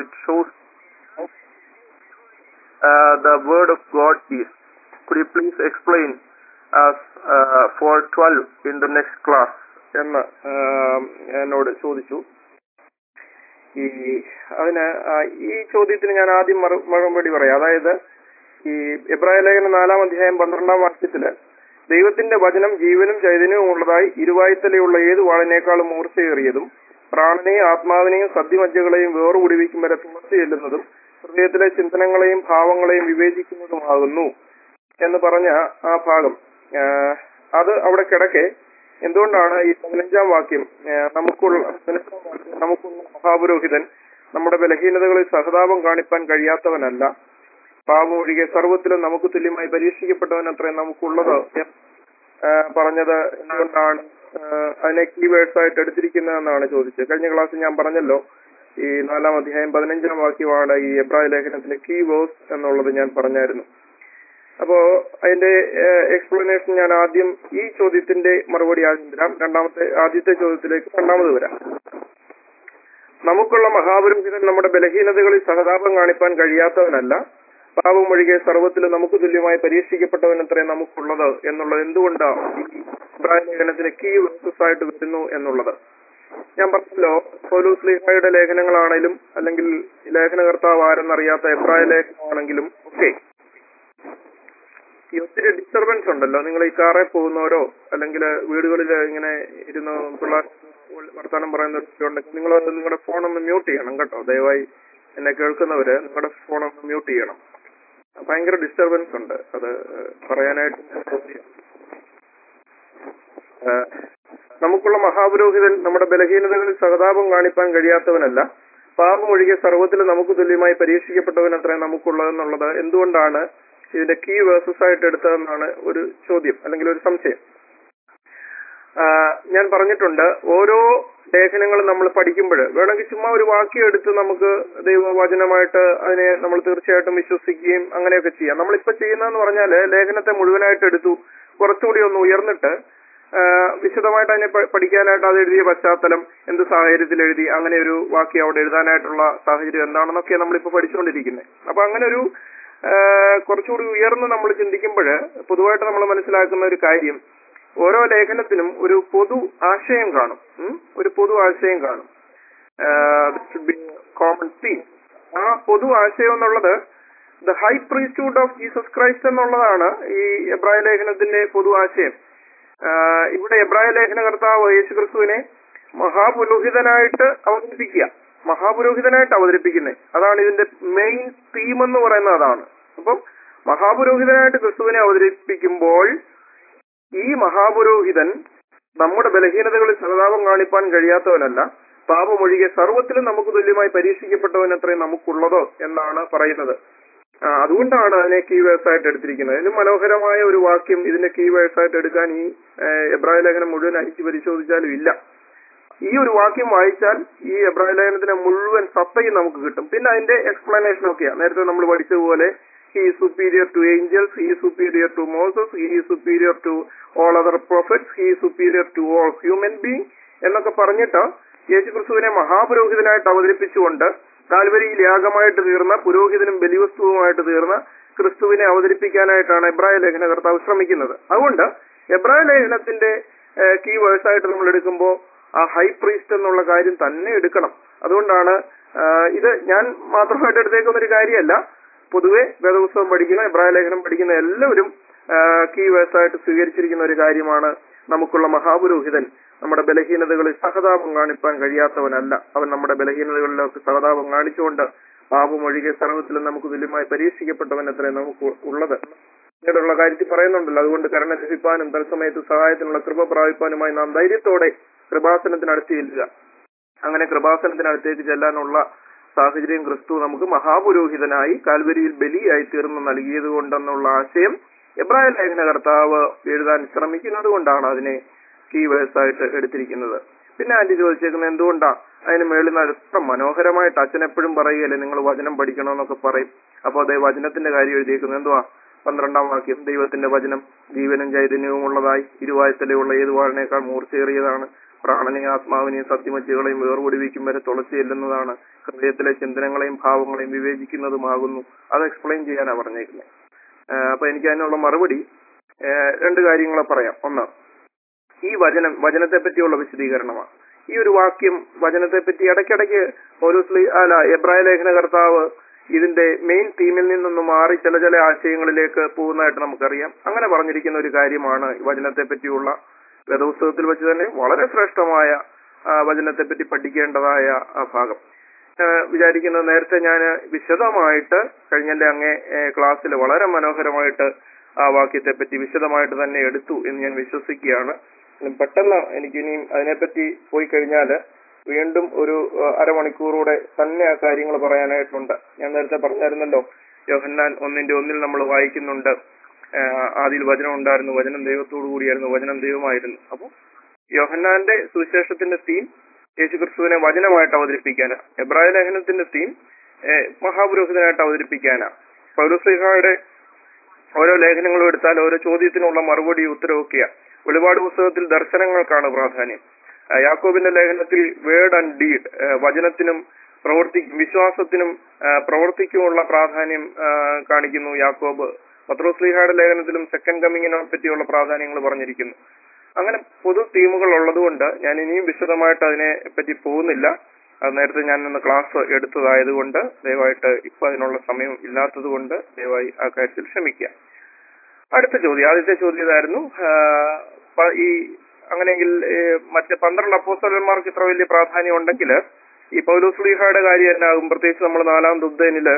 it shows uh, the word of God is. Could you please explain us uh, for 12 in the next class? എന്ന് ആം, എന്നോട് ചോദിച്ചു ഈ അതിന് ആ, ഈ ചോദ്യത്തിന് ഞാൻ ആദ്യം മറു- മറുപടി പറയാം അതായത് ഈ എബ്രായ ലേഖനം നാലാം അധ്യായം പന്ത്രണ്ടാം വാക്യത്തില് ദൈവത്തിന്റെ വചനം ജീവനും ചൈതന്യവും ഉള്ളതായി ഇരുവായുത്തലയുള്ള ഏത് വാളിനേക്കാളും മൂർച്ചയേറിയതും പ്രാണനെയും ആത്മാവിനെയും സദ്യമജ്ജകളെയും വേർപിടിവിക്കും വരെ തുളച്ചു ചെല്ലുന്നതും ഹൃദയത്തിലെ ചിന്തനങ്ങളെയും ഭാവങ്ങളെയും വിവേചിക്കുന്നതുമാകുന്നു എന്ന് പറഞ്ഞ ആ ഭാഗം ആ, അത് അവിടെ കിടക്കെ എന്തുകൊണ്ടാണ് ഈ പതിനഞ്ചാം വാക്യം ആ, നമുക്കുള്ള പതിനഞ്ചാം വാക്യം നമുക്കുള്ള മഹാപുരോഹിതൻ നമ്മുടെ ബലഹീനതകളിൽ സഹതാപം കാണിപ്പാൻ കഴിയാത്തവനല്ല പാപം ഒഴികെ സർവ്വത്തിലും നമുക്ക് തുല്യമായി പരീക്ഷിക്കപ്പെട്ടവൻ അത്രയും നമുക്കുള്ളത് എന്ന്, ആ, പറഞ്ഞത് എന്തുകൊണ്ടാണ് ആ, അതിനെ കീവേഡ്സ് ആയിട്ട് എടുത്തിരിക്കുന്നതെന്നാണ് ചോദിച്ചത് കഴിഞ്ഞ ക്ലാസ്സിൽ ഞാൻ പറഞ്ഞല്ലോ ഈ നാലാം അധ്യായം പതിനഞ്ചാം വാക്യമാണ് ഈ എബ്രായ ലേഖനത്തിലെ കീ വേഴ്സ് എന്നുള്ളത് ഞാൻ പറഞ്ഞായിരുന്നു അപ്പോ അതിന്റെ എക്സ്പ്ലനേഷൻ ഞാൻ ആദ്യം ഈ ചോദ്യത്തിന്റെ മറുപടി ആദ്യം തരാം രണ്ടാമത്തെ ആദ്യത്തെ ചോദ്യത്തിലേക്ക് രണ്ടാമത് വരാം നമുക്കുള്ള മഹാപുരോഹിതൻ നമ്മുടെ ബലഹീനതകളിൽ സഹതാപം കാണിപ്പാൻ കഴിയാത്തവനല്ല പാപം ഒഴികെ സർവ്വത്തിലും നമുക്ക് തുല്യമായി പരീക്ഷിക്കപ്പെട്ടവൻ അത്രേ നമുക്കുള്ളത് എന്നുള്ളത് എന്തുകൊണ്ടാണ് ഈ ഇബ്രാഹിം ലേഖനത്തിന് കീ വേഴ്സസ് ആയിട്ട് വരുന്നു എന്നുള്ളത് ഞാൻ പറഞ്ഞല്ലോ പൗലൂസ് ലീഹായുടെ ലേഖനങ്ങളാണെങ്കിലും അല്ലെങ്കിൽ ലേഖനകർത്താവ് ആരെന്നറിയാത്ത എബ്രായ ലേഖനമാണെങ്കിലും ഒക്കെ ഈ ഒത്തിരി ഡിസ്റ്റർബൻസ് ഉണ്ടല്ലോ നിങ്ങൾ ഈ കാറിൽ പോകുന്നവരോ അല്ലെങ്കിൽ വീടുകളിൽ ഇങ്ങനെ ഇരുന്ന് പിള്ളേർ വർത്തമാനം പറയുന്നവരുണ്ടെങ്കിൽ നിങ്ങൾ നിങ്ങളുടെ ഫോൺ ഒന്ന് മ്യൂട്ട് ചെയ്യണം കേട്ടോ ദയവായി എന്നെ കേൾക്കുന്നവര് നിങ്ങളുടെ ഫോൺ ഒന്ന് മ്യൂട്ട് ചെയ്യണം ഭയങ്കര ഡിസ്റ്റർബൻസ് ഉണ്ട് അത് പറയാനായിട്ട് ഞാൻ തോന്നിയ ഏഹ് നമുക്കുള്ള മഹാപുരോഹിതൻ നമ്മുടെ ബലഹീനതകളിൽ സഹതാപം കാണിപ്പാൻ കഴിയാത്തവനല്ല പാപം ഒഴികെ സർവ്വത്തിലും നമുക്ക് തുല്യമായി പരീക്ഷിക്കപ്പെട്ടവൻ അത്ര നമുക്കുള്ളതെന്നുള്ളത് എന്തുകൊണ്ടാണ് ഇതിന്റെ കീ വേഴ്സസ് ആയിട്ട് എടുത്തതെന്നാണ് ഒരു ചോദ്യം അല്ലെങ്കിൽ ഒരു സംശയം ആ, ഞാൻ പറഞ്ഞിട്ടുണ്ട് ഓരോ ലേഖനങ്ങളും നമ്മൾ പഠിക്കുമ്പോൾ വേണമെങ്കിൽ ചുമ്മാ ഒരു വാക്യം എടുത്ത് നമുക്ക് ദൈവവചനമായിട്ട് അതിനെ നമ്മൾ തീർച്ചയായിട്ടും വിശ്വസിക്കുകയും അങ്ങനെയൊക്കെ ചെയ്യാം നമ്മളിപ്പോ ചെയ്യുന്നതെന്ന് പറഞ്ഞാല് ലേഖനത്തെ മുഴുവനായിട്ട് എടുത്തു കുറച്ചുകൂടി ഒന്ന് ഉയർന്നിട്ട് ആ, വിശദമായിട്ട് അതിനെ പ- പഠിക്കാനായിട്ട് അത് എഴുതിയ പശ്ചാത്തലം എന്ത് സാഹചര്യത്തിൽ എഴുതി അങ്ങനെ ഒരു വാക്യം അവിടെ എഴുതാനായിട്ടുള്ള സാഹചര്യം എന്താണെന്നൊക്കെ നമ്മളിപ്പോ പഠിച്ചുകൊണ്ടിരിക്കുന്നത് അപ്പൊ അങ്ങനെ ഒരു ആ, കുറച്ചുകൂടി ഉയർന്ന് നമ്മൾ ചിന്തിക്കുമ്പോൾ പൊതുവായിട്ട് നമ്മൾ മനസ്സിലാക്കുന്ന ഒരു കാര്യം ഓരോ ലേഖനത്തിനും ഒരു പൊതു ആശയം കാണും ഉം? ഒരു പൊതു ആശയം കാണും കോമൺ തീം ആ പൊതു ആശയം എന്നുള്ളത് the high priesthood of Jesus Christ എന്നുള്ളതാണ് ഈ എബ്രായ ലേഖനത്തിന്റെ പൊതു ആശയം ആഹ് ഇവിടെ എബ്രായ ലേഖനകർത്താവ് യേശു ക്രിസ്തുവിനെ മഹാപുരോഹിതനായിട്ട് അവതരിപ്പിക്കുക മഹാപുരോഹിതനായിട്ട് അവതരിപ്പിക്കുന്നത് അതാണ് ഇതിന്റെ മെയിൻ തീം എന്ന് പറയുന്നത് അതാണ് അപ്പം മഹാപുരോഹിതനായിട്ട് ക്രിസ്തുവിനെ അവതരിപ്പിക്കുമ്പോൾ ഈ മഹാപുരോഹിതൻ നമ്മുടെ ബലഹീനതകളിൽ സഹതാപം കാണിപ്പാൻ കഴിയാത്തവനല്ല പാപമൊഴികെ സർവ്വത്തിലും നമുക്ക് തുല്യമായി പരീക്ഷിക്കപ്പെട്ടവൻ അത്രയും നമുക്കുള്ളതോ എന്നാണ് പറയുന്നത് ആ, അതുകൊണ്ടാണ് അതിനെ കീ വേഴ്സ് ആയിട്ട് എടുത്തിരിക്കുന്നത് ഇതിന് മനോഹരമായ ഒരു വാക്യം ഇതിന്റെ കീ വേഴ്സ് ആയിട്ട് എടുക്കാൻ ഈ ഏഹ്, എബ്രായ ലേഖനം മുഴുവൻ അയച്ചു പരിശോധിച്ചാലും ഇല്ല ഈ ഒരു വാക്യം വായിച്ചാൽ ഈ എബ്രായ ലേഖനത്തിന്റെ മുഴുവൻ സത്തയും നമുക്ക് കിട്ടും പിന്നെ അതിന്റെ എക്സ്പ്ലനേഷൻ ഒക്കെയാണ് നേരത്തെ നമ്മൾ പഠിച്ചതുപോലെ he superior to angels he superior to Moses he superior to all other prophets he superior to all human being എന്നൊക്കെ പറഞ്ഞിട്ട് യേശുക്രിസ്തുവിനെ മഹാപുരോഹിതനായിട്ട് അവതരിപ്പിച്ചുകൊണ്ട് കാൽവരിയിൽ യാഗമായിട്ട് തീർന്ന പുരോഹിതനും ബലിവസ്തുവുമായിട്ട് തീർന്ന ക്രിസ്തുവിനെ അവതരിപ്പിക്കാനായിട്ടാണ് എബ്രായ ലേഖന കർത്താവ് ശ്രമിക്കുന്നത് അതുകൊണ്ട് എബ്രായ ലേഖനത്തിന്റെ കീ വേഴ്സ് ആയിട്ട് നമ്മൾ എടുക്കുമ്പോൾ ആ ഹൈ പ്രീസ്റ്റ് എന്നുള്ള കാര്യം തന്നെ എടുക്കണം അതുകൊണ്ടാണ് ആ, ഇത് ഞാൻ മാത്രമായിട്ട് എടുത്തേക്കുന്ന ഒരു കാര്യമല്ല പൊതുവെ വേദപുസ്തകം പഠിക്കുന്ന എബ്രായ ലേഖനം പഠിക്കുന്ന എല്ലാവരും കീ വേഴ്സ് ആയിട്ട് സ്വീകരിച്ചിരിക്കുന്ന ഒരു കാര്യമാണ് നമുക്കുള്ള മഹാപുരോഹിതൻ നമ്മുടെ ബലഹീനതകളിൽ സഹതാപം കാണിപ്പാൻ കഴിയാത്തവനല്ല അവൻ നമ്മുടെ ബലഹീനതകളിലൊക്കെ സഹതാപം കാണിച്ചുകൊണ്ട് പാപം ഒഴികെ സർവത്തിലും നമുക്ക് തുല്യമായി പരീക്ഷിക്കപ്പെട്ടവൻ അത്രേ നമുക്ക് ഉള്ളത് പിന്നീടുള്ള കാര്യത്തിൽ പറയുന്നുണ്ടല്ലോ അതുകൊണ്ട് കരുണ ലഭിപ്പാനും തത്സമയത്ത് സഹായത്തിനുള്ള കൃപ പ്രാപിപ്പാനുമായി നാം ധൈര്യത്തോടെ കൃപാസനത്തിനടുത്ത് ചെല്ലുക അങ്ങനെ കൃപാസനത്തിനടുത്തേക്ക് ചെല്ലാനുള്ള സാഹചര്യം ക്രിസ്തു നമുക്ക് മഹാപുരോഹിതനായി കാൽവരിയിൽ ബലിയായി തീർന്നു നൽകിയത് കൊണ്ടെന്നുള്ള ആശയം എബ്രായ ലേഖന കർത്താവ് എഴുതാൻ ശ്രമിക്കുന്നത് കൊണ്ടാണ് അതിനെ കീ വേഴ്സ് ആയിട്ട് എടുത്തിരിക്കുന്നത് പിന്നെ ആന്റി ചോദിച്ചേക്കുന്നത് എന്തുകൊണ്ടാ അതിന് മേളിൽ നിന്ന് എത്ര മനോഹരമായിട്ട് അച്ഛൻ എപ്പോഴും പറയുകയല്ലേ നിങ്ങൾ വചനം പഠിക്കണമെന്നൊക്കെ പറയും അപ്പൊ അതേ വചനത്തിന്റെ കാര്യം എഴുതിയേക്കുന്നത് എന്തുവാ പന്ത്രണ്ടാം വാക്യം ദൈവത്തിന്റെ വചനം ജീവനും ചൈതന്യവും ഉള്ളതായി ഇരുവായത്തലയുള്ള ഏത് വാളിനേക്കാൾ മൂർച്ചയേറിയതാണ് പ്രാണനെയും ആത്മാവിനെയും സത്യമച്ചുകളെയും വേർപൊടിവിക്കും വരെ തുളച്ചു ചെല്ലുന്നതാണ് ഹൃദയത്തിലെ ചിന്തനങ്ങളെയും ഭാവങ്ങളെയും വിവേചിക്കുന്നതുമാകുന്നു അത് എക്സ്പ്ലെയിൻ ചെയ്യാനാണ് പറഞ്ഞേക്കുന്നത് അപ്പൊ എനിക്ക് അതിനുള്ള മറുപടി ആ, രണ്ട് കാര്യങ്ങളെ പറയാം ഒന്ന് ഈ വചനം വചനത്തെ പറ്റിയുള്ള വിശദീകരണമാണ് ഈ ഒരു വാക്യം വചനത്തെ പറ്റി ഇടയ്ക്കിടയ്ക്ക് ഒരു സ്ലീ അല്ല എബ്രായ ലേഖന കർത്താവ് ഇതിന്റെ മെയിൻ തീമിൽ നിന്നൊന്ന് മാറി ചില ചില ആശയങ്ങളിലേക്ക് പോകുന്നതായിട്ട് നമുക്കറിയാം അങ്ങനെ പറഞ്ഞിരിക്കുന്ന ഒരു കാര്യമാണ് ഈ വചനത്തെ പറ്റിയുള്ള വേദപുസ്തകത്തിൽ വെച്ച് തന്നെ വളരെ ശ്രേഷ്ഠമായ ആ, വചനത്തെ പറ്റി പഠിക്കേണ്ടതായ ആ ഭാഗം ആ, വിചാരിക്കുന്നത് നേരത്തെ ഞാൻ വിശദമായിട്ട് കഴിഞ്ഞതിന്റെ അങ്ങേ ക്ലാസ്സിൽ വളരെ മനോഹരമായിട്ട് ആ വാക്യത്തെ പറ്റി വിശദമായിട്ട് തന്നെ എടുത്തു എന്ന് ഞാൻ വിശ്വസിക്കുകയാണ് ഉം, പെട്ടെന്ന് എനിക്ക് ഇനിയും അതിനെപ്പറ്റി പോയി കഴിഞ്ഞാൽ വീണ്ടും ഒരു ആ, അരമണിക്കൂറൂടെ തന്നെ ആ കാര്യങ്ങൾ പറയാനായിട്ടുണ്ട് ഞാൻ നേരത്തെ പറഞ്ഞായിരുന്നല്ലോ യോഹന്നാൻ ഒന്നിന്റെ ഒന്നിൽ നമ്മൾ വായിക്കുന്നുണ്ട് ആ, ആദിയിൽ വചനം ഉണ്ടായിരുന്നു വചനം ദൈവത്തോടു കൂടിയായിരുന്നു വചനം ദൈവമായിരുന്നു അപ്പോൾ യോഹന്നാന്റെ സുവിശേഷത്തിന്റെ തീം യേശുക്രിസ്തുവിനെ വചനമായിട്ട് അവതരിപ്പിക്കാനാ എബ്രായ ലേഖനത്തിന്റെ തീം ഏഹ്, മഹാപുരോഹിതനായിട്ട് അവതരിപ്പിക്കാനാ പൗരസ്ലിഹായുടെ ഓരോ ലേഖനങ്ങളും എടുത്താൽ ഓരോ ചോദ്യത്തിനുള്ള മറുപടി ഉത്തരവൊക്കെയാ വെളിപാട് പുസ്തകത്തിൽ ദർശനങ്ങൾക്കാണ് പ്രാധാന്യം ആ, യാക്കോബിന്റെ ലേഖനത്തിൽ വേർഡ് ആൻഡ് ഡീഡ് വചനത്തിനും പ്രവർത്തി വിശ്വാസത്തിനും ആ, പ്രവർത്തിക്കുമുള്ള പ്രാധാന്യം ആ, കാണിക്കുന്നു യാക്കോബ് പത്രോസ്ലിഹയുടെ ലേഖനത്തിലും സെക്കൻഡ് കമ്മിങ്ങിനെ പറ്റിയുള്ള പ്രാധാന്യങ്ങൾ പറഞ്ഞിരിക്കുന്നു അങ്ങനെ പൊതു തീമുകൾ ഉള്ളതുകൊണ്ട് ഞാൻ ഇനിയും വിശദമായിട്ട് അതിനെ പറ്റി പോകുന്നില്ല അത് നേരത്തെ ഞാൻ ഇന്ന് ക്ലാസ് എടുത്തതായതുകൊണ്ട് ദയവായിട്ട് ഇപ്പൊ അതിനുള്ള സമയം ഇല്ലാത്തത് കൊണ്ട് ദയവായി ആ കാര്യത്തിൽ ക്ഷമിക്കുക അടുത്ത ചോദ്യം ആദ്യത്തെ ചോദ്യം ഇതായിരുന്നു ആ, പ- ഈ അങ്ങനെയെങ്കിൽ ഏ, മറ്റ് പന്ത്രണ്ട് അപ്പോസ്തലന്മാർക്ക് ഇത്ര വലിയ പ്രാധാന്യം ഉണ്ടെങ്കിൽ ഈ പൗലോസ്ലിഹയുടെ കാര്യം എന്നാകും പ്രത്യേകിച്ച് നമ്മൾ നാലാം ദുബ്ദനില്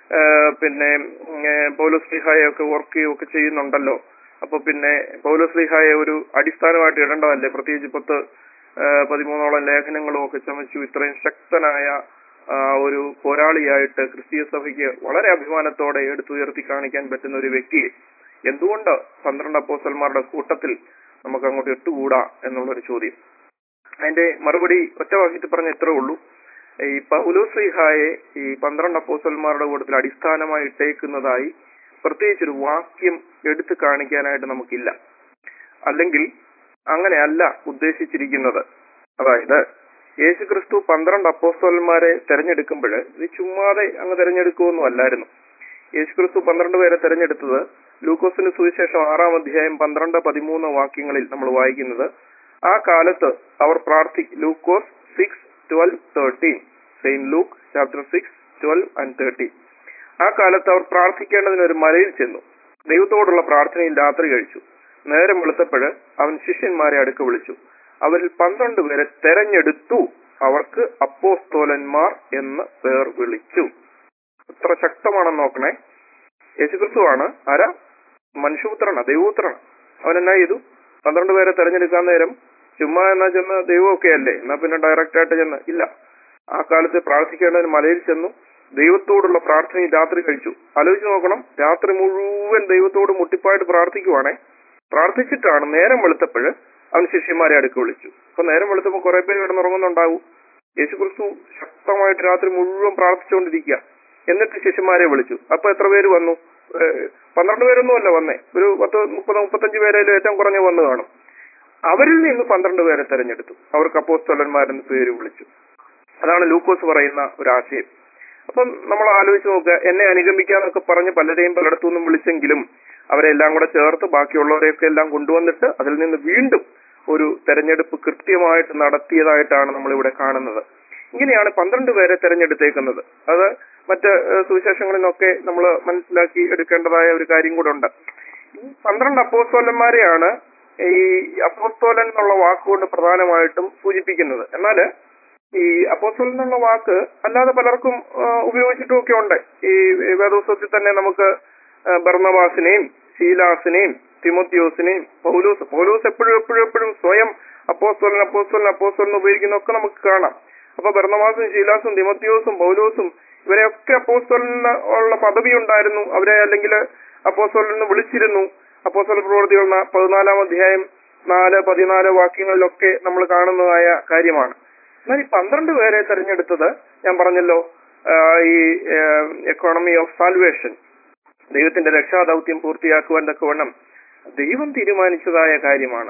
പിന്നെ ഉം, ഏ, പൗലോസ്ലിഹായെ ഒക്കെ വർക്ക് ചെയ്യുകയൊക്കെ ചെയ്യുന്നുണ്ടല്ലോ അപ്പൊ പിന്നെ പൗലോസ്ലിഹായെ ഒരു അടിസ്ഥാനമായിട്ട് ഇടേണ്ടതല്ലേ പ്രത്യേകിച്ച് പത്ത് ആ, പതിമൂന്നോളം ലേഖനങ്ങളും ഒക്കെ ചമച്ചു ഇത്രയും ശക്തനായ ആ, ഒരു പോരാളിയായിട്ട് ക്രിസ്തീയ സഭയ്ക്ക് വളരെ അഭിമാനത്തോടെ എടുത്തുയർത്തി കാണിക്കാൻ പറ്റുന്ന ഒരു വ്യക്തിയെ എന്തുകൊണ്ട് പന്ത്രണ്ട് അപ്പോസന്മാരുടെ കൂട്ടത്തിൽ നമുക്ക് അങ്ങോട്ട് ഇട്ടുകൂടാ എന്നുള്ളൊരു ചോദ്യം അതിന്റെ മറുപടി ഒറ്റ വാക്യത്തിൽ പറഞ്ഞ ഇത്രേ ഉള്ളൂ ഈ പൗലോസ്ലിഹായെ ഈ പന്ത്രണ്ട് അപ്പോസന്മാരുടെ കൂട്ടത്തിൽ അടിസ്ഥാനമായി ഇട്ടേക്കുന്നതായി പ്രത്യേകിച്ചൊരു വാക്യം എടുത്തു കാണിക്കാനായിട്ട് നമുക്കില്ല അല്ലെങ്കിൽ അങ്ങനെയല്ല ഉദ്ദേശിച്ചിരിക്കുന്നത് അതായത് യേശുക്രിസ്തു പന്ത്രണ്ട് അപ്പോസ്തലന്മാരെ തെരഞ്ഞെടുക്കുമ്പോൾ ഇത് ചുമ്മാതെ അങ്ങ് തെരഞ്ഞെടുക്കുമൊന്നും അല്ലായിരുന്നു യേശുക്രിസ്തു പന്ത്രണ്ട് പേരെ തെരഞ്ഞെടുത്തത് ലൂക്കോസിന് സുവിശേഷം ആറാം അധ്യായം പന്ത്രണ്ട് പതിമൂന്ന് വാക്യങ്ങളിൽ നമ്മൾ വായിക്കുന്നത് ആ കാലത്ത് അവർ പ്രാർത്ഥി ലൂക്കോസ് six twelve thirteen same Luke chapter six twelve and thirteen ആ കാലത്ത് അവർ പ്രാർത്ഥിക്കേണ്ടതിന് ഒരു മലയിൽ ചെന്നു ദൈവത്തോടുള്ള പ്രാർത്ഥനയിൽ രാത്രി കഴിച്ചു നേരം വെളുത്തപ്പോൾ അവൻ ശിഷ്യന്മാരെ അടുക്ക വിളിച്ചു അവരിൽ പന്ത്രണ്ട് പേരെ തെരഞ്ഞെടുത്തു അവർക്ക് അപ്പോസ്തോലന്മാർ എന്ന് പേർ വിളിച്ചു എത്ര ശക്തമാണെന്ന് നോക്കണേ യേശുക്രിസ്തുവാണ് ആരാ മനുഷ്യപുത്രനാ ദൈവപുത്രനാ അവൻ എന്നാ ചെയ്തു പന്ത്രണ്ട് പേരെ തെരഞ്ഞെടുക്കാൻ നേരം ചുമ്മാ എന്നാ ചെന്ന് ദൈവമൊക്കെ അല്ലേ എന്നാ പിന്നെ ഡയറക്റ്റ് ആയിട്ട് ചെന്ന് ഇല്ല ആ കാലത്ത് പ്രാർത്ഥിക്കേണ്ടതിന് മലയിൽ ചെന്നു ദൈവത്തോടുള്ള പ്രാർത്ഥനയിൽ രാത്രി കഴിച്ചു ആലോചിച്ച് നോക്കണം രാത്രി മുഴുവൻ ദൈവത്തോട് മുട്ടിപ്പായിട്ട് പ്രാർത്ഥിക്കുവാണേ പ്രാർത്ഥിച്ചിട്ടാണ് നേരം വെളുത്തപ്പോൾ അവൻ ശിഷ്യന്മാരെ അടുക്ക് വിളിച്ചു അപ്പൊ നേരം വെളുത്തപ്പോൾ കുറെ പേര് കിടന്നുറങ്ങുന്നുണ്ടാവും യേശുക്രിസ്തു ശക്തമായിട്ട് രാത്രി മുഴുവൻ പ്രാർത്ഥിച്ചുകൊണ്ടിരിക്കുക എന്നിട്ട് ശിഷ്യന്മാരെ വിളിച്ചു അപ്പൊ എത്ര പേര് വന്നു ഏഹ് പന്ത്രണ്ട് പേരൊന്നും അല്ല വന്നേ ഒരു പത്ത് മുപ്പത് മുപ്പത്തഞ്ച് പേരേലും ഏറ്റവും കുറഞ്ഞ വന്നു കാണും അവരിൽ നിന്ന് പന്ത്രണ്ട് പേരെ തെരഞ്ഞെടുത്തു അവർക്ക് അപ്പോസ്തലന്മാരെന്ന് പേര് വിളിച്ചു അതാണ് ലൂക്കോസ് പറയുന്ന ഒരു ആശയം അപ്പം നമ്മൾ ആലോചിച്ച് നോക്കുക എന്നെ അനുഗമിക്കാന്നൊക്കെ പറഞ്ഞ് പലരെയും പലയിടത്തു നിന്നും വിളിച്ചെങ്കിലും അവരെല്ലാം കൂടെ ചേർത്ത് ബാക്കിയുള്ളവരെയൊക്കെ എല്ലാം കൊണ്ടുവന്നിട്ട് അതിൽ നിന്ന് വീണ്ടും ഒരു തെരഞ്ഞെടുപ്പ് കൃത്യമായിട്ട് നടത്തിയതായിട്ടാണ് നമ്മൾ ഇവിടെ കാണുന്നത് ഇങ്ങനെയാണ് പന്ത്രണ്ട് പേരെ തെരഞ്ഞെടുത്തേക്കുന്നത് അത് മറ്റ് ഏഹ്, സുവിശേഷങ്ങളിൽ നിന്നൊക്കെ നമ്മൾ മനസ്സിലാക്കി എടുക്കേണ്ടതായ ഒരു കാര്യം കൂടെ ഉണ്ട് ഈ പന്ത്രണ്ട് അപ്പോസ്തോലന്മാരെയാണ് ഈ അപ്പോസ്തോലൻ എന്നുള്ള വാക്കുകൊണ്ട് പ്രധാനമായിട്ടും സൂചിപ്പിക്കുന്നത് എന്നാല് ഈ അപ്പോസ്തോലൻ എന്നുള്ള വാക്ക് അല്ലാതെ പലർക്കും ആ, ഉപയോഗിച്ചിട്ടും ഒക്കെ ഉണ്ട് ഈ വേദോത്സവത്തിൽ തന്നെ നമുക്ക് ആ, ബർന്നബാസിനെയും ശീലാസിനെയും തിമോത്തിയോസിനെയും പൗലോസ് പൗലോസ് എപ്പോഴും എപ്പോഴും എപ്പോഴും സ്വയം അപ്പോസ്തോലൻ അപ്പോസ്തോലൻ അപ്പോസ്തോലൻ ഉപയോഗിക്കുന്നതൊക്കെ നമുക്ക് കാണാം അപ്പൊ ബർന്നബാസും ശീലാസും തിമോത്തിയോസും പൗലോസും ഇവരെയൊക്കെ അപ്പോസ്തോലിന് ഉള്ള പദവി ഉണ്ടായിരുന്നു അവരെ അല്ലെങ്കിൽ അപ്പോസ്തോലിന് വിളിച്ചിരുന്നു അപ്പോസ്തല പ്രവൃത്തികൾ ന- പതിനാലാം അധ്യായം നാല് പതിനാല് വാക്യങ്ങളിലൊക്കെ നമ്മൾ കാണുന്നതായ കാര്യമാണ് എന്നാൽ ഈ പന്ത്രണ്ട് പേരെ തെരഞ്ഞെടുത്തത് ഞാൻ പറഞ്ഞല്ലോ ആ, ഈ എക്കോണമി ഓഫ് സാൽവേഷൻ ദൈവത്തിന്റെ രക്ഷാദൗത്യം പൂർത്തിയാക്കുവാൻ തക്കവണ്ണം ദൈവം തീരുമാനിച്ചതായ കാര്യമാണ്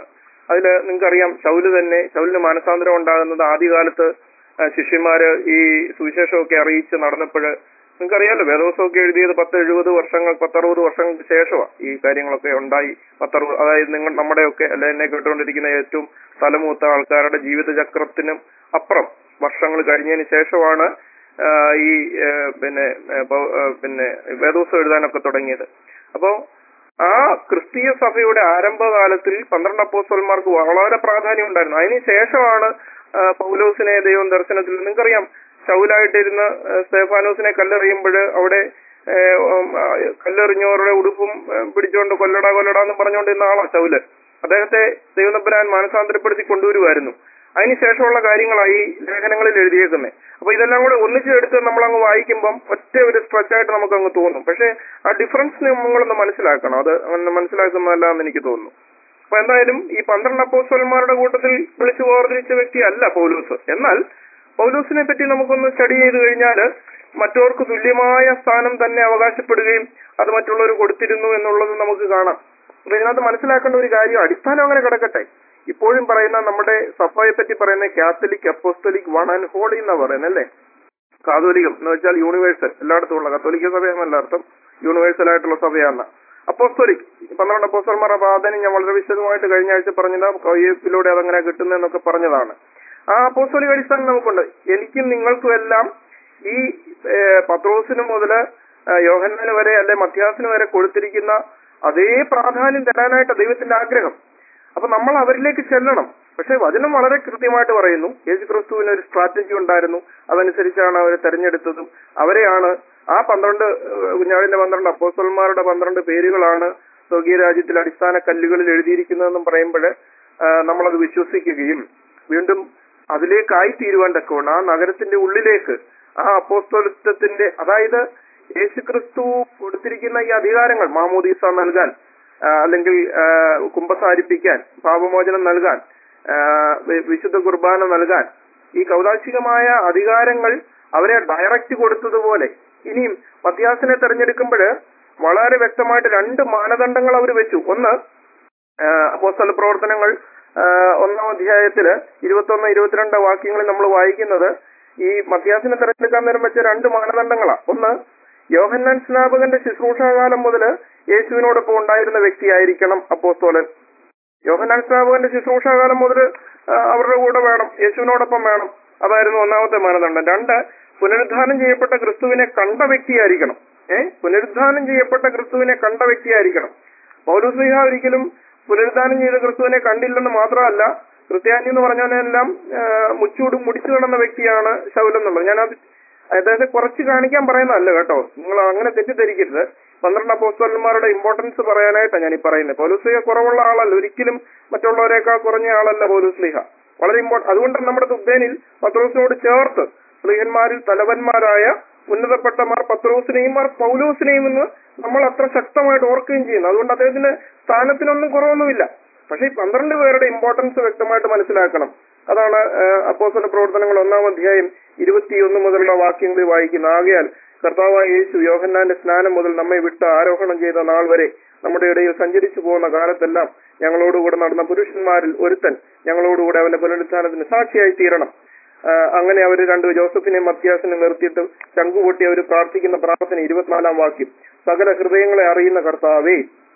അതില് നിങ്ങൾക്കറിയാം ശൗല് തന്നെ ശൗലിന് മാനസാന്തരം ഉണ്ടാകുന്നത് ആദ്യകാലത്ത് ആ, ശിഷ്യന്മാര് ഈ സുവിശേഷമൊക്കെ അറിയിച്ച് നടന്നപ്പോൾ നിങ്ങൾക്കറിയാലോ വേദോസമൊക്കെ എഴുതിയത് പത്ത് എഴുപത് വർഷങ്ങൾ പത്തറുപത് വർഷങ്ങൾക്ക് ശേഷമാണ് ഈ കാര്യങ്ങളൊക്കെ ഉണ്ടായി പത്തറുപത് അതായത് നിങ്ങൾ നമ്മുടെയൊക്കെ അല്ലെ എന്നെ കേട്ടുകൊണ്ടിരിക്കുന്ന ഏറ്റവും തലമൂത്ത ആൾക്കാരുടെ ജീവിതചക്രത്തിനും അപ്പുറം വർഷങ്ങൾ കഴിഞ്ഞതിന് ശേഷമാണ് ആ, ഈ ആ, പിന്നെ ആ, പൗ- ആ, പിന്നെ വേദോസം എഴുതാനൊക്കെ തുടങ്ങിയത് അപ്പോ ആ ക്രിസ്തീയ സഭയുടെ ആരംഭകാലത്തിൽ പന്ത്രണ്ട് അപ്പോസ്തലന്മാർക്ക് വളരെ പ്രാധാന്യം ഉണ്ടായിരുന്നു അതിന് ശേഷമാണ് ആ, പൗലോസിനെ ദൈവം ദർശനത്തിൽ നിങ്ങൾക്കറിയാം ശൗലായിട്ടിരുന്ന് ആ, സ്തേഫാനോസിനെ കല്ലെറിയുമ്പോൾ അവിടെ ഏ, ഉം, ആ, കല്ലെറിഞ്ഞവരുടെ ഉടുപ്പും ഏ, പിടിച്ചോണ്ട് കൊല്ലട കൊല്ലട എന്ന് പറഞ്ഞുകൊണ്ടിരുന്ന ആളാ ശൗല് അദ്ദേഹത്തെ ദൈവനപ്പനാൻ മാനസാന്തരപ്പെടുത്തി കൊണ്ടുവരുമായിരുന്നു അതിനുശേഷമുള്ള കാര്യങ്ങളായി ഈ ലേഖനങ്ങളിൽ എഴുതിയേക്കുന്നത് അപ്പൊ ഇതെല്ലാം കൂടെ ഒന്നിച്ചെടുത്ത് നമ്മൾ അങ്ങ് വായിക്കുമ്പം ഒറ്റ ഒരു സ്ട്രെച്ച് ആയിട്ട് നമുക്ക് അങ്ങ് തോന്നും പക്ഷെ ആ ഡിഫറൻസ് നമ്മളൊന്ന് മനസ്സിലാക്കണം അത് അങ്ങനെ മനസ്സിലാക്കുന്നതല്ല എന്ന് എനിക്ക് തോന്നുന്നു അപ്പൊ എന്തായാലും ഈ പന്ത്രണ്ട് അപ്പോസ്തലന്മാരുടെ കൂട്ടത്തിൽ വിളിച്ചു വേർതിരിച്ച വ്യക്തിയല്ല പൗലൂസ് എന്നാൽ പൗലൂസിനെ പറ്റി നമുക്കൊന്ന് സ്റ്റഡി ചെയ്ത് കഴിഞ്ഞാൽ മറ്റവർക്ക് തുല്യമായ സ്ഥാനം തന്നെ അവകാശപ്പെടുകയും അത് മറ്റുള്ളവർ കൊടുത്തിരുന്നു എന്നുള്ളത് നമുക്ക് കാണാം അപ്പൊ ഇതിനകത്ത് മനസ്സിലാക്കേണ്ട ഒരു കാര്യം അടിസ്ഥാനം അങ്ങനെ കിടക്കട്ടെ ഇപ്പോഴും പറയുന്ന നമ്മുടെ സഭയെ പറ്റി പറയുന്ന catholic apostolic one and holy എന്നാ പറയുന്നത് അല്ലേ കാതോലികം എന്ന് വെച്ചാൽ യൂണിവേഴ്സൽ എല്ലായിടത്തും ഉള്ള കത്തോലിക്ക സഭയെന്നല്ല അർത്ഥം യൂണിവേഴ്സൽ ആയിട്ടുള്ള സഭയാണ് അപ്പോസ്തോലിക് പന്ത്രണ്ട് അപ്പോസ്തലന്മാരുടെ പ്രാധാന്യം ഞാൻ വളരെ വിശദമായിട്ട് കഴിഞ്ഞ ആഴ്ച പറഞ്ഞത് കയ്യൊപ്പിലൂടെ അതങ്ങനെ കിട്ടുന്നതെന്നൊക്കെ പറഞ്ഞതാണ് ആ അപ്പോസ്തോലിക അടിസ്ഥാനം നമുക്കുണ്ട് എനിക്കും നിങ്ങൾക്കും എല്ലാം ഈ ഏഹ്, പത്രോസിന് മുതല് ഏഹ്, യോഹന്നാന് വരെ അല്ലെ മധ്യാസിന് വരെ കൊടുത്തിരിക്കുന്ന അതേ പ്രാധാന്യം തരാനായിട്ട് ദൈവത്തിന്റെ ആഗ്രഹം അപ്പൊ നമ്മൾ അവരിലേക്ക് ചെല്ലണം പക്ഷെ വചനം വളരെ കൃത്യമായിട്ട് പറയുന്നു യേശു ക്രിസ്തുവിന് ഒരു സ്ട്രാറ്റജി ഉണ്ടായിരുന്നു അതനുസരിച്ചാണ് അവരെ തെരഞ്ഞെടുത്തതും അവരെയാണ് ആ പന്ത്രണ്ട് ഏഹ്, കുഞ്ഞാടിന്റെ പന്ത്രണ്ട് അപ്പോസ്തലന്മാരുടെ പന്ത്രണ്ട് പേരുകളാണ് സ്വർഗീയ രാജ്യത്തിൽ അടിസ്ഥാന കല്ലുകളിൽ എഴുതിയിരിക്കുന്നതെന്നും പറയുമ്പോൾ നമ്മളത് വിശ്വസിക്കുകയും വീണ്ടും അതിലേക്കായി തീരുവാൻ തക്കവണ്ണം ആ നഗരത്തിന്റെ ഉള്ളിലേക്ക് ആ അപ്പോസ്തലത്വത്തിന്റെ അതായത് യേശുക്രിസ്തു കൊടുത്തിരിക്കുന്ന ഈ അധികാരങ്ങൾ മാമോദീസ നൽകാൻ ആ, അല്ലെങ്കിൽ ആ, കുമ്പസാരിപ്പിക്കാൻ പാപമോചനം നൽകാൻ ആ, വി- വിശുദ്ധ കുർബാന നൽകാൻ ഈ കൗതാശികമായ അധികാരങ്ങൾ അവരെ ഡയറക്റ്റ് കൊടുത്തതുപോലെ ഇനിയും മധ്യാസിനെ തെരഞ്ഞെടുക്കുമ്പോൾ വളരെ വ്യക്തമായിട്ട് രണ്ട് മാനദണ്ഡങ്ങൾ അവർ വെച്ചു ഒന്ന് അപ്പോസ്തല പ്രവർത്തനങ്ങൾ ആ, ഒന്നാം അധ്യായത്തില് ഇരുപത്തൊന്ന് ഇരുപത്തിരണ്ട് വാക്യങ്ങളിൽ നമ്മൾ വായിക്കുന്നത് ഈ മധ്യാസിനെ തെരഞ്ഞെടുക്കാൻ നേരം വെച്ച രണ്ട് മാനദണ്ഡങ്ങളാ ഒന്ന് യോഹന്നാൻ സ്നാപകന്റെ ശുശ്രൂഷാകാലം മുതൽ യേശുവിനോടൊപ്പം ഉണ്ടായിരുന്ന വ്യക്തിയായിരിക്കണം അപ്പോസ്തോലൻ യോഹന്നാൻ സ്നാപകന്റെ ശുശ്രൂഷാകാലം മുതൽ അവരുടെ കൂടെ വേണം യേശുവിനോടൊപ്പം വേണം അതായിരുന്നു ഒന്നാമത്തെ മാനദണ്ഡം രണ്ട് പുനരുദ്ധാനം ചെയ്യപ്പെട്ട ക്രിസ്തുവിനെ കണ്ട വ്യക്തിയായിരിക്കണം ഏഹ് പുനരുദ്ധാനം ചെയ്യപ്പെട്ട ക്രിസ്തുവിനെ കണ്ട വ്യക്തിയായിരിക്കണം പൗരസ്ലിഹ ഒരിക്കലും പുനരുദ്ധാനം ചെയ്ത ക്രിസ്തുവിനെ കണ്ടില്ലെന്ന് മാത്രമല്ല ക്രിസ്ത്യാനി എന്ന് പറഞ്ഞവനെല്ലാം ആ, മുച്ചൂടും മുടിച്ചു കിടന്ന വ്യക്തിയാണ് ശൗലെന്നുള്ളത് ഞാനത് അദ്ദേഹത്തെ കുറച്ച് കാണിക്കാൻ പറയുന്നതല്ല കേട്ടോ നിങ്ങൾ അങ്ങനെ തെറ്റിദ്ധരിക്കരുത് പന്ത്രണ്ട് അപ്പോസ്തലന്മാരുടെ ഇമ്പോർട്ടൻസ് പറയാനായിട്ടാണ് ഞാൻ ഈ പറയുന്നത് പൗലുസ്ലിഹ കുറവുള്ള ആളല്ല ഒരിക്കലും മറ്റുള്ളവരെക്കാൾ കുറഞ്ഞ ആളല്ല പൗലുസ്ലിഹ വളരെ ഇമ്പോർട്ടൻ അതുകൊണ്ടാണ് നമ്മുടെ തുബ്ബേനിൽ പത്രോസിനോട് ചേർത്ത് സ്ത്രീഹന്മാരിൽ തലവന്മാരായ ഉന്നതപ്പെട്ട മാർ പത്രോസിനെയും മാർ പൗലോസിനെയും എന്ന് നമ്മൾ അത്ര ശക്തമായിട്ട് ഓർക്കുകയും ചെയ്യുന്നു അതുകൊണ്ട് അദ്ദേഹത്തിന് സ്ഥാനത്തിനൊന്നും കുറവൊന്നുമില്ല പക്ഷേ ഈ പന്ത്രണ്ട് പേരുടെ ഇമ്പോർട്ടൻസ് വ്യക്തമായിട്ട് മനസ്സിലാക്കണം അതാണ് അപ്പോസല പ്രവർത്തനങ്ങൾ ഒന്നാം അധ്യായം ഇരുപത്തിയൊന്ന് മുതലുള്ള വാക്യങ്ങളിൽ വായിക്കുന്നത് ആകയാൽ കർത്താവായ യേശു യോഹന്നാന്റെ സ്നാനം മുതൽ നമ്മെ വിട്ട് ആരോഹണം ചെയ്ത നാൾ വരെ നമ്മുടെ ഇടയിൽ സഞ്ചരിച്ചു പോകുന്ന കാലത്തെല്ലാം ഞങ്ങളോടുകൂടെ നടന്ന പുരുഷന്മാരിൽ ഒരുത്തൻ ഞങ്ങളോടുകൂടെ അവന്റെ പുനരുത്ഥാനത്തിന് സാക്ഷിയായി തീരണം ആ, അങ്ങനെ അവർ രണ്ട് ജോസഫിനെയും മത്യാസിനെ നിർത്തിയിട്ട് ശംഖുപൊട്ടി അവർ പ്രാർത്ഥിക്കുന്ന പ്രാർത്ഥന ഇരുപത്തിനാലാം വാക്യം സകല ഹൃദയങ്ങളെ അറിയുന്ന കർത്താവേ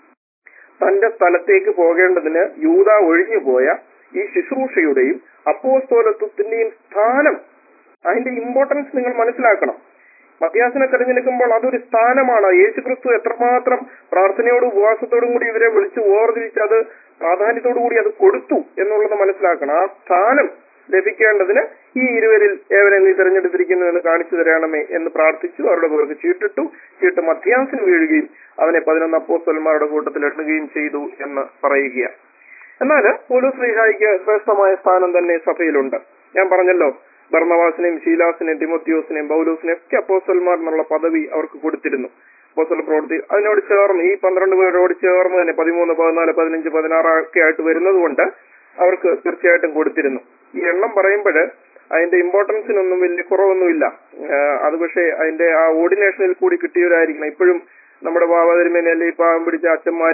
തന്റെ സ്ഥലത്തേക്ക് പോകേണ്ടതിന് യൂത ഒഴിഞ്ഞുപോയ ഈ ശുശ്രൂഷയുടെയും അപ്പോസ്തോലത്വത്തിന്റെയും സ്ഥാനം അതിന്റെ ഇമ്പോർട്ടൻസ് നിങ്ങൾ മനസ്സിലാക്കണം മധ്യാസിനെ തെരഞ്ഞെടുക്കുമ്പോൾ അതൊരു സ്ഥാനമാണ് യേശുക്രിസ്തു എത്രമാത്രം പ്രാർത്ഥനയോടും ഉപവാസത്തോടും കൂടി ഇവരെ വിളിച്ച് ഓർതിരിച്ച് അത് പ്രാധാന്യത്തോടു കൂടി അത് കൊടുത്തു എന്നുള്ളത് മനസ്സിലാക്കണം ആ സ്ഥാനം ലഭിക്കേണ്ടതിന് ഈ ഇരുവരിൽ ഏവരെ നീ തിരഞ്ഞെടുത്തിരിക്കുന്നു എന്ന് കാണിച്ചു തരണമേ എന്ന് പ്രാർത്ഥിച്ചു അവരുടെ പേർക്ക് ചീട്ടിട്ടു ചീട്ട് മധ്യാസിന് വീഴുകയും അവനെ പതിനൊന്ന് അപ്പോസ്തലന്മാരുടെ കൂട്ടത്തിൽ എണ്ണുകയും ചെയ്തു എന്ന് പറയുക എന്നാൽ പോലീസ് ശ്രീഹായിക്ക് ശ്രേഷ്ഠമായ സ്ഥാനം തന്നെ സഭയിലുണ്ട് ഞാൻ പറഞ്ഞല്ലോ ഭർണവാസിനെയും ശീലാസിനെയും തിമോത്തിയോസിനെയും പൗലൂസിനെയും ഒക്കെ അപ്പോസ്റ്റൽമാർ എന്നുള്ള പദവി അവർക്ക് കൊടുത്തിരുന്നു അപ്പോസ്റ്റൽ പ്രവൃത്തി അതിനോട് ചേർന്ന് ഈ പന്ത്രണ്ട് പേരോട് ചേർന്ന് തന്നെ പതിമൂന്ന് പതിനാല് പതിനഞ്ച് പതിനാറ് ഒക്കെ ആയിട്ട് വരുന്നത് കൊണ്ട് അവർക്ക് തീർച്ചയായിട്ടും കൊടുത്തിരുന്നു ഈ എണ്ണം പറയുമ്പോൾ അതിന്റെ ഇമ്പോർട്ടൻസിനൊന്നും വലിയ കുറവൊന്നുമില്ല ആഹ് അത് പക്ഷേ അതിന്റെ ആ ഓർഡിനേഷനിൽ കൂടി കിട്ടിയവരായിരിക്കണം ഇപ്പോഴും നമ്മുടെ പാവതിരുമേനെ അല്ലെങ്കിൽ പാവം പിടിച്ച അച്ഛന്മാരും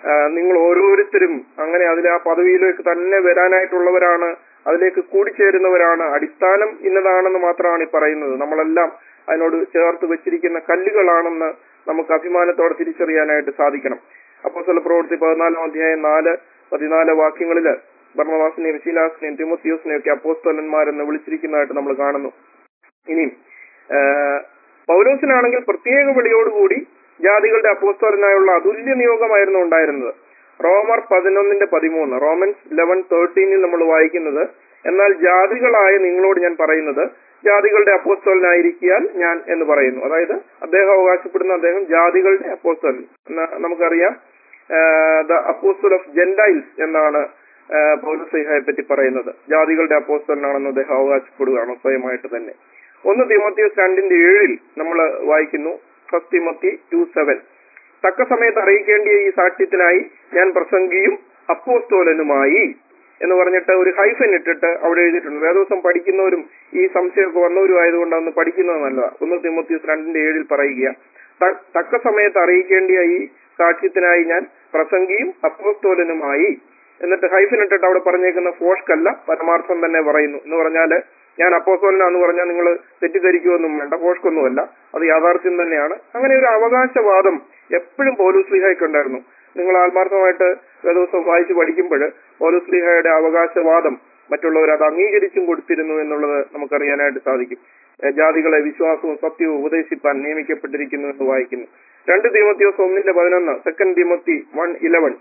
ആ, നിങ്ങൾ ഓരോരുത്തരും അങ്ങനെ അതിൽ ആ പദവിയിലേക്ക് തന്നെ വരാനായിട്ടുള്ളവരാണ് അതിലേക്ക് കൂടിച്ചേരുന്നവരാണ് അടിസ്ഥാനം ഇന്നതാണെന്ന് മാത്രമാണ് ഈ പറയുന്നത് നമ്മളെല്ലാം അതിനോട് ചേർത്ത് വെച്ചിരിക്കുന്ന കല്ലുകളാണെന്ന് നമുക്ക് അഭിമാനത്തോടെ തിരിച്ചറിയാനായിട്ട് സാധിക്കണം അപ്പോൾ ചില പ്രവൃത്തി പതിനാലാം അധ്യായം നാല് പതിനാല് വാക്യങ്ങളില് ഭർണവാസിനെയും ശീലാസിനെയും തിമോത്തിയോസിനെയും ഒക്കെ അപ്പോസ്തലന്മാരെന്ന് വിളിച്ചിരിക്കുന്നതായിട്ട് നമ്മൾ കാണുന്നു ഇനിയും ആ, പൗലോസിനാണെങ്കിൽ പ്രത്യേക വിളിയോടുകൂടി ജാതികളുടെ അപ്പോസ്തലനായുള്ള അതുല്യ നിയോഗമായിരുന്നു ഉണ്ടായിരുന്നത് റോമർ പതിനൊന്നിന്റെ പതിമൂന്ന് റോമൻസ് ലെവൻ തേർട്ടീനിൽ നമ്മൾ വായിക്കുന്നത് എന്നാൽ ജാതികളായ നിങ്ങളോട് ഞാൻ പറയുന്നത് ജാതികളുടെ അപ്പോസ്തലനായിരിക്കാൻ ഞാൻ എന്ന് പറയുന്നു അതായത് അദ്ദേഹം അവകാശപ്പെടുന്ന അദ്ദേഹം ജാതികളുടെ അപ്പോസ്തലൻ എന്ന് നമുക്കറിയാം ദ അപ്പോസ്റ്റൽ ഓഫ് ജെന്റൈൽസ് എന്നാണ് പൗലസൈഹയെ പറ്റി പറയുന്നത് ജാതികളുടെ അപ്പോസ്തലനാണെന്ന് അദ്ദേഹം അവകാശപ്പെടുകയാണ് സ്വയമായിട്ട് തന്നെ ഒന്ന് തിമോത്തിയോസ് രണ്ടിന്റെ ഏഴിൽ നമ്മൾ വായിക്കുന്നു ഫസ്റ്റ് തിമോത്തി ടു സെവൻ തക്ക സമയത്ത് അറിയിക്കേണ്ടിയ ഈ സാക്ഷ്യത്തിനായി ഞാൻ പ്രസംഗിയും അപ്പോസ്തോലനുമായി എന്ന് പറഞ്ഞിട്ട് ഒരു ഹൈഫൻ ഇട്ടിട്ട് അവിടെ എഴുതിയിട്ടുണ്ട് വേദോസം പഠിക്കുന്നവരും ഈ സംശയമൊക്കെ വന്നവരും ആയതുകൊണ്ട് അന്ന് പഠിക്കുന്നത് നല്ലതാണ് ഒന്ന് തിമോത്തിയോസ് രണ്ടിന്റെ ഏഴിൽ പറയുക ത- തക്ക സമയത്ത് അറിയിക്കേണ്ടിയ ഈ സാക്ഷ്യത്തിനായി ഞാൻ പ്രസംഗിയും അപ്പോസ്തോലനുമായി എന്നിട്ട് ഹൈഫൻ ഇട്ടിട്ട് അവിടെ പറഞ്ഞേക്കുന്ന ഫോഷ്കല്ല പരമാർത്ഥം തന്നെ പറയുന്നു എന്ന് പറഞ്ഞാല് ഞാൻ അപ്പോസ്തോലനാന്ന് പറഞ്ഞാൽ നിങ്ങൾ തെറ്റിദ്ധരിക്കുമൊന്നും വേണ്ട ഫോഷ്കൊന്നുമല്ല അത് യാഥാർത്ഥ്യം തന്നെയാണ് അങ്ങനെ ഒരു അവകാശവാദം എപ്പോഴും പൗലുസ്ലിഹയ്ക്ക് ഉണ്ടായിരുന്നു നിങ്ങൾ ആത്മാർത്ഥമായിട്ട് വേദോത്സവം വായിച്ച് പഠിക്കുമ്പോൾ പൗലുസ്ലിഹയുടെ അവകാശവാദം മറ്റുള്ളവർ അത് അംഗീകരിച്ചും കൊടുത്തിരുന്നു എന്നുള്ളത് നമുക്കറിയാനായിട്ട് സാധിക്കും ഏഹ് ജാതികളെ വിശ്വാസവും സത്യവും ഉപദേശിപ്പാൻ നിയമിക്കപ്പെട്ടിരിക്കുന്നു എന്ന് വായിക്കുന്നു രണ്ട് തീമത്തിയോസ് ഒന്നിന്റെ പതിനൊന്ന് സെക്കൻഡ് തീമത്തി വൺ ഇലവൻ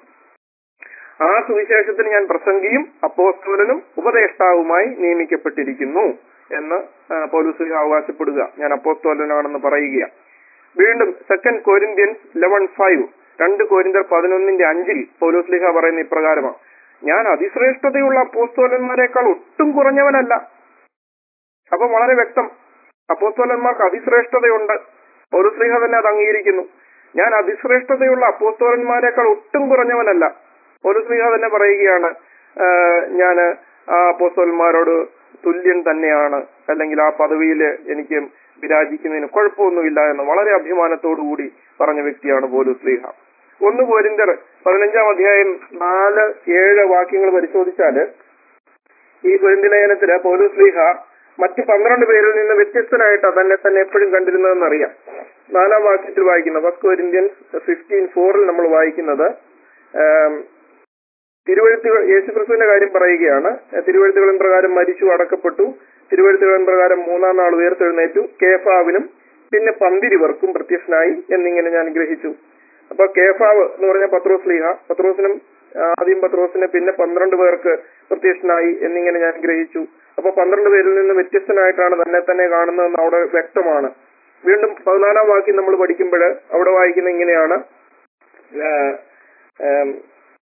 ആ സുവിശേഷത്തിന് ഞാൻ പ്രസംഗിയും അപ്പോസ്തോലനും ഉപദേഷ്ടാവുമായി നിയമിക്കപ്പെട്ടിരിക്കുന്നു എന്ന് ആ, പൗലുസ്ലിഹ അവകാശപ്പെടുക ഞാൻ അപ്പോസ്തോലനാണെന്ന് പറയുക വീണ്ടും സെക്കൻഡ് കോരിന്ത്യൻസ് ലെവൻ ഫൈവ് രണ്ട് കോരിന്തർ പതിനൊന്നിന്റെ അഞ്ചിൽ പൗലോസ്ലിഹ പറയുന്ന ഇപ്രകാരമാണ് ഞാൻ അതിശ്രേഷ്ഠതയുള്ള അപ്പോസ്തോലന്മാരെക്കാൾ ഒട്ടും കുറഞ്ഞവനല്ല അപ്പൊ വളരെ വ്യക്തം അപ്പോസ്തോലന്മാർക്ക് അതിശ്രേഷ്ഠതയുണ്ട് പൗലോസ്ലിഹ തന്നെ അത് അംഗീകരിക്കുന്നു ഞാൻ അതിശ്രേഷ്ഠതയുള്ള അപ്പോസ്തോലന്മാരെക്കാൾ ഒട്ടും കുറഞ്ഞവനല്ല പൗലോസ്ലിഹ തന്നെ പറയുകയാണ് ഞാൻ ആ അപ്പോസ്തോലന്മാരോട് തുല്യൻ തന്നെയാണ് അല്ലെങ്കിൽ ആ പദവിയിൽ എനിക്ക് വിരാജിക്കുന്നതിന് കുഴപ്പമൊന്നുമില്ല എന്ന് വളരെ അഭിമാനത്തോടു കൂടി പറഞ്ഞ വ്യക്തിയാണ് പോലുസ്ലീഹ ഒന്ന് പോരിന്തർ പതിനഞ്ചാം അധ്യായം നാല് ഏഴ് വാക്യങ്ങൾ പരിശോധിച്ചാല് ഈ പൊരിന്തിലേഖനത്തില് പൗലുസ്ലീഹ മറ്റ് പന്ത്രണ്ട് പേരിൽ നിന്ന് വ്യത്യസ്തനായിട്ട് തന്നെ തന്നെ എപ്പോഴും കണ്ടിരുന്നതെന്ന് അറിയാം നാലാം വാക്യത്തിൽ വായിക്കുന്ന ഫസ്റ്റ് കൊരിന്ത്യൻസ് ഫിഫ്റ്റീൻ ഫോറിൽ നമ്മൾ വായിക്കുന്നത് ആം, തിരുവഴുത്തുകൾ യേശുക്രിസ്തുവിന്റെ കാര്യം പറയുകയാണ് തിരുവഴുത്തുകളിൻ പ്രകാരം മരിച്ചു അടക്കപ്പെട്ടു തിരുവഴുത്തുകളിൻ പ്രകാരം മൂന്നാം നാൾ ഉയർത്തെഴുന്നേറ്റു കേഫാവിനും പിന്നെ പന്തിരിവർക്കും പ്രത്യക്ഷനായി എന്നിങ്ങനെ ഞാൻ ഗ്രഹിച്ചു അപ്പൊ കേഫാവ് എന്ന് പറഞ്ഞ പത്രോസ് ലീഹ പത്രോസിനും ആ, ആദ്യം പത്രോസിന് പിന്നെ പന്ത്രണ്ട് പേർക്ക് പ്രത്യക്ഷനായി എന്നിങ്ങനെ ഞാൻ ഗ്രഹിച്ചു അപ്പൊ പന്ത്രണ്ട് പേരിൽ നിന്ന് വ്യത്യസ്തനായിട്ടാണ് തന്നെ തന്നെ കാണുന്നതെന്ന് അവിടെ വ്യക്തമാണ് വീണ്ടും പതിനാലാം വാക്യം നമ്മൾ പഠിക്കുമ്പോൾ അവിടെ വായിക്കുന്ന ഇങ്ങനെയാണ് ആ, ആം,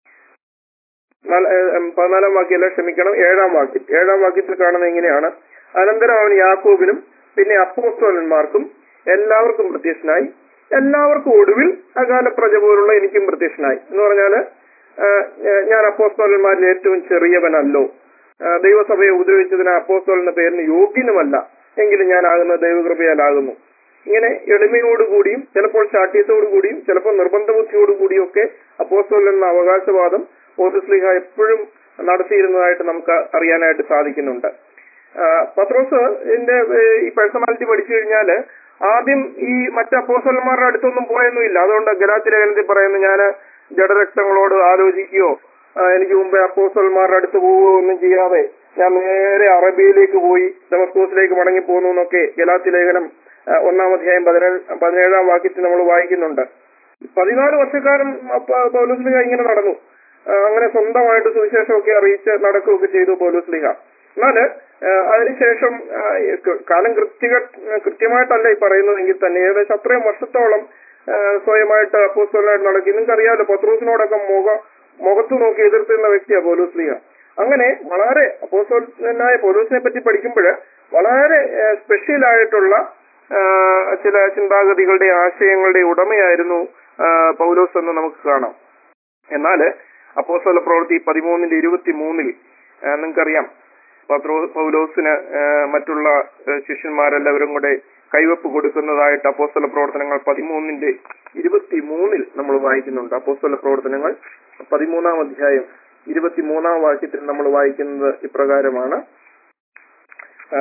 നാല- ഏ, ഉം, പതിനാലാം വാക്യമല്ല ക്ഷമിക്കണം ഏഴാം വാക്യം ഏഴാം വാക്യത്തിൽ കാണുന്നത് എങ്ങനെയാണ് അനന്തരം അവൻ യാക്കോബിനും പിന്നെ അപ്പോസ്തോലന്മാർക്കും എല്ലാവർക്കും പ്രത്യക്ഷനായി എല്ലാവർക്കും ഒടുവിൽ അകാല പ്രജ പോലുള്ള എനിക്കും പ്രത്യക്ഷനായി എന്ന് പറഞ്ഞാല് ആ, ഏ, ഞാൻ അപ്പോസ്തോലന്മാരിൽ ഏറ്റവും ചെറിയവനല്ലോ ആ, ദൈവസഭയെ ഉപദ്രവിച്ചതിന് അപ്പോസ്തോൽ എന്ന പേരിന് യോഗ്യനുമല്ല എങ്കിലും ഞാൻ ആകുന്ന ദൈവകൃപയാലാകുന്നു ഇങ്ങനെ എളിമയോടുകൂടിയും ചിലപ്പോൾ ശാഠ്യത്തോടുകൂടിയും ചിലപ്പോൾ നിർബന്ധ ബുദ്ധിയോടുകൂടിയും ഒക്കെ അപ്പോസ്തോൽ എന്ന അവകാശവാദം പൗരസ്ലിഹ എപ്പോഴും നടത്തിയിരുന്നതായിട്ട് നമുക്ക് അറിയാനായിട്ട് സാധിക്കുന്നുണ്ട് ആ, പത്രോസ് ഇതിന്റെ ഏ, ഈ പേഴ്സണാലിറ്റി പഠിച്ചു കഴിഞ്ഞാല് ആദ്യം ഈ മറ്റ് അപ്പോസ്റ്റലന്മാരുടെ അടുത്തൊന്നും പോയൊന്നുമില്ല അതുകൊണ്ട് ഗലാത്തി ലേഖനത്തിൽ പറയുന്നു ഞാൻ ജഡരക്തങ്ങളോട് ആലോചിക്കുകയോ ആ, എനിക്ക് മുമ്പേ അപ്പോസ്റ്റലന്മാരുടെ അടുത്ത് പോവുകയോ ഒന്നും ചെയ്യാതെ ഞാൻ നേരെ അറബിയയിലേക്ക് പോയി ഡമസ്കോസിലേക്ക് മടങ്ങി പോന്നു എന്നൊക്കെ ഗലാത്തി ലേഖനം ആ, ഒന്നാം അധ്യായം പതിനേഴ് പതിനേഴാം വാക്യത്തിൽ നമ്മൾ വായിക്കുന്നുണ്ട് പതിനാല് വർഷക്കാലം പൗലോസ്ലിഹ ഇങ്ങനെ നടന്നു ആ, അങ്ങനെ സ്വന്തമായിട്ട് സുവിശേഷമൊക്കെ അറിയിച്ച് നടക്കുകയൊക്കെ ചെയ്തു പൗലോസ്ലിഹ എന്നാല് ആ, അതിനുശേഷം ആ, ക- കാലം കൃത്യ കൃത്യമായിട്ടല്ല ഈ പറയുന്നതെങ്കിൽ തന്നെ ഏകദേശം അത്രയും വർഷത്തോളം ആ, സ്വയമായിട്ട് അപ്പോസ്തലനായിട്ട് നടക്കി നിങ്ങൾക്ക് അറിയാമല്ലോ പത്രോസിനോടൊക്കെ മുഖ മുഖത്ത് നോക്കി എതിർത്തിരുന്ന വ്യക്തിയാണ് പൗലോസ്ലിഹ അങ്ങനെ വളരെ അപ്പോസ്തലനായ പൗലോസിനെ പറ്റി പഠിക്കുമ്പോൾ വളരെ സ്പെഷ്യൽ ആയിട്ടുള്ള ആ, ചില ചിന്താഗതികളുടെ ആശയങ്ങളുടെ ഉടമയായിരുന്നു ആ, പൗലോസ് എന്ന് നമുക്ക് കാണാം എന്നാല് അപ്പോസ്തല പ്രവൃത്തി പതിമൂന്നിന്റെ ഇരുപത്തി മൂന്നിൽ നിങ്ങൾക്കറിയാം പത്രോ പൗലോസിന് ആ, മറ്റുള്ള ആ, ശിഷ്യന്മാരെല്ലാവരും കൂടെ കൈവപ്പ് കൊടുക്കുന്നതായിട്ട് അപ്പോസ്തല പ്രവർത്തനങ്ങൾ പതിമൂന്നിന്റെ ഇരുപത്തി മൂന്നിൽ നമ്മൾ വായിക്കുന്നുണ്ട് അപ്പോസ്തല പ്രവർത്തനങ്ങൾ പതിമൂന്നാം അധ്യായം ഇരുപത്തിമൂന്നാം വാക്യത്തിൽ നമ്മൾ വായിക്കുന്നത് ഇപ്രകാരമാണ് ആ,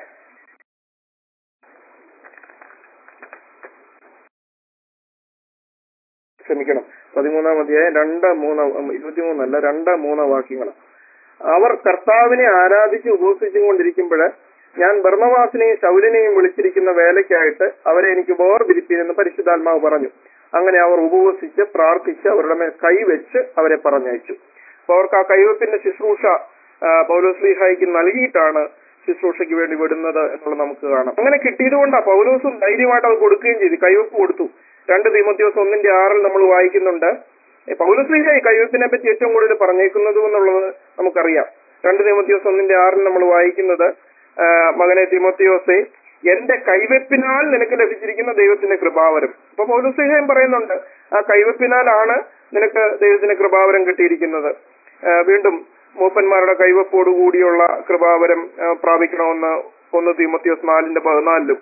ക്ഷമിക്കണം പതിമൂന്നാം അധ്യായം രണ്ട് മൂന്ന് ഇരുപത്തിമൂന്നല്ല രണ്ട് മൂന്ന് വാക്യങ്ങൾ അവർ കർത്താവിനെ ആരാധിച്ച് ഉപവസിച്ചും കൊണ്ടിരിക്കുമ്പോൾ ഞാൻ ബർമ്മവാസിനെയും ശൗലിനെയും വിളിച്ചിരിക്കുന്ന വേലയ്ക്കായിട്ട് അവരെ എനിക്ക് വേർതിരിപ്പീനെന്ന് പരിശുദ്ധാത്മാവ് പറഞ്ഞു അങ്ങനെ അവർ ഉപവസിച്ച് പ്രാർത്ഥിച്ച് അവരുടെ മേൽ കൈവച്ച് അവരെ പറഞ്ഞയച്ചു അപ്പൊ അവർക്ക് ആ കൈവപ്പിന്റെ ശുശ്രൂഷ ആ, പൗലോസ്ലീഹായിക്ക് നൽകിയിട്ടാണ് ശുശ്രൂഷയ്ക്ക് വേണ്ടി വിടുന്നത് എന്നുള്ളത് നമുക്ക് കാണാം അങ്ങനെ കിട്ടിയതുകൊണ്ടാണ് പൗലോസും ധൈര്യമായിട്ട് അത് കൊടുക്കുകയും ചെയ്തു കൈവപ്പ് കൊടുത്തു രണ്ട് തീമത്യോസ് ഒന്നിന്റെ ആറിൽ നമ്മൾ വായിക്കുന്നുണ്ട് ഏ, പൗലോസ്ലീഹായി കൈവപ്പിനെ പറ്റി ഏറ്റവും കൂടുതൽ പറഞ്ഞേക്കുന്നത് എന്നുള്ളത് നമുക്കറിയാം രണ്ട് തീമത്യോസ് ഒന്നിന്റെ ആറിൽ നമ്മൾ വായിക്കുന്നത് ആ, മകനെ തിമോത്തിയോസെ എന്റെ കൈവെപ്പിനാൽ നിനക്ക് ലഭിച്ചിരിക്കുന്ന ദൈവത്തിന്റെ കൃപാവരം അപ്പൊ പൗലോസ്ലീഹായും പറയുന്നുണ്ട് ആ കൈവെപ്പിനാലാണ് നിനക്ക് ദൈവത്തിന്റെ കൃപാവരം കിട്ടിയിരിക്കുന്നത് ആ, വീണ്ടും മൂപ്പന്മാരുടെ കൈവപ്പോടുകൂടിയുള്ള കൃപാവരം ആ, പ്രാപിക്കണമെന്ന് ഒന്ന് തീമത്യോസ് നാലിന്റെ പതിനാലിലും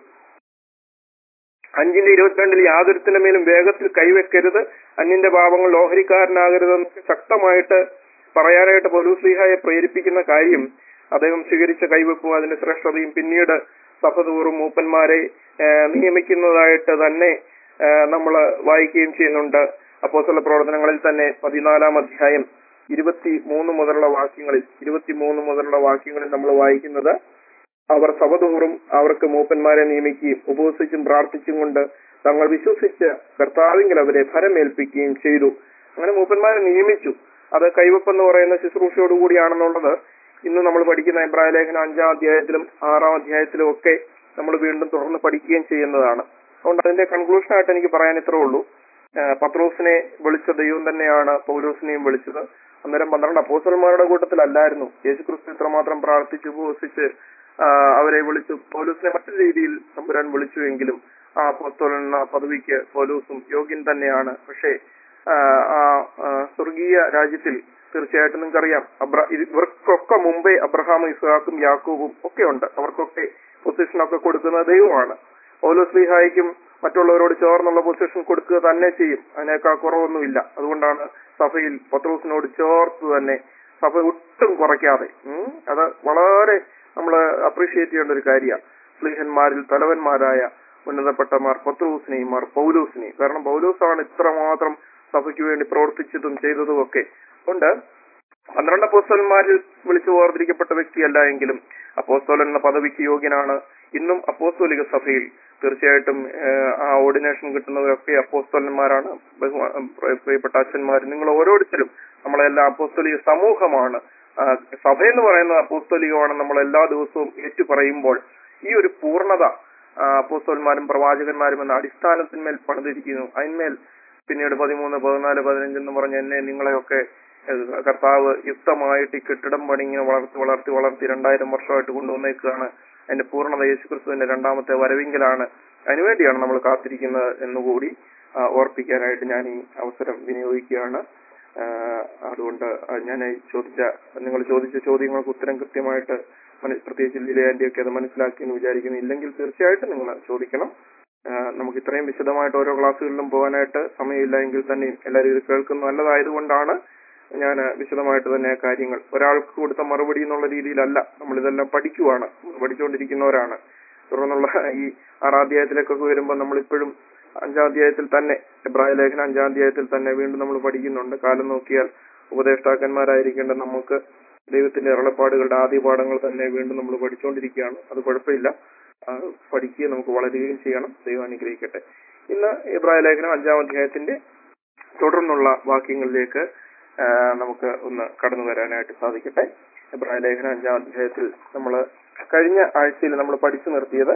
അഞ്ചിന്റെ ഇരുപത്തിരണ്ടിൽ യാതൊരുത്തിന്റെ മേലും വേഗത്തിൽ കൈവെക്കരുത് അന്യന്റെ പാപങ്ങൾ ഓഹരിക്കാരനാകരുത് എന്നൊക്കെ ശക്തമായിട്ട് പറയാനായിട്ട് പൗലൂസ്ലിഹായെ പ്രേരിപ്പിക്കുന്ന കാര്യം അദ്ദേഹം സ്വീകരിച്ച കൈവെപ്പും അതിന്റെ ശ്രേഷ്ഠതയും പിന്നീട് സഭ തോറും മൂപ്പന്മാരെ ആ, നിയമിക്കുന്നതായിട്ട് തന്നെ നമ്മൾ വായിക്കുകയും ചെയ്യുന്നുണ്ട് അപ്പോസ്തല പ്രവർത്തനങ്ങളിൽ തന്നെ പതിനാലാം അധ്യായം ഇരുപത്തി മൂന്ന് മുതലുള്ള വാക്യങ്ങളിൽ ഇരുപത്തി മൂന്ന് മുതലുള്ള വാക്യങ്ങളിൽ നമ്മൾ വായിക്കുന്നത് അവർ സഭതോറും അവർക്ക് മൂപ്പന്മാരെ നിയമിക്കുകയും ഉപവസിച്ചും പ്രാർത്ഥിച്ചും കൊണ്ട് തങ്ങൾ വിശ്വസിച്ച് കർത്താവിങ്കിൽ അവരെ ഫലമേൽപ്പിക്കുകയും ചെയ്തു അങ്ങനെ മൂപ്പന്മാരെ നിയമിച്ചു അത് കൈവപ്പെന്ന് പറയുന്ന ശുശ്രൂഷയോടുകൂടിയാണെന്നുള്ളത് ഇന്ന് നമ്മൾ പഠിക്കുന്ന അഭിപ്രായ ലേഖനം അഞ്ചാം അധ്യായത്തിലും ആറാം അധ്യായത്തിലും ഒക്കെ നമ്മൾ വീണ്ടും തുടർന്ന് പഠിക്കുകയും ചെയ്യുന്നതാണ് അതുകൊണ്ട് അതിന്റെ കൺക്ലൂഷൻ ആയിട്ട് എനിക്ക് പറയാൻ ഇത്രേ ഉള്ളൂ ആ, പത്രോസിനെ വിളിച്ച ദൈവം തന്നെയാണ് പൗലോസിനെയും വിളിച്ചത് അന്നേരം പന്ത്രണ്ട് അപ്പോസ്റ്റലന്മാരുടെ കൂട്ടത്തിലല്ലായിരുന്നു യേശുക്രിസ്തു ഇത്രമാത്രം പ്രാർത്ഥിച്ച് ഉപവസിച്ച് ആ, അവരെ വിളിച്ചു പൗലൂസിനെ മറ്റൊരു രീതിയിൽ തമ്പുരാൻ വിളിച്ചുവെങ്കിലും ആ അപ്പോസ്തലൻ എന്ന പദവിക്ക് പൗലൂസും യോഗ്യൻ തന്നെയാണ് പക്ഷേ ആ, ആ ആ, സ്വർഗീയ രാജ്യത്തിൽ തീർച്ചയായിട്ടും നിങ്ങൾക്കറിയാം അബ്ര ഇത് ഇവർക്കൊക്കെ മുമ്പേ അബ്രഹാമും ഇസ്ഹാക്കും യാക്കൂബും ഒക്കെ ഉണ്ട് അവർക്കൊക്കെ പൊസിഷനൊക്കെ കൊടുക്കുന്ന ദൈവമാണ് പൗലോസ് ലീഹായിക്കും മറ്റുള്ളവരോട് ചേർന്നുള്ള പൊസിഷൻ കൊടുക്കുക തന്നെ ചെയ്യും അതിനേക്കാൾ കുറവൊന്നുമില്ല അതുകൊണ്ടാണ് സഭയിൽ പത്രോസിനോട് ചേർത്ത് തന്നെ സഭ ഒട്ടും കുറയ്ക്കാതെ ഉം, അത് വളരെ നമ്മൾ അപ്രീഷിയേറ്റ് ചെയ്യേണ്ട ഒരു കാര്യമാണ് സ്ലീഹന്മാരിൽ തലവന്മാരായ ഉന്നതപ്പെട്ടമാർ പത്രോസിനെയും മാർ പൗലൂസിനെയും കാരണം പൗലൂസാണ് ഇത്രമാത്രം സഭയ്ക്ക് വേണ്ടി പ്രവർത്തിച്ചതും ചെയ്തതും ഒക്കെ അതുകൊണ്ട് പന്ത്രണ്ട് അപ്പോസ്തലന്മാരിൽ വിളിച്ചു വേർതിരിക്കപ്പെട്ട വ്യക്തിയല്ല എങ്കിലും അപ്പോസ്തോലൻ എന്ന പദവിക്ക് യോഗ്യനാണ് ഇന്നും അപ്പോസ്തോലിക സഭയിൽ തീർച്ചയായിട്ടും ഏഹ്, ആ ഓർഡിനേഷൻ കിട്ടുന്നവരൊക്കെ അപ്പോസ്തോലന്മാരാണ് ബഹുമാ- പ്രിയ- പ്രിയപ്പെട്ട അച്ഛന്മാർ നിങ്ങൾ ഓരോരുത്തരും നമ്മളെല്ലാം അപ്പോസ്തോലിക സമൂഹമാണ് ആ, സഭ എന്ന് പറയുന്നത് അപ്പോസ്തോലികമാണ് നമ്മൾ എല്ലാ ദിവസവും ഏറ്റു പറയുമ്പോൾ ഈ ഒരു പൂർണ്ണത ആ, അപ്പോസ്തോലന്മാരും പ്രവാചകന്മാരും എന്ന അടിസ്ഥാനത്തിന്മേൽ പണിതിരിക്കുന്നു അതിന്മേൽ പിന്നീട് പതിമൂന്ന് പതിനാല് പതിനഞ്ച് എന്ന് പറഞ്ഞ് എന്നെ നിങ്ങളെയൊക്കെ ഏഹ്, കർത്താവ് യുക്തമായിട്ട് ഈ കെട്ടിടം പണി ഇങ്ങനെ വളർത്തി വളർത്തി വളർത്തി രണ്ടായിരം വർഷമായിട്ട് കൊണ്ടുവന്നേക്കാണ് അതിന്റെ പൂർണ്ണത യേശുക്രിസ്തുവിന്റെ രണ്ടാമത്തെ വരവിങ്കലാണ് അതിനുവേണ്ടിയാണ് നമ്മൾ കാത്തിരിക്കുന്നത് എന്നുകൂടി ആ, ഓർപ്പിക്കാനായിട്ട് ഞാൻ ഈ അവസരം വിനിയോഗിക്കുകയാണ് ആ, അതുകൊണ്ട് ഞാൻ ഈ ചോദിച്ച നിങ്ങൾ ചോദിച്ച ചോദ്യങ്ങൾക്ക് ഉത്തരം കൃത്യമായിട്ട് മന- പ്രത്യേകിച്ച് ലിലയാന്റിയൊക്കെ അത് മനസ്സിലാക്കി എന്ന് വിചാരിക്കുന്നു ഇല്ലെങ്കിൽ തീർച്ചയായിട്ടും നിങ്ങൾ ചോദിക്കണം ആ, നമുക്ക് ഇത്രയും വിശദമായിട്ട് ഓരോ ക്ലാസ്സുകളിലും പോകാനായിട്ട് സമയമില്ല എങ്കിൽ തന്നെയും എല്ലാവരും ഇത് കേൾക്കുന്നത് നല്ലതായതുകൊണ്ടാണ് ഞാൻ വിശദമായിട്ട് തന്നെ ആ കാര്യങ്ങൾ ഒരാൾക്ക് കൊടുത്ത മറുപടി എന്നുള്ള രീതിയിലല്ല നമ്മൾ ഇതെല്ലാം പഠിക്കുവാണ് പഠിച്ചുകൊണ്ടിരിക്കുന്നവരാണ് തുടർന്നുള്ള ഈ ആറാം അധ്യായത്തിലേക്കൊക്കെ വരുമ്പോൾ നമ്മൾ ഇപ്പോഴും അഞ്ചാം അധ്യായത്തിൽ തന്നെ എബ്രായ ലേഖനം അഞ്ചാം അധ്യായത്തിൽ തന്നെ വീണ്ടും നമ്മൾ പഠിക്കുന്നുണ്ട് കാലം നോക്കിയാൽ ഉപദേഷ്ടാക്കന്മാരായിരിക്കേണ്ട നമുക്ക് ദൈവത്തിന്റെ ഇറളപ്പാടുകളുടെ ആദ്യ പാഠങ്ങൾ തന്നെ വീണ്ടും നമ്മൾ പഠിച്ചുകൊണ്ടിരിക്കുകയാണ് അത് കുഴപ്പമില്ല ആ, പഠിക്കുകയും നമുക്ക് വളരുകയും ചെയ്യണം ദൈവം അനുഗ്രഹിക്കട്ടെ ഇന്ന് എബ്രായ ലേഖനം അഞ്ചാം അധ്യായത്തിന്റെ തുടർന്നുള്ള വാക്യങ്ങളിലേക്ക് ആ, നമുക്ക് ഒന്ന് കടന്നു വരാനായിട്ട് സാധിക്കട്ടെ എബ്രായ ലേഖനം അഞ്ചാം അധ്യായത്തിൽ നമ്മൾ കഴിഞ്ഞ ആഴ്ചയിൽ നമ്മൾ പഠിച്ചു നിർത്തിയത്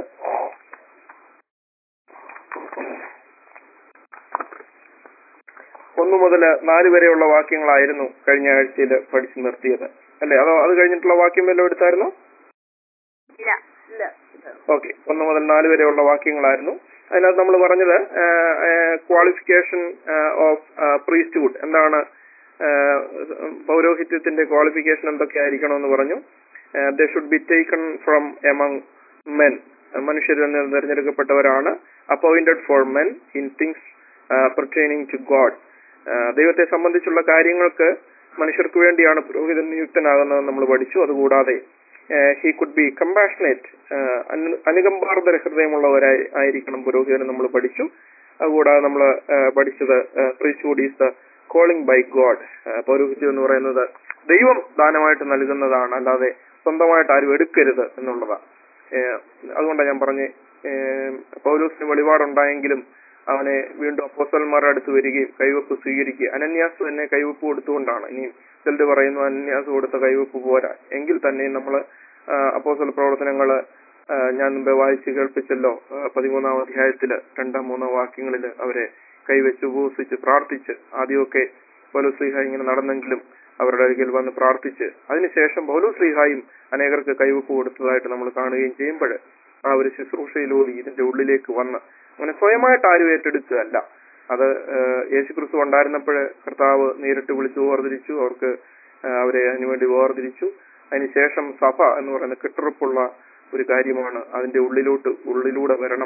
ഒന്നു മുതൽ നാല് വരെയുള്ള വാക്യങ്ങളായിരുന്നു കഴിഞ്ഞ ആഴ്ചയിൽ പഠിച്ചു നിർത്തിയത് അല്ലെ അതോ അത് കഴിഞ്ഞിട്ടുള്ള വാക്യം വല്ലതും എടുത്തായിരുന്നോ ഇല്ല ഇല്ല ഓക്കെ ഒന്ന് മുതൽ നാല് വരെയുള്ള വാക്യങ്ങളായിരുന്നു അതിനകത്ത് നമ്മൾ പറഞ്ഞത് ക്വാളിഫിക്കേഷൻ ഓഫ് പ്രീസ്റ്റ്ഹുഡ് എന്താണ് ആ, പൗരോഹിത്യത്തിന്റെ ക്വാളിഫിക്കേഷൻ എന്തൊക്കെ ആയിരിക്കണം എന്ന് പറഞ്ഞു the should be taken from among men മനുഷ്യരിൽ നിന്ന് തിരഞ്ഞെടുക്കപ്പെട്ടവരാണ് appointed for men in things pertaining to God ദൈവത്തെ സംബന്ധിച്ചുള്ള കാര്യങ്ങൾക്ക് മനുഷ്യർക്ക് വേണ്ടിയാണ് പുരോഹിതൻ നിയുക്തനാകുന്നത് നമ്മൾ പഠിച്ചു അതുകൂടാതെ ഹി കുഡ് ബി കമ്പാഷനേറ്റ് അനുകമ്പാർദ്ദ ഹൃദയമുള്ളവരായി ആയിരിക്കണം പുരോഹിതൻ നമ്മൾ പഠിച്ചു അതുകൂടാതെ നമ്മൾ പഠിച്ചത് priesthood is the calling by God പൗരോഹിത്യം എന്ന് പറയുന്നത് ദൈവം ദാനമായിട്ട് നൽകുന്നതാണ് അല്ലാതെ സ്വന്തമായിട്ട് ആരും എടുക്കരുത് എന്നുള്ളതാണ് അതുകൊണ്ടാണ് ഞാൻ പറഞ്ഞ് പൗലോസിന് വെളിപാടുണ്ടായെങ്കിലും അവനെ വീണ്ടും അപ്പോസ്റ്റൽമാരുടെ അടുത്ത് വരികയും കൈവപ്പ് സ്വീകരിക്കുക അനന്യാസ് തന്നെ കൈവപ്പ് കൊടുത്തുകൊണ്ടാണ് ഇനിയും ചിലർ പറയുന്നു അനന്യാസ് കൊടുത്ത കൈവപ്പ് പോരാ എങ്കിൽ തന്നെ നമ്മൾ അപ്പോസ്റ്റൽ പ്രവർത്തനങ്ങള് ഞാൻ മുമ്പേ വായിച്ച് കേൾപ്പിച്ചല്ലോ പതിമൂന്നാം അധ്യായത്തില് രണ്ടാം മൂന്നാം വാക്യങ്ങളിൽ അവരെ കൈവച്ച് ഉപവസിച്ച് പ്രാർത്ഥിച്ച് ആദ്യമൊക്കെ പൗലോസ്ലിഹ ഇങ്ങനെ നടന്നെങ്കിലും അവരുടെ അരികിൽ വന്ന് പ്രാർത്ഥിച്ച് അതിനുശേഷം പൗലോസ്ലിഹായും അനേകർക്ക് കൈവപ്പ് കൊടുത്തതായിട്ട് നമ്മൾ കാണുകയും ചെയ്യുമ്പോൾ ആ ഒരു ശുശ്രൂഷയിലൂടെ ഇതിന്റെ ഉള്ളിലേക്ക് വന്ന് അങ്ങനെ സ്വയമായിട്ട് ആരും ഏറ്റെടുക്കുകയല്ല അത് യേശുക്രിസ്തു ഉണ്ടായിരുന്നപ്പോൾ കർത്താവ് നേരിട്ട് വിളിച്ചു വേർതിരിച്ചു അവർക്ക് അവരെ അതിനുവേണ്ടി വേർതിരിച്ചു അതിനുശേഷം സഭ എന്ന് പറയുന്ന കെട്ടുറപ്പുള്ള ഒരു കാര്യമാണ് അതിന്റെ ഉള്ളിലോട്ട് ഉള്ളിലൂടെ വരണം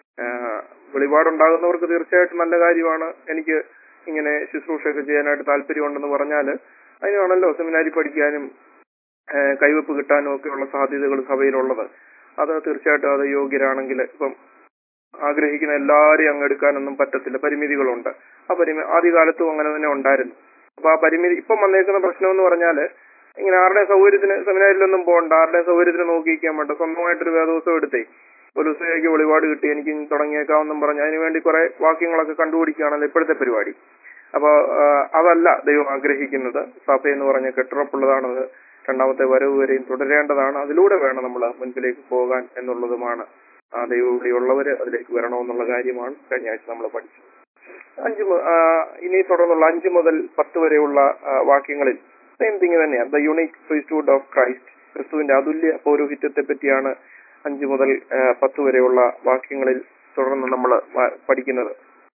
വെളിപാടുണ്ടാകുന്നവർക്ക് തീർച്ചയായിട്ടും നല്ല കാര്യമാണ് എനിക്ക് ഇങ്ങനെ ശുശ്രൂഷയൊക്കെ ചെയ്യാനായിട്ട് താല്പര്യമുണ്ടെന്ന് പറഞ്ഞാൽ അതിനാണല്ലോ സെമിനാരി പഠിക്കാനും കൈവപ്പ് കിട്ടാനും ഒക്കെയുള്ള സാധ്യതകൾ സഭയിലുള്ളത് അത് തീർച്ചയായിട്ടും അത് യോഗ്യരാണെങ്കിൽ ഇപ്പം ആഗ്രഹിക്കുന്ന എല്ലാവരെയും അങ്ങ് എടുക്കാനൊന്നും പറ്റത്തില്ല പരിമിതികളുണ്ട് ആ പരിമി ആദ്യകാലത്തും അങ്ങനെ തന്നെ ഉണ്ടായിരുന്നു അപ്പൊ ആ പരിമിതി ഇപ്പം വന്നേക്കുന്ന പ്രശ്നം എന്ന് പറഞ്ഞാല് ഇങ്ങനെ ആരുടെ സൗകര്യത്തിന് സെമിനാരിലൊന്നും പോകണ്ട ആരുടെ സൗകര്യത്തിന് നോക്കിയിരിക്കാൻ വേണ്ട സ്വന്തമായിട്ടൊരു വേദോത്സവം എടുത്തേ ഒരു ദിവസത്തേക്ക് വെളിപാട് കിട്ടി എനിക്ക് തുടങ്ങിയേക്കാമെന്നും പറഞ്ഞ് അതിനുവേണ്ടി കുറെ വാക്യങ്ങളൊക്കെ കണ്ടുപിടിക്കുകയാണല്ലോ ഇപ്പോഴത്തെ പരിപാടി അപ്പൊ അതല്ല ദൈവം ആഗ്രഹിക്കുന്നത് സഭ എന്ന് പറഞ്ഞ കെട്ടുറപ്പുള്ളതാണത് രണ്ടാമത്തെ വരവ് വരെയും തുടരേണ്ടതാണ് അതിലൂടെ വേണം നമ്മൾ മുൻപിലേക്ക് പോകാൻ എന്നുള്ളതുമാണ് ആ ദൈവം ഇവിടെയുള്ളവര് അതിലേക്ക് വരണമെന്നുള്ള കാര്യമാണ് കഴിഞ്ഞ ആഴ്ച നമ്മൾ പഠിച്ചത് അഞ്ച് ഇനി തുടർന്നുള്ള അഞ്ച് മുതൽ പത്ത് വരെയുള്ള വാക്യങ്ങളിൽ സെയിം തിങ് തന്നെയാണ് the unique priesthood of Christ ക്രിസ്തുവിന്റെ അതുല്യ പൗരോഹിത്യത്തെ പറ്റിയാണ് അഞ്ച് മുതൽ പത്ത് വരെയുള്ള വാക്യങ്ങളിൽ തുടർന്ന് നമ്മൾ പഠിക്കുന്നത്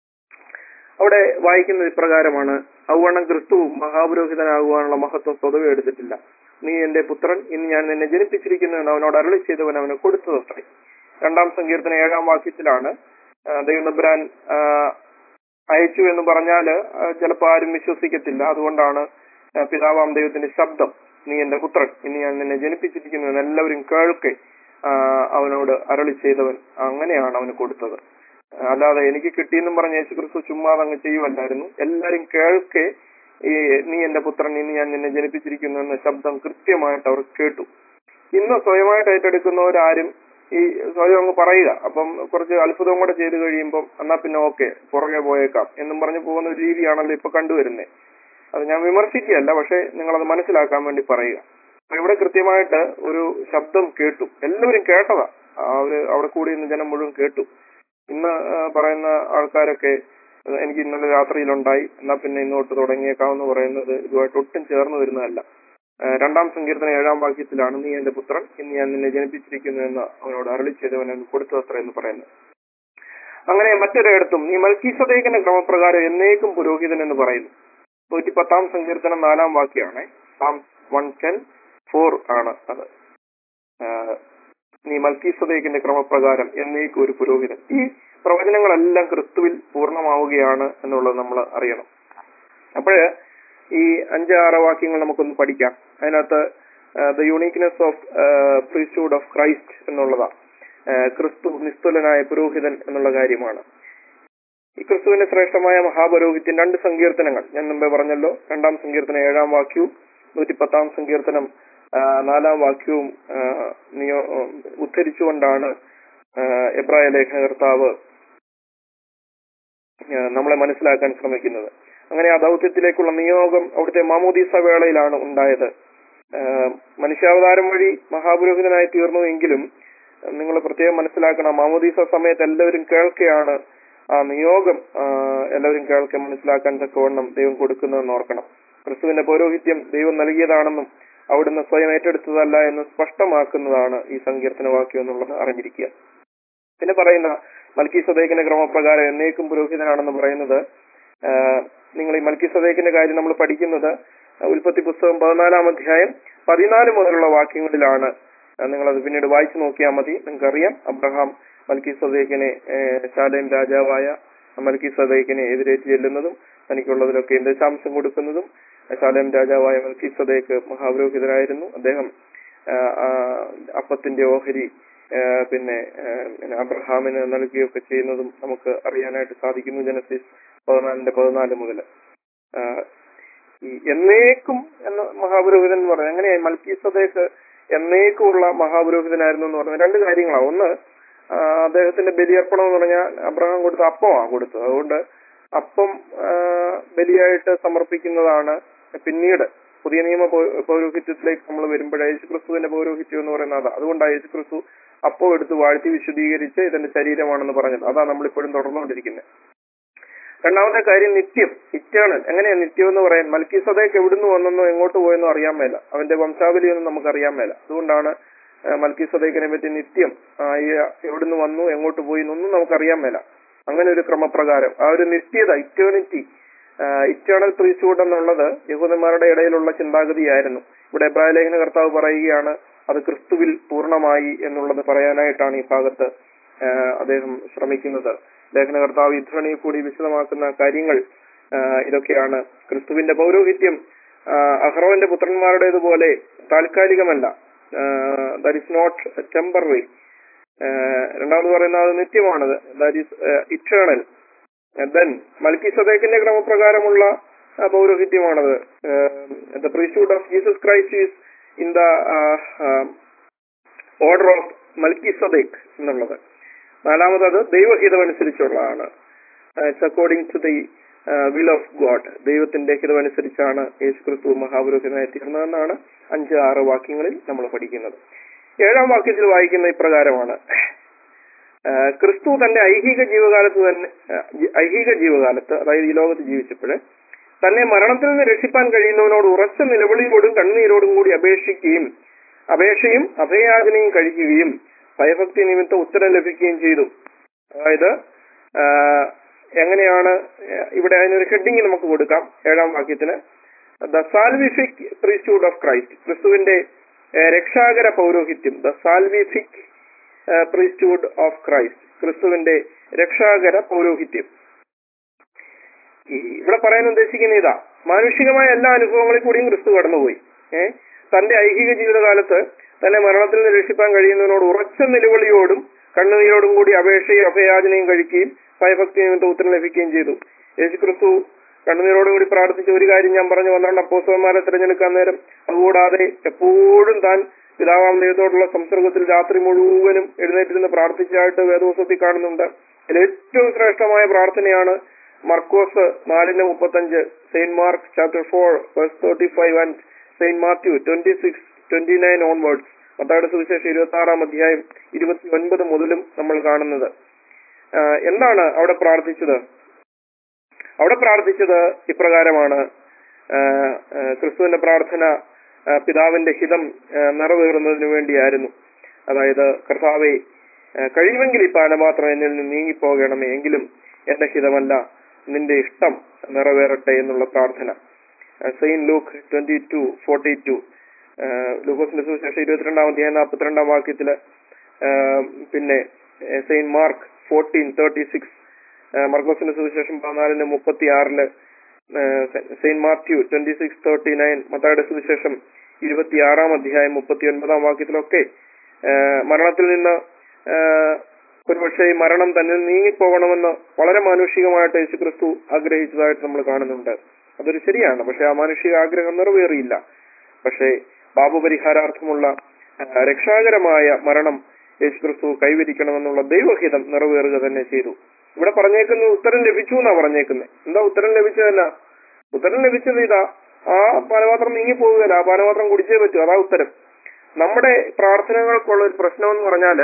അവിടെ വായിക്കുന്നത് ഇപ്രകാരമാണ് ഔവണ്ണം ക്രിസ്തുവും മഹാപുരോഹിതനാകുവാനുള്ള മഹത്വം സ്വതവേ എടുത്തിട്ടില്ല നീ എന്റെ പുത്രൻ ഇന്ന് ഞാൻ നിന്നെ ജനിപ്പിച്ചിരിക്കുന്നു എന്ന് അവനോട് അരളി ചെയ്തവൻ അവന് കൊടുത്തതത്രേ രണ്ടാം സങ്കീർത്തന ഏഴാം വാക്യത്തിലാണ് ദൈവനബ്രാൻ അയച്ചു എന്ന് പറഞ്ഞാല് ചിലപ്പോൾ ആരും വിശ്വസിക്കത്തില്ല അതുകൊണ്ടാണ് പിതാവാം ദൈവത്തിന്റെ ശബ്ദം നീ എന്റെ പുത്രൻ ഇനി ഞാൻ നിന്നെ ജനിപ്പിച്ചിരിക്കുന്നു എന്ന് എല്ലാവരും കേൾക്കെ അവനോട് അരളി ചെയ്തവൻ അങ്ങനെയാണ് അവന് കൊടുത്തത് അല്ലാതെ എനിക്ക് കിട്ടിയെന്നും പറഞ്ഞ യേശു ക്രിസ്തു ചുമ്മാതെ അങ്ങ് ചെയ്യുമല്ലായിരുന്നു എല്ലാരും കേൾക്കെ ഈ നീ എന്റെ പുത്രൻ ഇനി ഞാൻ നിന്നെ ജനിപ്പിച്ചിരിക്കുന്നു എന്ന ശബ്ദം കൃത്യമായിട്ട് അവർ കേട്ടു ഇന്ന് സ്വയമായിട്ട് ഏറ്റെടുക്കുന്നവരാരും ഈ സ്വയം അങ്ങ് പറയുക അപ്പം കുറച്ച് അത്ഭുതം കൂടെ ചെയ്ത് കഴിയുമ്പം എന്നാ പിന്നെ ഓക്കെ പുറകെ പോയേക്കാം എന്നും പറഞ്ഞു പോകുന്ന ഒരു രീതിയാണല്ലോ ഇപ്പൊ കണ്ടുവരുന്നത് അത് ഞാൻ വിമർശിക്കുകയല്ല പക്ഷെ നിങ്ങളത് മനസ്സിലാക്കാൻ വേണ്ടി പറയുക ഇവിടെ കൃത്യമായിട്ട് ഒരു ശബ്ദം കേട്ടു എല്ലാവരും കേട്ടതാ അവര് അവിടെ കൂടി ഇന്ന് ജനം മുഴുവൻ കേട്ടു ഇന്ന് പറയുന്ന ആൾക്കാരൊക്കെ എനിക്ക് ഇന്നലെ രാത്രിയിലുണ്ടായി എന്നാ പിന്നെ ഇന്നോട്ട് തുടങ്ങിയേക്കാമെന്ന് പറയുന്നത് ഇതുമായിട്ട് ഒട്ടും ചേർന്ന് വരുന്നതല്ല രണ്ടാം സങ്കീർത്തന ഏഴാം വാക്യത്തിലാണ് നീ എന്റെ പുത്രൻ ഇന്ന് ഞാൻ നിന്നെ ജനിപ്പിച്ചിരിക്കുന്നു എന്ന് അവനോട് അരളി ചെയ്തവൻ കൊടുത്തു അത്ര എന്ന് പറയുന്നത് അങ്ങനെ മറ്റൊരിടത്തും നീ മൽക്കീസദേക്കിന്റെ ക്രമപ്രകാരം എന്നേക്കും പുരോഹിതൻ എന്ന് പറയുന്നു നൂറ്റി പത്താം സങ്കീർത്തനം നാലാം വാക്യാണ് സാം വൺ ടെൻ ഫോർ ആണ് അത് നീ മൽക്കീസദേക്കിന്റെ ക്രമപ്രകാരം എന്നേക്കും ഒരു പുരോഹിതൻ ഈ പ്രവചനങ്ങളെല്ലാം ക്രിസ്തുവിൽ പൂർണ്ണമാവുകയാണ് എന്നുള്ളത് നമ്മൾ അറിയണം അപ്പോഴ് ഈ അഞ്ച് ആറ് വാക്യങ്ങൾ നമുക്കൊന്ന് പഠിക്കാം അതിനകത്ത് the uniqueness of priesthood of Christ എന്നുള്ളതാണ് ക്രിസ്തു നിസ്തുലനായ പുരോഹിതൻ എന്നുള്ള കാര്യമാണ് ഈ ക്രിസ്തുവിന്റെ ശ്രേഷ്ഠമായ മഹാപുരോഹിത്യം രണ്ട് സങ്കീർത്തനങ്ങൾ ഞാൻ മുമ്പേ പറഞ്ഞല്ലോ രണ്ടാം സങ്കീർത്തനം ഏഴാം വാക്യവും നൂറ്റിപ്പത്താം സങ്കീർത്തനം നാലാം വാക്യവും നിയോ ഉദ്ധരിച്ചുകൊണ്ടാണ് എബ്രായ ലേഖനകർത്താവ് നമ്മളെ മനസ്സിലാക്കാൻ ശ്രമിക്കുന്നത് അങ്ങനെ ആ ദൗത്യത്തിലേക്കുള്ള നിയോഗം അവിടുത്തെ മാമോദീസ വേളയിലാണ് ഉണ്ടായത് മനുഷ്യാവതാരം വഴി മഹാപുരോഹിതനായി തീർന്നു എങ്കിലും നിങ്ങൾ പ്രത്യേകം മനസ്സിലാക്കണം മാമോദീസ സമയത്ത് എല്ലാവരും കേൾക്കെയാണ് ആ നിയോഗം എല്ലാവരും കേൾക്കെ മനസ്സിലാക്കാൻ തക്കവണ്ണം ദൈവം കൊടുക്കുന്നതെന്ന് ഓർക്കണം ക്രിസ്തുവിന്റെ പൗരോഹിത്യം ദൈവം നൽകിയതാണെന്നും അവിടുന്ന് സ്വയം ഏറ്റെടുത്തതല്ല എന്ന് സ്പഷ്ടമാക്കുന്നതാണ് ഈ സങ്കീർത്തന വാക്യം എന്നുള്ളത് അറിഞ്ഞിരിക്കുക പിന്നെ പറയുന്ന മൽക്കി സദേക്കിന്റെ ക്രമപ്രകാരം എന്നേക്കും പുരോഹിതനാണെന്ന് പറയുന്നത് നിങ്ങൾ ഈ മൽക്കി സദേക്കിന്റെ കാര്യം നമ്മൾ പഠിക്കുന്നത് ഉൽപ്പത്തി പുസ്തകം പതിനാലാം അധ്യായം പതിനാല് മുതലുള്ള വാക്യങ്ങളിലാണ് ആ, നിങ്ങളത് പിന്നീട് വായിച്ചു നോക്കിയാൽ മതി നിങ്ങൾക്കറിയാം അബ്രഹാം മൽക്കി സദേക്കിനെ ശാലയം രാജാവായ മൽക്കി സദേക്കിനെ എതിരേറ്റ് ചെല്ലുന്നതും തനിക്കുള്ളതിലൊക്കെ ദശാംശം കൊടുക്കുന്നതും ശാലയം രാജാവായ മൽക്കി സദേക്ക് മഹാപുരോഹിതനായിരുന്നു അദ്ദേഹം ആ, ആ, അപ്പത്തിന്റെ ഓഹരി ആ, പിന്നെ ആ, പിന്നെ അബ്രഹാമിന് നൽകുകയൊക്കെ ചെയ്യുന്നതും നമുക്ക് അറിയാനായിട്ട് സാധിക്കുന്നു ജനസിസ് പതിനാലിന്റെ പതിനാല് മുതൽ ഈ എന്നേക്കും എന്ന മഹാപുരോഹിതൻ എന്ന് പറയുന്നത് എങ്ങനെയായി മൽക്കി സദേക്ക് എന്നേക്കുമുള്ള മഹാപുരോഹിതനായിരുന്നു എന്ന് പറഞ്ഞത് രണ്ട് കാര്യങ്ങളാണ് ഒന്ന് ആ, അദ്ദേഹത്തിന്റെ ബലിയർപ്പണം എന്ന് പറഞ്ഞാൽ അബ്രഹാം കൊടുത്ത അപ്പമാണ് കൊടുത്തത് അതുകൊണ്ട് അപ്പം ആ, ബലിയായിട്ട് സമർപ്പിക്കുന്നതാണ് പിന്നീട് പുതിയ നിയമ പൗ- പൗരോഹിത്യത്തിലേക്ക് നമ്മൾ വരുമ്പോൾ യേശുക്രിസ്തുവിന്റെ പൗരോഹിത്യം എന്ന് പറയുന്നത് അതാ അതുകൊണ്ടാണ് യേശുക്രിസ്തു അപ്പം എടുത്ത് വാഴ്ത്തി വിശദീകരിച്ച് ഇതിന്റെ ശരീരമാണെന്ന് പറഞ്ഞത് അതാ നമ്മളിപ്പോഴും തുടർന്നുകൊണ്ടിരിക്കുന്നത് രണ്ടാമത്തെ കാര്യം നിത്യം ഇറ്റേണൽ എങ്ങനെയാ നിത്യം എന്ന് പറയാൻ മൽക്കി സദയ്ക്ക് എവിടുന്ന് വന്നെന്നോ എങ്ങോട്ട് പോയെന്നോ അറിയാൻ മേല അവന്റെ വംശാവലിയൊന്നും നമുക്ക് അറിയാൻ മേല അതുകൊണ്ടാണ് മൽക്കി സദൈക്കിനെ പറ്റി നിത്യം ആ, ഈ എവിടുന്ന് വന്നു എങ്ങോട്ട് പോയി എന്നൊന്നും നമുക്ക് അറിയാൻ മേല അങ്ങനെ ഒരു ക്രമപ്രകാരം ആ ഒരു നിത്യത ഇറ്റേണിറ്റി ഇറ്റേണൽ പ്രീസ്റ്റ്ഹുഡ് എന്നുള്ളത് യഹൂദന്മാരുടെ ഇടയിലുള്ള ചിന്താഗതിയായിരുന്നു ഇവിടെ എബ്രായ ലേഖന കർത്താവ് പറയുകയാണ് അത് ക്രിസ്തുവിൽ പൂർണ്ണമായി എന്നുള്ളത് പറയാനായിട്ടാണ് ഈ ഭാഗത്ത് ആ, അദ്ദേഹം ശ്രമിക്കുന്നത് ലേഖനകർത്താവ് ഇധ്വനിയെ കൂടി വിശദമാക്കുന്ന കാര്യങ്ങൾ ആ, ഇതൊക്കെയാണ് ക്രിസ്തുവിന്റെ പൗരോഹിത്യം ആ, അഹ്റോന്റെ പുത്രന്മാരുടേതുപോലെ താൽക്കാലികമല്ല ദാറ്റ് ഇസ് നോട്ട് ടെമ്പററി രണ്ടാമത് പറയുന്നത് അത് നിത്യമാണത് ദാറ്റ് ഈസ് ഇറ്റേണൽ ദെൻ മൽക്കി സദേക്കിന്റെ ക്രമപ്രകാരമുള്ള ആ, പൗരോഹിത്യമാണത് the priesthood of Jesus Christ is in the order of Melchizedek എന്നുള്ളത് നാലാമത് ദൈവഹിതമനുസരിച്ചുള്ളതാണ് it's according to the will of God ദൈവത്തിന്റെ ഹിതമനുസരിച്ചാണ് യേശുക്രിസ്തു മഹാപുരോഹിതനായി തീർന്നതെന്നാണ് അഞ്ച് ആറ് വാക്യങ്ങളിൽ നമ്മൾ പഠിക്കുന്നത് ഏഴാം വാക്യത്തിൽ വായിക്കുന്ന ഇപ്രകാരമാണ് ആ, ക്രിസ്തു തന്റെ ഐഹിക ജീവകാലത്ത് തന്നെ ആ, ജി- ഐഹിക ജീവകാലത്ത് അതായത് ഈ ലോകത്ത് ജീവിച്ചപ്പോൾ തന്നെ മരണത്തിൽ നിന്ന് രക്ഷിപ്പാൻ കഴിയുന്നവനോട് ഉറച്ച നിലവിളിയോടും കണ്ണീരോടും കൂടി അപേക്ഷിക്കുകയും അപേക്ഷയും അഭയാചനയും കഴിക്കുകയും ഭയഭക്തി നിമിത്തം ഉത്തരം ലഭിക്കുകയും ചെയ്തു അതായത് ആ, എങ്ങനെയാണ് ഇവിടെ അതിനൊരു ഹെഡിങ് നമുക്ക് കൊടുക്കാം ഏഴാം വാക്യത്തിന് the salvific priesthood of Christ ക്രിസ്തുവിന്റെ ഏ, രക്ഷാകര പൗരോഹിത്യം the salvific priesthood of Christ ക്രിസ്തുവിന്റെ രക്ഷാകര പൗരോഹിത്യം ഈ ഇവിടെ പറയാൻ ഉദ്ദേശിക്കുന്ന ഇതാ മാനുഷികമായ എല്ലാ അനുഭവങ്ങളിൽ കൂടിയും ക്രിസ്തു കടന്നുപോയി ഏ തന്റെ ഐഹിക ജീവിതകാലത്ത് തന്നെ മരണത്തിൽ നിന്ന് രക്ഷിപ്പാൻ കഴിയുന്നതിനോട് ഉറച്ച നിലവിളിയോടും കണ്ണുനീരോടും കൂടി അപേക്ഷയും അഭയാചനയും കഴിക്കുകയും ഭയഭക്തി നിമിത്തം ഉത്തരം ലഭിക്കുകയും ചെയ്തു യേശു ക്രിസ്തു കണ്ണുനീരോടും കൂടി പ്രാർത്ഥിച്ച ഒരു കാര്യം ഞാൻ പറഞ്ഞു പന്ത്രണ്ട് അപ്പോസ്തലന്മാരെ തിരഞ്ഞെടുക്കാൻ നേരം അതുകൂടാതെ എപ്പോഴും താൻ പിതാവാം ദൈവത്തോടുള്ള സംസർഗത്തിൽ രാത്രി മുഴുവനും എഴുന്നേറ്റിരുന്ന് പ്രാർത്ഥിച്ചതായിട്ട് വേദോസത്തിൽ കാണുന്നുണ്ട് അതിൽ ഏറ്റവും ശ്രേഷ്ഠമായ പ്രാർത്ഥനയാണ് മർക്കോസ് നാലിന് മുപ്പത്തഞ്ച് saint Mark chapter four verse thirty five and saint Matthew twenty six twenty nine onwards മത്തായുടെ സുവിശേഷം ഇരുപത്തി ആറാം അധ്യായം ഇരുപത്തി ഒൻപത് മുതലും നമ്മൾ കാണുന്നത് ആ, എന്താണ് അവിടെ പ്രാർത്ഥിച്ചത് അവിടെ പ്രാർത്ഥിച്ചത് ഇപ്രകാരമാണ് ആ, ആ, ക്രിസ്തുവിന്റെ പ്രാർത്ഥന ആ, പിതാവിന്റെ ഹിതം ആ, നിറവേറുന്നതിന് വേണ്ടിയായിരുന്നു അതായത് കർത്താവെ ആ, കഴിയുമെങ്കിൽ ഈ പാനപാത്രം എന്നിൽ നിന്ന് നീങ്ങിപ്പോകണമേ എങ്കിലും എന്റെ ഹിതമല്ല നിന്റെ ഇഷ്ടം നിറവേറട്ടെ എന്നുള്ള പ്രാർത്ഥന saint Luke twenty two forty two ലൂക്കോസിന്റെ സുവിശേഷം ഇരുപത്തിരണ്ടാം അധ്യായം നാൽപ്പത്തിരണ്ടാം വാക്യത്തില് ആ, പിന്നെ saint Mark fourteen thirty six മർക്കോസിന്റെ സുവിശേഷം പതിനാലിന് മുപ്പത്തി ആറില് saint Matthew twenty six thirty nine മത്തായുടെ സുവിശേഷം ഇരുപത്തി ആറാം അധ്യായം മുപ്പത്തി ഒൻപതാം വാക്യത്തിലൊക്കെ ആ, മരണത്തിൽ നിന്ന് ആ, ഒരുപക്ഷെ ഈ മരണം തന്നെ നീങ്ങിപ്പോകണമെന്ന് വളരെ മാനുഷികമായിട്ട് യേശുക്രിസ്തു ആഗ്രഹിച്ചതായിട്ട് നമ്മൾ കാണുന്നുണ്ട് അതൊരു ശരിയാണ് പക്ഷെ ആ മാനുഷിക ആഗ്രഹം നിറവേറിയില്ല പക്ഷേ പാപപരിഹാരാർത്ഥമുള്ള ആ, രക്ഷാകരമായ മരണം യേശുക്രിസ്തു കൈവരിക്കണമെന്നുള്ള ദൈവഹിതം നിറവേറുക തന്നെ ചെയ്തു ഇവിടെ പറഞ്ഞേക്കുന്നത് ഉത്തരം ലഭിച്ചു എന്നാ പറഞ്ഞേക്കുന്നത് എന്താ ഉത്തരം ലഭിച്ചതല്ല ഉത്തരം ലഭിച്ചത് ഇതാ ആ പാനപാത്രം നീങ്ങി പോവുകയല്ല ആ പാനപാത്രം കുടിച്ചേ പറ്റൂ അതാ ഉത്തരം നമ്മുടെ പ്രാർത്ഥനകൾക്കുള്ള ഒരു പ്രശ്നം എന്ന് പറഞ്ഞാല്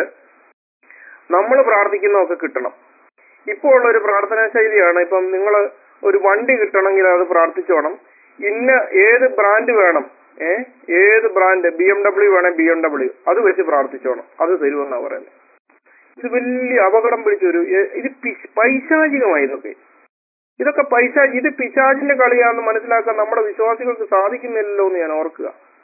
നമ്മൾ പ്രാർത്ഥിക്കുന്നതൊക്കെ കിട്ടണം ഇപ്പോൾ ഉള്ള ഒരു പ്രാർത്ഥനാ ശൈലിയാണ് ഇപ്പം നിങ്ങൾ ഒരു വണ്ടി കിട്ടണമെങ്കിൽ അത് പ്രാർത്ഥിച്ചോണം ഇന്ന ഏത് ബ്രാൻഡ് വേണം ഏ ഏത് ബ്രാൻഡ് ബി എം ഡബ്ല്യു വേണേ ബി എം ഡബ്ല്യു അത് വെച്ച് പ്രാർത്ഥിച്ചോണം അത് തരുമെന്നാ പറയുന്നത് ഇത് വലിയ അപകടം പിടിച്ചൊരു ഏ- ഇത് പി- പൈശാചികമായി ഇതൊക്കെ ഇതൊക്കെ പൈശാചി ഇത് പിശാചിന്റെ കളിയാണെന്ന് മനസ്സിലാക്കാൻ നമ്മുടെ വിശ്വാസികൾക്ക് സാധിക്കുന്നില്ലല്ലോ എന്ന് ഞാൻ ഓർക്കുക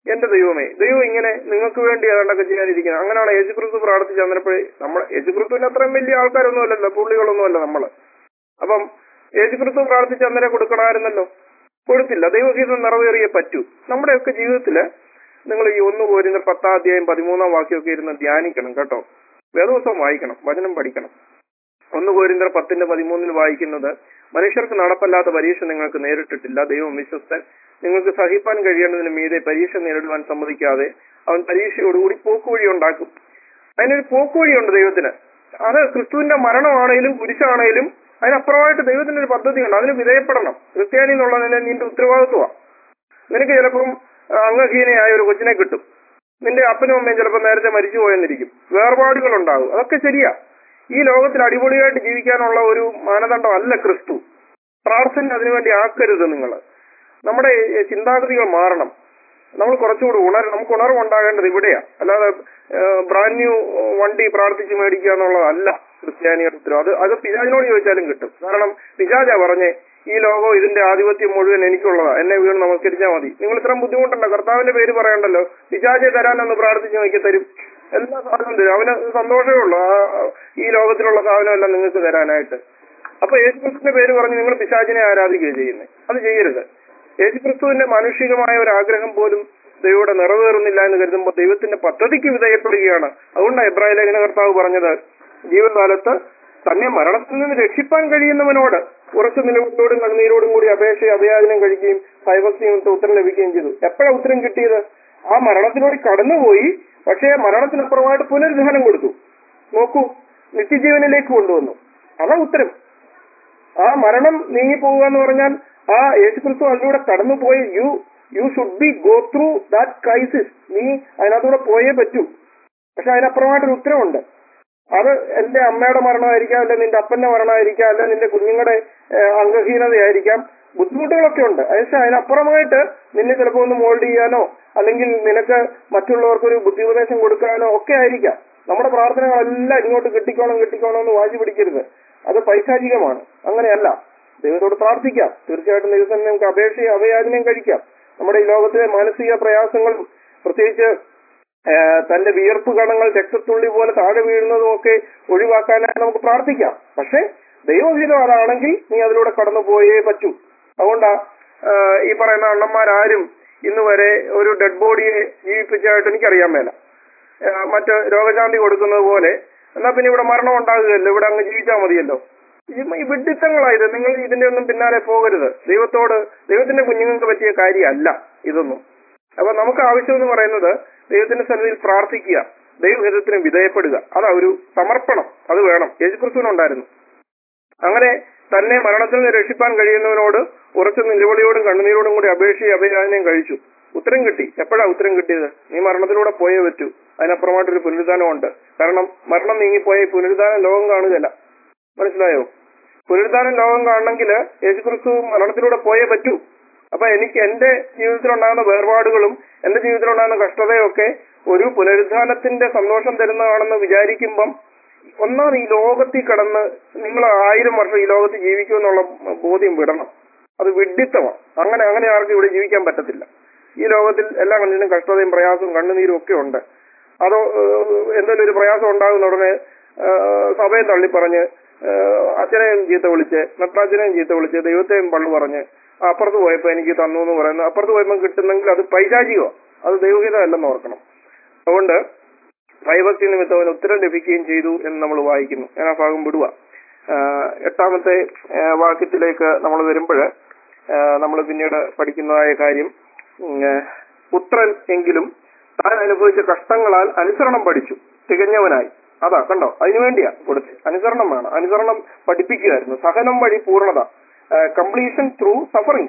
എന്റെ ദൈവമേ ദൈവം ഇങ്ങനെ നിങ്ങൾക്ക് വേണ്ടി ഏതാണ്ടൊക്കെ ചെയ്യാനിരിക്കുന്നത് അങ്ങനെയാണ് യേശുക്രിസ്തു പ്രാർത്ഥിച്ച് അന്നേരപ്പോഴേ നമ്മൾ യേശുക്രിസ്തുവിന് അത്രയും വലിയ ആൾക്കാരൊന്നും അല്ലല്ലോ പുള്ളികളൊന്നും അല്ല നമ്മള് അപ്പം യേശുക്രിസ്തു പ്രാർത്ഥിച്ച് അന്നേരം കൊടുക്കണമായിരുന്നല്ലോ കൊടുത്തില്ല ദൈവഗീതം നിറവേറിയേ പറ്റൂ നമ്മുടെയൊക്കെ ജീവിതത്തില് നിങ്ങൾ ഈ ഒന്ന് പോരുന്ന പത്താം അധ്യായം പതിമൂന്നാം വാക്യമൊക്കെ ഇരുന്ന് ധ്യാനിക്കണം കേട്ടോ വേദവസം വായിക്കണം വചനം പഠിക്കണം ഒന്ന് കോരിന്തർ പത്തിന്റെ പതിമൂന്നിൽ വായിക്കുന്നത് മനുഷ്യർക്ക് നടപ്പല്ലാത്ത പരീക്ഷ നിങ്ങൾക്ക് നേരിട്ടിട്ടില്ല ദൈവം വിശ്വസ്തൻ നിങ്ങൾക്ക് സഹിപ്പാൻ കഴിയേണ്ടതിന് മീതെ പരീക്ഷ നേരിടുവാൻ സമ്മതിക്കാതെ അവൻ പരീക്ഷയോടുകൂടി പോക്കുവഴി ഉണ്ടാക്കും അതിനൊരു പോക്കുവഴിയുണ്ട് ദൈവത്തിന് അത് ക്രിസ്തുവിന്റെ മരണമാണേലും കുരിശാണേലും അതിനപ്പുറമായിട്ട് ദൈവത്തിന്റെ ഒരു പദ്ധതിയുണ്ട് അതിന് വിധേയപ്പെടണം ക്രിസ്ത്യാനി എന്നുള്ളതിന് നിന്റെ ഉത്തരവാദിത്വമാണ് നിനക്ക് ചിലപ്പം ആ, അംഗഹീനയായ ഒരു കൊച്ചിനെ കിട്ടും നിന്റെ അപ്പനും അമ്മയും ചിലപ്പോൾ നേരത്തെ മരിച്ചു പോയെന്നിരിക്കും വേർപാടുകൾ ഉണ്ടാകും അതൊക്കെ ശരിയാ ഈ ലോകത്തിൽ അടിപൊളിയായിട്ട് ജീവിക്കാനുള്ള ഒരു മാനദണ്ഡം അല്ല ക്രിസ്തു പ്രാർത്ഥന അതിനുവേണ്ടി ആക്കരുത് നിങ്ങൾ നമ്മുടെ ഈ ചിന്താഗതികൾ മാറണം നമ്മൾ കുറച്ചുകൂടി ഉണർ നമുക്ക് ഉണർവുണ്ടാകേണ്ടത് ഇവിടെയാ അല്ലാതെ ബ്രാൻഡ് ന്യൂ വണ്ടി പ്രാർത്ഥിച്ച് മേടിക്കുക എന്നുള്ളതല്ല ക്രിസ്ത്യാനിയുടെ ഉത്തരവ് അത് അത് പിശാചിനോട് ചോദിച്ചാലും കിട്ടും കാരണം പിശാചാ പറഞ്ഞേ ഈ ലോകം ഇതിന്റെ ആധിപത്യം മുഴുവൻ എനിക്കുള്ളതാ എന്നെ വീണ് നമസ്കരിച്ചാൽ മതി നിങ്ങൾ ഇത്രയും ബുദ്ധിമുട്ടുണ്ടോ കർത്താവിന്റെ പേര് പറയണ്ടല്ലോ പിശാചെ തരാനൊന്ന് പ്രാർത്ഥിച്ച് നോക്കി തരും എല്ലാ സാധനവും തരും അവന് സന്തോഷമേ ഉള്ളൂ ആ ആ, ഈ ലോകത്തിലുള്ള സാധനമെല്ലാം നിങ്ങൾക്ക് തരാനായിട്ട് അപ്പൊ യേശുക്രിസ്തുവിന്റെ പേര് പറഞ്ഞ് നിങ്ങൾ പിശാചിനെ ആരാധിക്കുകയാണ് ചെയ്യുന്നത് അത് ചെയ്യരുത് യേശുക്രിസ്തുവിന്റെ മാനുഷികമായ ഒരു ആഗ്രഹം പോലും ദൈവയുടെ നിറവേറുന്നില്ല എന്ന് കരുതുമ്പോൾ ദൈവത്തിന്റെ പദ്ധതിക്ക് വിധേയപ്പെടുകയാണ് അതുകൊണ്ടാണ് എബ്രാഹിം ലേഖന കർത്താവ് പറഞ്ഞത് ജീവകാലത്ത് തന്നെ മരണത്തിൽ നിന്ന് രക്ഷിപ്പാൻ കഴിയുന്നവനോട് ഉറച്ചു നിലവിട്ടോടും കണ്ണീരോടും കൂടി അപേക്ഷ അഭയാചനം കഴിക്കുകയും ഭയഭക്തിയും ഉത്തരം ലഭിക്കുകയും ചെയ്തു എപ്പോഴാണ് ഉത്തരം കിട്ടിയത് ആ മരണത്തിലൂടെ കടന്നുപോയി പക്ഷേ മരണത്തിനപ്പുറമായിട്ട് പുനരുദ്ധാനം കൊടുത്തു നോക്കൂ നിത്യജീവനിലേക്ക് കൊണ്ടുവന്നു അതാ ഉത്തരം ആ മരണം നീങ്ങി പോവുക എന്ന് പറഞ്ഞാൽ ആ യേശുക്രിസ്തു അതിലൂടെ കടന്നുപോയി you you should be go through that crisis നീ അതിനകത്തൂടെ പോയേ പറ്റൂ പക്ഷെ അതിനപ്പുറമായിട്ടൊരു ഉത്തരവുണ്ട് അത് എന്റെ അമ്മയുടെ മരണമായിരിക്കാം അല്ലെ നിന്റെ അപ്പന്റെ മരണമായിരിക്കാം അല്ലെ നിന്റെ കുഞ്ഞുങ്ങളുടെ ഏഹ്, അംഗഹീനതയായിരിക്കാം ബുദ്ധിമുട്ടുകളൊക്കെ ഉണ്ട് പക്ഷെ അതിനപ്പുറമായിട്ട് നിന്നെ ചിലപ്പോൾ ഒന്ന് മോൾഡ് ചെയ്യാനോ അല്ലെങ്കിൽ നിനക്ക് മറ്റുള്ളവർക്കൊരു ബുദ്ധിപദേശം കൊടുക്കാനോ ഒക്കെ ആയിരിക്കാം നമ്മുടെ പ്രാർത്ഥനകളെല്ലാം ഇങ്ങോട്ട് കിട്ടിക്കോണം കിട്ടിക്കോണം എന്ന് വാശി പിടിക്കരുത് അത് പൈശാചികമാണ് അങ്ങനെയല്ല ദൈവത്തോട് പ്രാർത്ഥിക്കാം തീർച്ചയായിട്ടും ദൈവത്തിന് നമുക്ക് അപേക്ഷയും അഭയാചനയും കഴിക്കാം നമ്മുടെ ഈ ലോകത്തിലെ മാനസിക പ്രയാസങ്ങളും പ്രത്യേകിച്ച് ആ, തന്റെ വിയർപ്പ് കണങ്ങൾ രക്തത്തുള്ളി പോലെ താഴെ വീഴുന്നതും ഒക്കെ ഒഴിവാക്കാനായി നമുക്ക് പ്രാർത്ഥിക്കാം പക്ഷെ ദൈവഹിതം അതാണെങ്കിൽ നീ അതിലൂടെ കടന്നു പോയേ പറ്റൂ അതുകൊണ്ടാ ആ, ഈ പറയുന്ന അണ്ണന്മാരാരും ഇന്ന് വരെ ഒരു ഡെഡ് ബോഡിയെ ജീവിപ്പിച്ചതായിട്ട് എനിക്കറിയാൻ മേല ആ, മറ്റ് രോഗശാന്തി കൊടുക്കുന്നത് പോലെ എന്നാ പിന്നെ ഇവിടെ മരണം ഉണ്ടാകുകയല്ലോ ഇവിടെ അങ്ങ് ജീവിച്ചാൽ മതിയല്ലോ ഈ- ഈ വിഡിത്തങ്ങളായത് നിങ്ങൾ ഇതിന്റെ ഒന്നും പിന്നാലെ പോകരുത് ദൈവത്തോട് ദൈവത്തിന്റെ കുഞ്ഞുങ്ങൾക്ക് പറ്റിയ കാര്യമല്ല ഇതൊന്നും അപ്പൊ നമുക്ക് ആവശ്യം എന്ന് പറയുന്നത് ദൈവത്തിന്റെ സന്നിധിയിൽ പ്രാർത്ഥിക്കുക ദൈവഹിതത്തിന് വിധേയപ്പെടുക അതാ ഒരു സമർപ്പണം അത് വേണം യേശുക്രിസ്തുവിനുണ്ടായിരുന്നു അങ്ങനെ തന്നെ മരണത്തിൽ നിന്ന് രക്ഷിപ്പാൻ കഴിയുന്നവനോട് ഉറച്ച നിലവിളിയോടും കണ്ണുനീരോടും കൂടി അപേക്ഷയും അഭയാചനയും കഴിച്ചു ഉത്തരം കിട്ടി എപ്പോഴാ ഉത്തരം കിട്ടിയത് നീ മരണത്തിലൂടെ പോയേ പറ്റൂ അതിനപ്പുറമായിട്ടൊരു പുനരുദ്ധാനമുണ്ട് കാരണം മരണം നീങ്ങിപ്പോയ ഈ പുനരുദ്ധാനം ലോകം കാണുകയല്ല മനസ്സിലായോ പുനരുദ്ധാനം ലോകം കാണണമെങ്കിൽ യേശുക്രിസ്തു മരണത്തിലൂടെ പോയേ പറ്റൂ അപ്പൊ എനിക്ക് എന്റെ ജീവിതത്തിലുണ്ടാകുന്ന വേർപാടുകളും എന്റെ ജീവിതത്തിലുണ്ടാകുന്ന കഷ്ടതയൊക്കെ ഒരു പുനരുദ്ധാനത്തിന്റെ സന്തോഷം തരുന്നതാണെന്ന് വിചാരിക്കുമ്പം ഒന്നാമത് ഈ ലോകത്തിൽ കടന്ന് നിങ്ങൾ ആയിരം വർഷം ഈ ലോകത്ത് ജീവിക്കുമെന്നുള്ള ബോധ്യം വിടണം അത് വിഡിത്തമാണ് അങ്ങനെ അങ്ങനെ ആർക്കും ഇവിടെ ജീവിക്കാൻ പറ്റത്തില്ല ഈ ലോകത്തിൽ എല്ലാ കണ്ണിനും കഷ്ടതയും പ്രയാസവും കണ്ണുനീരും ഒക്കെ ഉണ്ട് അതോ ഏഹ്, എന്തെങ്കിലും ഒരു പ്രയാസം ഉണ്ടാകുന്ന ഉടനെ ഏഹ്, സഭയെ തള്ളിപ്പറഞ്ഞ് ഏഹ്, അച്ഛനെയും ചീത്ത വിളിച്ച് നട്ടാച്ചനെയും ചീത്ത വിളിച്ച് ദൈവത്തെയും പള്ളു പറഞ്ഞ് അപ്പുറത്ത് പോയപ്പോ എനിക്ക് തന്നു എന്ന് പറയുന്നത് അപ്പുറത്ത് പോയപ്പോൾ കിട്ടുന്നെങ്കിൽ അത് പൈശാചികോ അത് ദൈവഹിതമല്ലെന്ന് ഓർക്കണം അതുകൊണ്ട് ഭയഭക്തി നിമിത്തം അവന് ഉത്തരം ലഭിക്കുകയും ചെയ്തു എന്ന് നമ്മൾ വായിക്കുന്നു ഞാൻ ആ ഭാഗം വിടുക ആഹ് എട്ടാമത്തെ ആഹ് വാക്യത്തിലേക്ക് നമ്മൾ വരുമ്പോൾ നമ്മൾ പിന്നീട് പഠിക്കുന്നതായ കാര്യം ഉം, ആഹ് പുത്രൻ എങ്കിലും താൻ അനുഭവിച്ച കഷ്ടങ്ങളാൽ അനുസരണം പഠിച്ചു തികഞ്ഞവനായി അതാ കണ്ടോ അതിനുവേണ്ടിയാ കൊടുത്ത് അനുസരണം വേണം അനുസരണം പഠിപ്പിക്കുകയായിരുന്നു സഹനം വഴി പൂർണ്ണത കംപ്ലീഷൻ ത്രൂ സഫറിങ്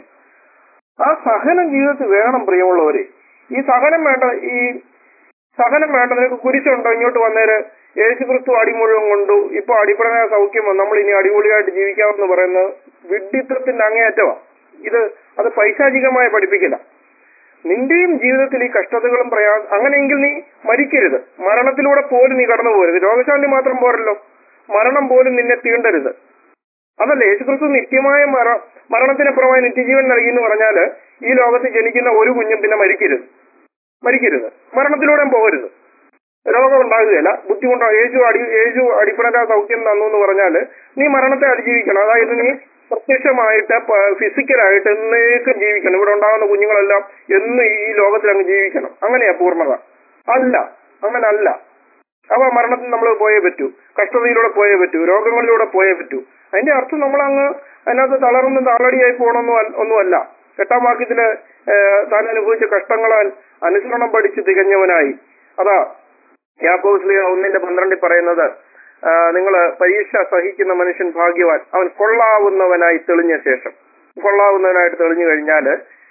ആ സഹനം ജീവിതത്തിൽ വേണം പ്രിയമുള്ളവരെ ഈ സഹനം വേണ്ട ഈ സഹനം വേണ്ട നിനക്ക് കുരിശുണ്ടോ ഇങ്ങോട്ട് വന്നേര് യേശുക്രിസ്തു അടി മുഴുവൻ കൊണ്ടു ഇപ്പൊ അടിപ്പടന സൗഖ്യം വന്നു നമ്മൾ ഇനി അടിപൊളിയായിട്ട് ജീവിക്കാമെന്ന് പറയുന്നത് വിഡ്ഢിത്തത്തിന്റെ അങ്ങേയറ്റമാ ഇത് അത് പൈശാചികമായ പഠിപ്പിക്കില്ല നിന്റെയും ജീവിതത്തിൽ ഈ കഷ്ടതകളും പ്രയാസം അങ്ങനെയെങ്കിൽ നീ മരിക്കരുത് മരണത്തിലൂടെ പോലും നീ കടന്നു പോരുത് രോഗശാന്തി മാത്രം പോരല്ലോ മരണം പോലും നിന്നെ തീണ്ടരുത് അതല്ലേ യേശുക്രിസ്തു നിത്യമായ മര മരണത്തിനപ്പുറമായി നിത്യജീവൻ നൽകി എന്ന് പറഞ്ഞാല് ഈ ലോകത്ത് ജനിക്കുന്ന ഒരു കുഞ്ഞും പിന്നെ മരിക്കരുത് മരിക്കരുത് മരണത്തിലൂടെ പോകരുത് രോഗം ഉണ്ടാകുകയില്ല ബുദ്ധിമുട്ടോ യേശു അടി യേശു അടിപ്പണ സൗഖ്യം തന്നു എന്ന് പറഞ്ഞാൽ നീ മരണത്തെ അതിജീവിക്കണം അതായത് നീ പ്രത്യക്ഷമായിട്ട് ഫിസിക്കലായിട്ട് എന്നേക്കും ജീവിക്കണം ഇവിടെ ഉണ്ടാകുന്ന കുഞ്ഞുങ്ങളെല്ലാം എന്ന് ഈ ലോകത്തിൽ അങ്ങ് ജീവിക്കണം അങ്ങനെയാ പൂർണ്ണത അല്ല അങ്ങനെ അല്ല അവ മരണത്തിൽ നമ്മൾ പോയേ പറ്റൂ കഷ്ടതയിലൂടെ പോയേ പറ്റൂ രോഗങ്ങളിലൂടെ പോയേ പറ്റൂ അതിന്റെ അർത്ഥം നമ്മൾ അങ്ങ് അതിനകത്ത് തളർന്ന് താളടിയായി പോകണമെന്നും അല്ല- ഒന്നുമല്ല എട്ടാം വാക്യത്തില് ഏഹ്, താൻ അനുഭവിച്ച കഷ്ടങ്ങളാൽ അനുസരണം പഠിച്ച് തികഞ്ഞവനായി അതാ യാക്കോസ്ലിയ ഒന്നിന്റെ പന്ത്രണ്ടിൽ പറയുന്നത് നിങ്ങൾ പരീക്ഷ സഹിക്കുന്ന മനുഷ്യൻ ഭാഗ്യവാൻ അവൻ കൊള്ളാവുന്നവനായി തെളിഞ്ഞ ശേഷം കൊള്ളാവുന്നവനായിട്ട് തെളിഞ്ഞു കഴിഞ്ഞാൽ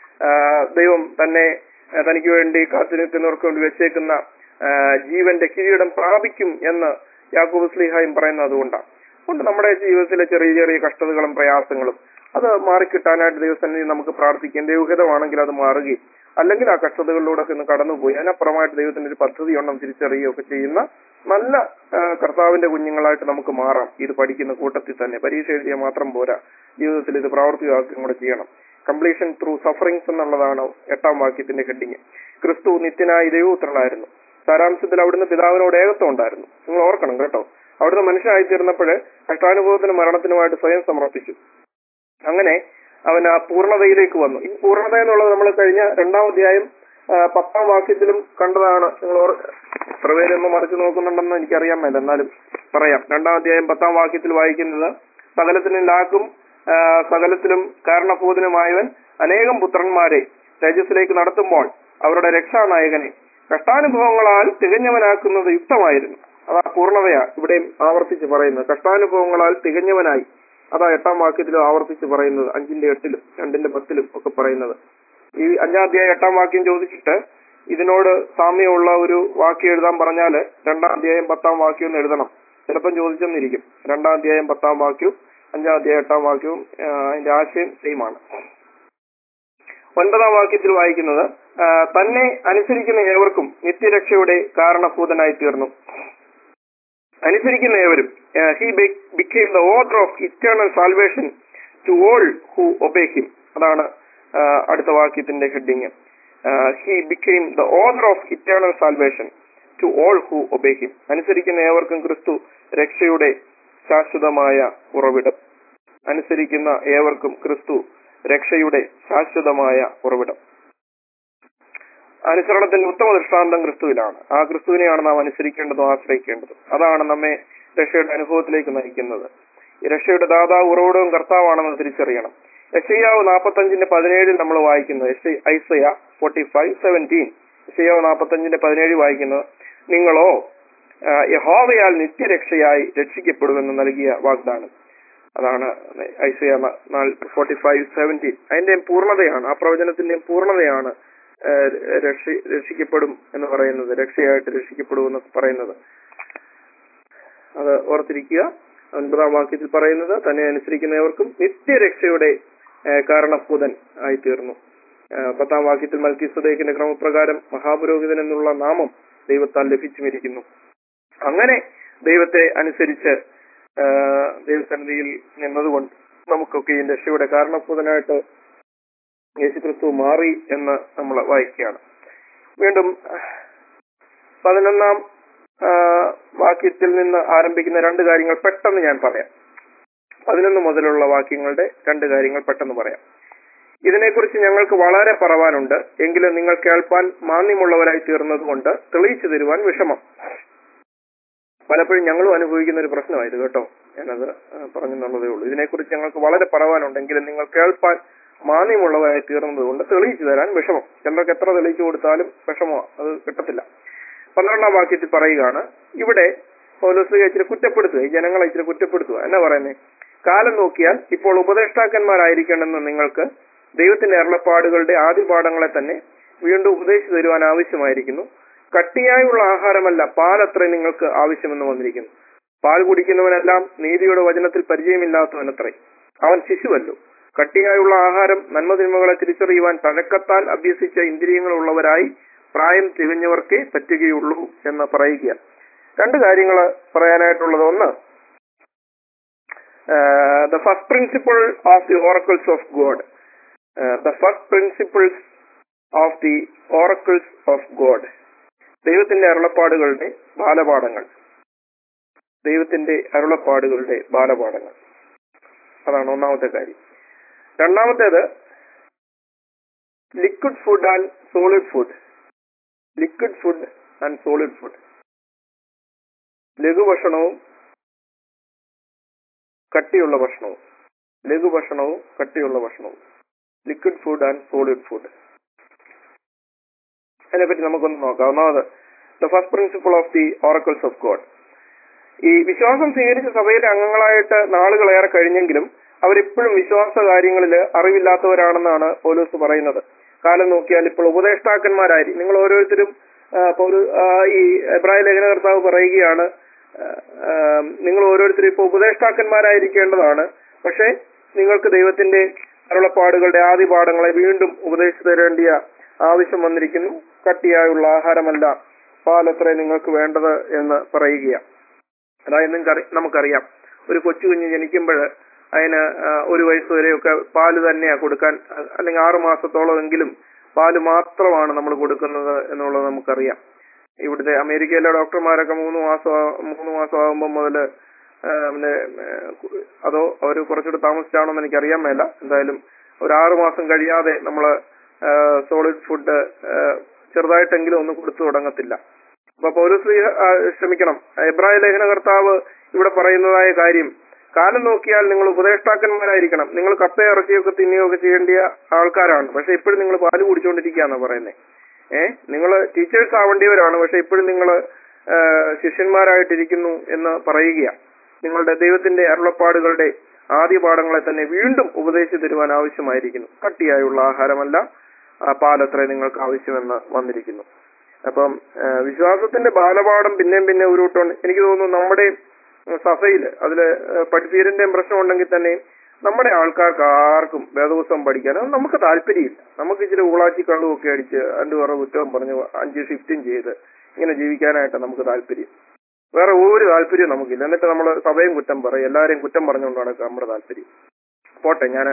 ദൈവം തന്നെ ആ, തനിക്ക് വേണ്ടി കാത്തിരിക്കുന്നവർക്ക് വേണ്ടി വെച്ചേക്കുന്ന ആ, ജീവന്റെ കിരീടം പ്രാപിക്കും എന്ന് യാക്കോബ് സ്ലിഹായും പറയുന്നത് അതുകൊണ്ടാണ് അതുകൊണ്ട് നമ്മുടെ ജീവിതത്തിലെ ചെറിയ ചെറിയ കഷ്ടതകളും പ്രയാസങ്ങളും അത് മാറിക്കിട്ടാനായിട്ട് ദൈവസന്നിധി നമുക്ക് പ്രാർത്ഥിക്കാം ദൈവഹിതമാണെങ്കിൽ അത് മാറുകയും അല്ലെങ്കിൽ ആ കഷ്ടതകളിലൂടെ ഒക്കെ ഒന്ന് കടന്നുപോയി അതിനപ്പുറമായിട്ട് ദൈവത്തിന്റെ ഒരു പദ്ധതി ഉണ്ടെന്ന് തിരിച്ചറിയുകയൊക്കെ ചെയ്യുന്ന നല്ല ആ, കർത്താവിന്റെ കുഞ്ഞുങ്ങളായിട്ട് നമുക്ക് മാറാം ഇത് പഠിക്കുന്ന കൂട്ടത്തിൽ തന്നെ പരീക്ഷ എഴുതിയാൽ മാത്രം പോരാ ജീവിതത്തിൽ ഇത് പ്രാവർത്തികമാക്കുകയും കൂടെ ചെയ്യണം കംപ്ലീഷൻ ത്രൂ സഫറിങ്സ് എന്നുള്ളതാണ് എട്ടാം വാക്യത്തിന്റെ ഹെഡിങ് ക്രിസ്തു നിത്യനായ ദൈവപുത്രനായിരുന്നു സാരാംശത്തിൽ അവിടുന്ന് പിതാവിനോട് ഏകത്വം ഉണ്ടായിരുന്നു നിങ്ങൾ ഓർക്കണം കേട്ടോ അവിടുന്ന് മനുഷ്യനായി തീർന്നപ്പോഴ് കഷ്ടാനുഭവത്തിനും മരണത്തിനുമായിട്ട് സ്വയം സമർപ്പിച്ചു അങ്ങനെ അവൻ ആ പൂർണ്ണതയിലേക്ക് വന്നു ഈ പൂർണ്ണത എന്നുള്ളത് നമ്മൾ കഴിഞ്ഞ രണ്ടാം അധ്യായം ആ, പത്താം വാക്യത്തിലും കണ്ടതാണ് നിങ്ങൾ ഓർ- എത്ര പേരൊന്ന് മറിച്ച് നോക്കുന്നുണ്ടെന്ന് എനിക്കറിയാൻ മേല എന്നാലും പറയാം രണ്ടാം അധ്യായം പത്താം വാക്യത്തിൽ വായിക്കുന്നത് സകലത്തിനും ലാക്കും ആ, സകലത്തിലും കാരണഭൂതനുമായവൻ അനേകം പുത്രന്മാരെ തേജസ്സിലേക്ക് നടത്തുമ്പോൾ അവരുടെ രക്ഷാനായകനെ കഷ്ടാനുഭവങ്ങളാൽ തികഞ്ഞവനാക്കുന്നത് യുക്തമായിരുന്നു അതാ പൂർണ്ണതയാ ഇവിടെയും ആവർത്തിച്ച് പറയുന്നത് കഷ്ടാനുഭവങ്ങളാൽ തികഞ്ഞവനായി അതാ എട്ടാം വാക്യത്തിലും ആവർത്തിച്ച് പറയുന്നത് അഞ്ചിന്റെ എട്ടിലും രണ്ടിന്റെ പത്തിലും ഒക്കെ പറയുന്നത് ഈ അഞ്ചാം അധ്യായം എട്ടാം വാക്യം ചോദിച്ചിട്ട് ഇതിനോട് സാമ്യമുള്ള ഒരു വാക്യം എഴുതാൻ പറഞ്ഞാല് രണ്ടാം അധ്യായം പത്താം വാക്യം ഒന്ന് എഴുതണം ചിലപ്പം ചോദിച്ചെന്നിരിക്കും രണ്ടാം അധ്യായം പത്താം വാക്യവും അഞ്ചാം അധ്യായം എട്ടാം വാക്യവും ആ, അതിന്റെ ആശയം സെയിം ആണ് ഒൻപതാം വാക്യത്തിൽ വായിക്കുന്നത് ആ, തന്നെ അനുസരിക്കുന്ന ഏവർക്കും നിത്യരക്ഷയുടെ കാരണഭൂതനായി തീർന്നു അനുസരിക്കുന്ന ഏവരും he became the order of eternal salvation to all who obey him അതാണ് ആ, അടുത്ത വാക്യത്തിന്റെ heading he became the order of eternal salvation to all who obey him അനുസരിക്കുന്ന ഏവർക്കും ക്രിസ്തു രക്ഷയുടെ ശാശ്വതമായ ഉറവിടം അനുസരിക്കുന്ന ഏവർക്കും ക്രിസ്തു രക്ഷയുടെ ശാശ്വതമായ ഉറവിടം അനുസരണത്തിന്റെ ഉത്തമ ദൃഷ്ടാന്തം ക്രിസ്തുവിലാണ് ആ ക്രിസ്തുവിനെയാണ് നാം അനുസരിക്കേണ്ടതും ആശ്രയിക്കേണ്ടതും അതാണ് നമ്മെ രക്ഷയുടെ അനുഭവത്തിലേക്ക് നയിക്കുന്നത് ഈ രക്ഷയുടെ ദാതാവ് ഉറവിടവും കർത്താവാണെന്ന് തിരിച്ചറിയണം യശയ്യാവ് നാൽപ്പത്തഞ്ചിന്റെ പതിനേഴിൽ നമ്മൾ വായിക്കുന്നത് യശ- ഐസയ ഫോർട്ടി ഫൈവ് സെവൻറ്റീൻ യശയ്യാവ് നാൽപ്പത്തഞ്ചിന്റെ പതിനേഴ് വായിക്കുന്നത് നിങ്ങളോ ആ, യഹോവയാൽ നിത്യരക്ഷയായി രക്ഷിക്കപ്പെടുമെന്ന് നൽകിയ വാഗ്ദാനം അതാണ് ഐസയ ഫോർട്ടി ഫൈവ് സെവൻറ്റീൻ അതിന്റെ പൂർണ്ണതയാണ് ആ പ്രവചനത്തിന്റെയും പൂർണ്ണതയാണ് ആ, രക്ഷി രക്ഷിക്കപ്പെടും എന്ന് പറയുന്നത് രക്ഷയായിട്ട് രക്ഷിക്കപ്പെടും എന്ന് പറയുന്നത് അത് ഓർത്തിരിക്കുക ഒൻപതാം വാക്യത്തിൽ പറയുന്നത് തന്നെ അനുസരിക്കുന്നവർക്കും നിത്യരക്ഷയുടെ ആ, കാരണഭൂതൻ ആയിത്തീർന്നു ആ, പത്താം വാക്യത്തിൽ മൽക്കി സുദേഖിന്റെ ക്രമപ്രകാരം മഹാപുരോഹിതൻ എന്നുള്ള നാമം ദൈവത്താൽ ലഭിച്ചുമിരിക്കുന്നു അങ്ങനെ ദൈവത്തെ അനുസരിച്ച് ആ, ദൈവസന്നിധിയിൽ നിന്നതുകൊണ്ട് നമുക്കൊക്കെ ഈ രക്ഷയുടെ കാരണഭൂതനായിട്ട് യേശുക്രിസ്തു മാറി എന്ന് നമ്മൾ വായിക്കുകയാണ് വീണ്ടും പതിനൊന്നാം ആ, വാക്യത്തിൽ നിന്ന് ആരംഭിക്കുന്ന രണ്ട് കാര്യങ്ങൾ പെട്ടെന്ന് ഞാൻ പറയാം പതിനൊന്ന് മുതലുള്ള വാക്യങ്ങളുടെ രണ്ട് കാര്യങ്ങൾ പെട്ടെന്ന് പറയാം ഇതിനെക്കുറിച്ച് ഞങ്ങൾക്ക് വളരെ പറവാനുണ്ട് എങ്കിലും നിങ്ങൾ കേൾപ്പാൻ മാന്യമുള്ളവരായി തീർന്നതുകൊണ്ട് തെളിയിച്ചു തരുവാൻ വിഷമം പലപ്പോഴും ഞങ്ങളും അനുഭവിക്കുന്ന ഒരു പ്രശ്നമായത് കേട്ടോ ഞാനത് ആ, പറഞ്ഞെന്നുള്ളതേ ഉള്ളൂ ഇതിനെക്കുറിച്ച് ഞങ്ങൾക്ക് വളരെ പറവാനുണ്ടെങ്കിലും നിങ്ങൾ കേൾപ്പാൻ മാന്യമുള്ളവരായി തീർന്നതുകൊണ്ട് തെളിയിച്ചു തരാൻ വിഷമം ചിലർക്ക് എത്ര തെളിയിച്ചു കൊടുത്താലും വിഷമമാണ് അത് കിട്ടത്തില്ല പന്ത്രണ്ടാം വാക്യത്തിൽ പറയുകയാണ് ഇവിടെ പൗലോസ് ഇച്ചിരി കുറ്റപ്പെടുത്തുക ഈ ജനങ്ങളെ ഇച്ചിരി കുറ്റപ്പെടുത്തുക എന്നാ പറയുന്നേ കാലം നോക്കിയാൽ ഇപ്പോൾ ഉപദേഷ്ടാക്കന്മാരായിരിക്കണമെന്ന് നിങ്ങൾക്ക് ദൈവത്തിന്റെ അരുളപ്പാടുകളുടെ ആദ്യ പാഠങ്ങളെ തന്നെ വീണ്ടും ഉപദേശിച്ചു തരുവാൻ ആവശ്യമായിരിക്കുന്നു കട്ടിയായുള്ള ആഹാരമല്ല പാലത്ര നിങ്ങൾക്ക് ആവശ്യമെന്ന് വന്നിരിക്കുന്നു പാൽ കുടിക്കുന്നവനെല്ലാം നീതിയുടെ വചനത്തിൽ പരിചയമില്ലാത്തവനത്രേ അവൻ ശിശുവല്ലോ കട്ടിയായുള്ള ആഹാരം നന്മതിന്മകളെ തിരിച്ചറിയുവാൻ തഴക്കത്താൽ അഭ്യസിച്ച ഇന്ദ്രിയങ്ങളുള്ളവരായി പ്രായം തികഞ്ഞവർക്കേ പറ്റുകയുള്ളൂ എന്ന് പറയുക രണ്ട് കാര്യങ്ങൾ പറയാനായിട്ടുള്ളത് ഒന്ന് the first principle of the oracles of God the first principles of the oracles of God ദൈവത്തിന്റെ അരുളപ്പാടുകളുടെ ബാലപാഠങ്ങൾ ദൈവത്തിന്റെ അരുളപ്പാടുകളുടെ ബാലപാഠങ്ങൾ അതാണ് ഒന്നാമത്തെ കാര്യം രണ്ടാമത്തേത് liquid food and solid food liquid food and solid food ലഘുഭക്ഷണവും കട്ടിയുള്ള ഭക്ഷണവും ലഘുഭക്ഷണവും കട്ടിയുള്ള ഭക്ഷണവും liquid food and solid food അതിനെപ്പറ്റി നമുക്കൊന്ന് നോക്കാം ഒന്നാമത് the first principle of the oracles of God ഈ വിശ്വാസം സ്വീകരിച്ച സഭയിലെ അംഗങ്ങളായിട്ട് നാളുകളേറെ കഴിഞ്ഞെങ്കിലും അവരിപ്പോഴും വിശ്വാസ കാര്യങ്ങളിൽ അറിവില്ലാത്തവരാണെന്നാണ് പോലീസ് പറയുന്നത് കാലം നോക്കിയാൽ ഇപ്പോൾ ഉപദേഷ്ടാക്കന്മാരായി നിങ്ങൾ ഓരോരുത്തരും ആ, പൗലോ- ആ, ഈ എബ്രാഹിം ലേഖന കർത്താവ് പറയുകയാണ് ആ, ആ, നിങ്ങൾ ഓരോരുത്തരും ഇപ്പോൾ ഉപദേഷ്ടാക്കന്മാരായിരിക്കേണ്ടതാണ് പക്ഷേ നിങ്ങൾക്ക് ദൈവത്തിന്റെ അരുളപ്പാടുകളുടെ ആദ്യ പാഠങ്ങളെ വീണ്ടും ഉപദേശിച്ചു തരേണ്ടിയ ആവശ്യം വന്നിരിക്കുന്നു കട്ടിയായുള്ള ആഹാരമല്ല പാലത്രേ നിങ്ങൾക്ക് വേണ്ടത് എന്ന് പറയുകയാണ് അതായത് നിങ്ങൾക്ക് നമുക്കറിയാം ഒരു കൊച്ചു കുഞ്ഞ് ജനിക്കുമ്പോൾ അതിന് ആ, ഒരു വയസ്സ് വരെയൊക്കെ പാല് തന്നെയാ കൊടുക്കാൻ അ- അല്ലെങ്കിൽ ആറു മാസത്തോളം എങ്കിലും പാല് മാത്രമാണ് നമ്മൾ കൊടുക്കുന്നത് എന്നുള്ളത് നമുക്കറിയാം ഇവിടുത്തെ അമേരിക്കയിലെ ഡോക്ടർമാരൊക്കെ മൂന്ന് മാസം ആ- മൂന്ന് മാസം ആകുമ്പോൾ മുതൽ പിന്നെ ആ, കു- അതോ അവർ കുറച്ചുകൂടെ താമസിച്ചാണോ എന്ന് എനിക്കറിയാൻ മേല എന്തായാലും ഒരു ആറു മാസം കഴിയാതെ നമ്മൾ സോളിഡ് ഫുഡ് ചെറുതായിട്ടെങ്കിലും ഒന്ന് കൊടുത്തു തുടങ്ങത്തില്ല അപ്പൊ പൗരശ്രീ ക്ഷമിക്കണം എബ്രായ ലേഖന കർത്താവ് ഇവിടെ പറയുന്നതായ കാര്യം കാലം നോക്കിയാൽ നിങ്ങൾ ഉപദേഷ്ടാക്കന്മാരായിരിക്കണം നിങ്ങൾ കപ്പ ഇറച്ചിയൊക്കെ തിന്നുകയൊക്കെ ചെയ്യേണ്ടിയ ആൾക്കാരാണ് പക്ഷെ ഇപ്പോഴും നിങ്ങൾ പാല് കുടിച്ചുകൊണ്ടിരിക്കുകയാണ് പറയുന്നത് ഏഹ് നിങ്ങൾ ടീച്ചേഴ്സ് ആവേണ്ടിയവരാണ് പക്ഷെ ഇപ്പോഴും നിങ്ങൾ ശിഷ്യന്മാരായിട്ടിരിക്കുന്നു എന്ന് പറയുകയാണ് നിങ്ങളുടെ ദൈവത്തിന്റെ അരുളപ്പാടുകളുടെ ആദ്യ പാഠങ്ങളെ തന്നെ വീണ്ടും ഉപദേശിച്ചു തരുവാൻ ആവശ്യമായിരിക്കുന്നു കട്ടിയായുള്ള ആഹാരമല്ല ആ പാലത്രേ നിങ്ങൾക്ക് ആവശ്യമെന്ന് വന്നിരിക്കുന്നു അപ്പം ആ, വിശ്വാസത്തിന്റെ ബാലപാഠം പിന്നെയും പിന്നെ ഉരുട്ടോണ്ട് എനിക്ക് തോന്നുന്നു നമ്മുടെ സഭയിൽ അതില് പഠിപ്പീരിന്റെയും പ്രശ്നം ഉണ്ടെങ്കിൽ തന്നെ നമ്മുടെ ആൾക്കാർക്ക് ആർക്കും വേദപുസ്തകം പഠിക്കാൻ അത് നമുക്ക് താല്പര്യമില്ല നമുക്ക് ഇച്ചിരി ഊളാച്ചി കള്ളുമൊക്കെ അടിച്ച് അതിന്റെ വേറെ കുറ്റവും പറഞ്ഞ് അഞ്ച് ഷിഫ്റ്റും ചെയ്ത് ഇങ്ങനെ ജീവിക്കാനായിട്ട് നമുക്ക് താല്പര്യം വേറെ ഒരു താല്പര്യവും നമുക്കില്ല എന്നിട്ട് നമ്മൾ സഭയും കുറ്റം പറയും എല്ലാവരെയും കുറ്റം പറഞ്ഞുകൊണ്ടാണ് നമ്മുടെ താല്പര്യം പോട്ടെ ഞാൻ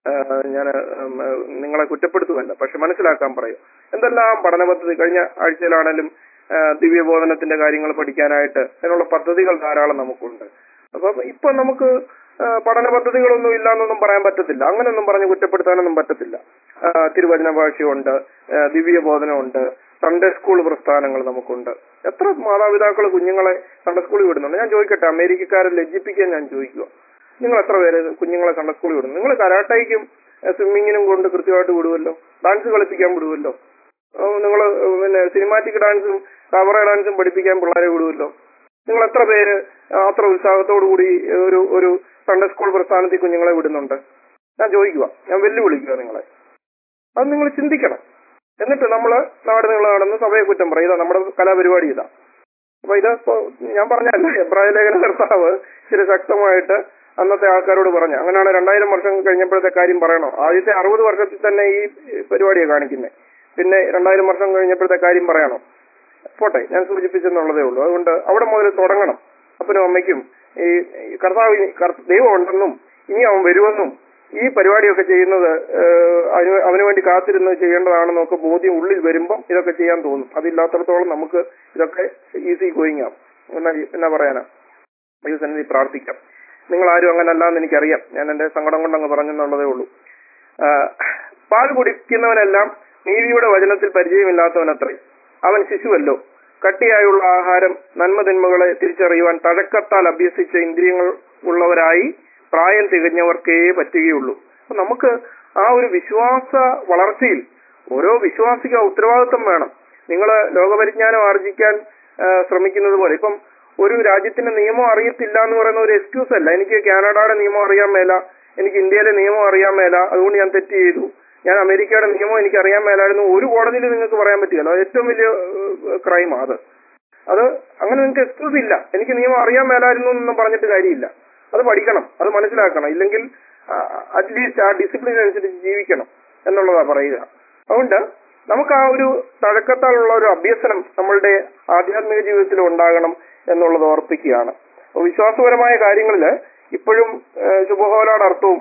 ഞാൻ നിങ്ങളെ കുറ്റപ്പെടുത്തുമല്ല പക്ഷെ മനസ്സിലാക്കാൻ പറയും എന്തെല്ലാം പഠന പദ്ധതി കഴിഞ്ഞ ആഴ്ചയിലാണെങ്കിലും ആ, ദിവ്യബോധനത്തിന്റെ കാര്യങ്ങൾ പഠിക്കാനായിട്ട് അതിനുള്ള പദ്ധതികൾ ധാരാളം നമുക്കുണ്ട് അപ്പം ഇപ്പൊ നമുക്ക് ആ, പഠന പദ്ധതികളൊന്നും ഇല്ലാന്നൊന്നും പറയാൻ പറ്റത്തില്ല അങ്ങനെയൊന്നും പറഞ്ഞ് കുറ്റപ്പെടുത്താനൊന്നും പറ്റത്തില്ല ആ, തിരുവചന ഭാഷയുണ്ട് ആ, ദിവ്യബോധനമുണ്ട് സൺഡേ സ്കൂൾ പ്രസ്ഥാനങ്ങൾ നമുക്കുണ്ട് എത്ര മാതാപിതാക്കൾ കുഞ്ഞുങ്ങളെ സൺഡേ സ്കൂളിൽ വിടുന്നുണ്ട് ഞാൻ ചോദിക്കട്ടെ അമേരിക്കക്കാരെ ലജ്ജിപ്പിക്കാൻ ഞാൻ ചോദിക്കുക നിങ്ങൾ എത്ര പേര് കുഞ്ഞുങ്ങളെ സൺഡേ സ്കൂളിൽ വിടുന്നു നിങ്ങൾ കരാട്ടയ്ക്കും സ്വിമ്മിങ്ങിനും കൊണ്ട് കൃത്യമായിട്ട് വിടുമല്ലോ ഡാൻസ് കളിപ്പിക്കാൻ വിടുമല്ലോ നിങ്ങൾ പിന്നെ സിനിമാറ്റിക് ഡാൻസും കവറ ഡാൻസും പഠിപ്പിക്കാൻ പിള്ളേരെ വിടുമല്ലോ നിങ്ങൾ എത്ര പേര് അത്ര ഉത്സാഹത്തോടു കൂടി ഒരു ഒരു സൺഡേ സ്കൂൾ പ്രസ്ഥാനത്തിൽ കുഞ്ഞുങ്ങളെ വിടുന്നുണ്ട് ഞാൻ ചോദിക്കുക ഞാൻ വെല്ലുവിളിക്കുക നിങ്ങളെ അത് നിങ്ങൾ ചിന്തിക്കണം എന്നിട്ട് നമ്മൾ നാട് നിങ്ങൾ നടന്ന് സഭയെ കുറ്റം പറയും ഇതാ നമ്മുടെ കലാപരിപാടി ഇതാ അപ്പൊ ഇത് ഇപ്പൊ ഞാൻ പറഞ്ഞല്ല എബ്രായ ലേഖന കർത്താവ് ഇച്ചിരി ശക്തമായിട്ട് അന്നത്തെ ആൾക്കാരോട് പറഞ്ഞു അങ്ങനെയാണ് രണ്ടായിരം വർഷം കഴിഞ്ഞപ്പോഴത്തെ കാര്യം പറയണോ ആദ്യത്തെ അറുപത് വർഷത്തിൽ തന്നെ ഈ പരിപാടിയെ കാണിക്കുന്നത് പിന്നെ രണ്ടായിരം വർഷം കഴിഞ്ഞപ്പോഴത്തെ കാര്യം പറയണോ പോട്ടെ ഞാൻ സൂചിപ്പിച്ചെന്നുള്ളതേ ഉള്ളൂ അതുകൊണ്ട് അവിടെ മുതൽ തുടങ്ങണം അപ്പനും അമ്മയ്ക്കും ഈ ഈ കർത്താവ് ഇനി- കർത്ത- ദൈവം ഉണ്ടെന്നും ഇനി അവൻ വരുമെന്നും ഈ പരിപാടിയൊക്കെ ചെയ്യുന്നത് ഏഹ്, അതിന് അവന് വേണ്ടി കാത്തിരുന്ന് ചെയ്യേണ്ടതാണെന്നും ഒക്കെ ബോധ്യം ഉള്ളിൽ വരുമ്പം ഇതൊക്കെ ചെയ്യാൻ തോന്നും അതില്ലാത്തടത്തോളം നമുക്ക് ഇതൊക്കെ ഈസി ഗോയിങ് ആവും എന്നാ എന്നാ പറയാനാ ദൈവസന്നിധി പ്രാർത്ഥിക്കാം നിങ്ങൾ ആരും അങ്ങനെ അല്ലാന്ന് എനിക്കറിയാം ഞാൻ എന്റെ സങ്കടം കൊണ്ടങ്ങ് പറഞ്ഞെന്നുള്ളതേ ഉള്ളൂ ആ, പാൽ കുടിക്കുന്നവനെല്ലാം നീതിയുടെ വചനത്തിൽ പരിചയമില്ലാത്തവനത്രേ അവൻ ശിശുവല്ലോ കട്ടിയായുള്ള ആഹാരം നന്മതിന്മകളെ തിരിച്ചറിയുവാൻ തഴക്കത്താൽ അഭ്യസിച്ച ഇന്ദ്രിയങ്ങൾ ഉള്ളവരായി പ്രായം തികഞ്ഞവർക്കേ പറ്റുകയുള്ളൂ അപ്പൊ നമുക്ക് ആ ഒരു വിശ്വാസ വളർച്ചയിൽ ഓരോ വിശ്വാസിക ഉത്തരവാദിത്വം വേണം നിങ്ങൾ ലോകപരിജ്ഞാനം ആർജിക്കാൻ ആ, ശ്രമിക്കുന്നത് പോലെ ഇപ്പം ഒരു രാജ്യത്തിന്റെ നിയമം അറിയത്തില്ല എന്ന് പറയുന്ന ഒരു എക്സ്ക്യൂസ് അല്ല എനിക്ക് കാനഡയുടെ നിയമം അറിയാൻ മേല എനിക്ക് ഇന്ത്യയിലെ നിയമം അറിയാൻ മേല അതുകൊണ്ട് ഞാൻ തെറ്റ് ചെയ്തു ഞാൻ അമേരിക്കയുടെ നിയമം എനിക്ക് അറിയാൻ മേലായിരുന്നു ഒരു കോടതിയിൽ നിങ്ങൾക്ക് പറയാൻ പറ്റില്ല അത് ഏറ്റവും വലിയ ക്രൈമാണ് അത് അത് അങ്ങനെ നിങ്ങൾക്ക് എക്സ്ക്യൂസ് ഇല്ല എനിക്ക് നിയമം അറിയാൻ മേലായിരുന്നു എന്നൊന്നും പറഞ്ഞിട്ട് കാര്യമില്ല അത് പഠിക്കണം അത് മനസ്സിലാക്കണം ഇല്ലെങ്കിൽ അറ്റ്ലീസ്റ്റ് ആ ഡിസിപ്ലിൻ അനുസരിച്ച് ജീവിക്കണം എന്നുള്ളതാ പറയുക അതുകൊണ്ട് നമുക്ക് ആ ഒരു തഴക്കത്താലുള്ള ഒരു അഭ്യസനം നമ്മളുടെ ആധ്യാത്മിക ജീവിതത്തിൽ ഉണ്ടാകണം എന്നുള്ളത് ഓർപ്പിക്കുകയാണ് അപ്പൊ വിശ്വാസപരമായ കാര്യങ്ങളിൽ ഇപ്പോഴും ശുഭഹോലാട് അർത്ഥവും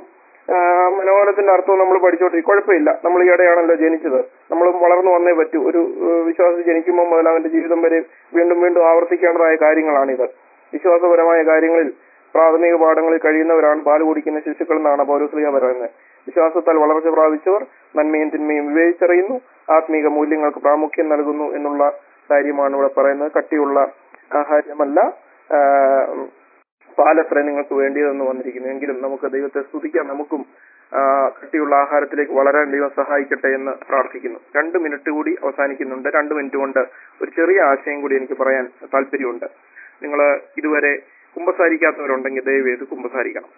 ആ, മനോഹരത്തിന്റെ അർത്ഥം നമ്മൾ പഠിച്ചോട്ടെ കുഴപ്പമില്ല നമ്മൾ ഈയിടെയാണല്ലോ ജനിച്ചത് നമ്മൾ വളർന്നു വന്നേ പറ്റൂ ഒരു ഏഹ്, വിശ്വാസി ജനിക്കുമ്പോൾ മുതൽ അവന്റെ ജീവിതം വരെ വീണ്ടും വീണ്ടും ആവർത്തിക്കേണ്ടതായ കാര്യങ്ങളാണിത് വിശ്വാസപരമായ കാര്യങ്ങളിൽ പ്രാഥമിക പാഠങ്ങളിൽ കഴിയുന്നവരാണ് പാൽ കുടിക്കുന്ന ശിശുക്കൾ എന്നാണ് പൗരസ്ലിയ പറയുന്നത് വിശ്വാസത്താൽ വളർച്ച പ്രാപിച്ചവർ നന്മയും തിന്മയും വിവേചിച്ചറിയുന്നു ആത്മീക മൂല്യങ്ങൾക്ക് പ്രാമുഖ്യം നൽകുന്നു എന്നുള്ള കാര്യമാണ് ഇവിടെ പറയുന്നത് കട്ടിയുള്ള ആഹാരമല്ല ആ, പാലത്ര നിങ്ങൾക്ക് വേണ്ടിയതെന്ന് വന്നിരിക്കുന്നു എങ്കിലും നമുക്ക് ദൈവത്തെ സ്തുതിക്കാം നമുക്കും ആ, കട്ടിയുള്ള ആഹാരത്തിലേക്ക് വളരാൻ ദൈവം സഹായിക്കട്ടെ എന്ന് പ്രാർത്ഥിക്കുന്നു രണ്ട് മിനിറ്റ് കൂടി അവസാനിക്കുന്നുണ്ട് രണ്ട് മിനിറ്റ് കൊണ്ട് ഒരു ചെറിയ ആശയം കൂടി എനിക്ക് പറയാൻ താല്പര്യമുണ്ട് നിങ്ങൾ ഇതുവരെ കുമ്പസാരിക്കാത്തവരുണ്ടെങ്കിൽ ദയവേത് കുമ്പസാരിക്കണം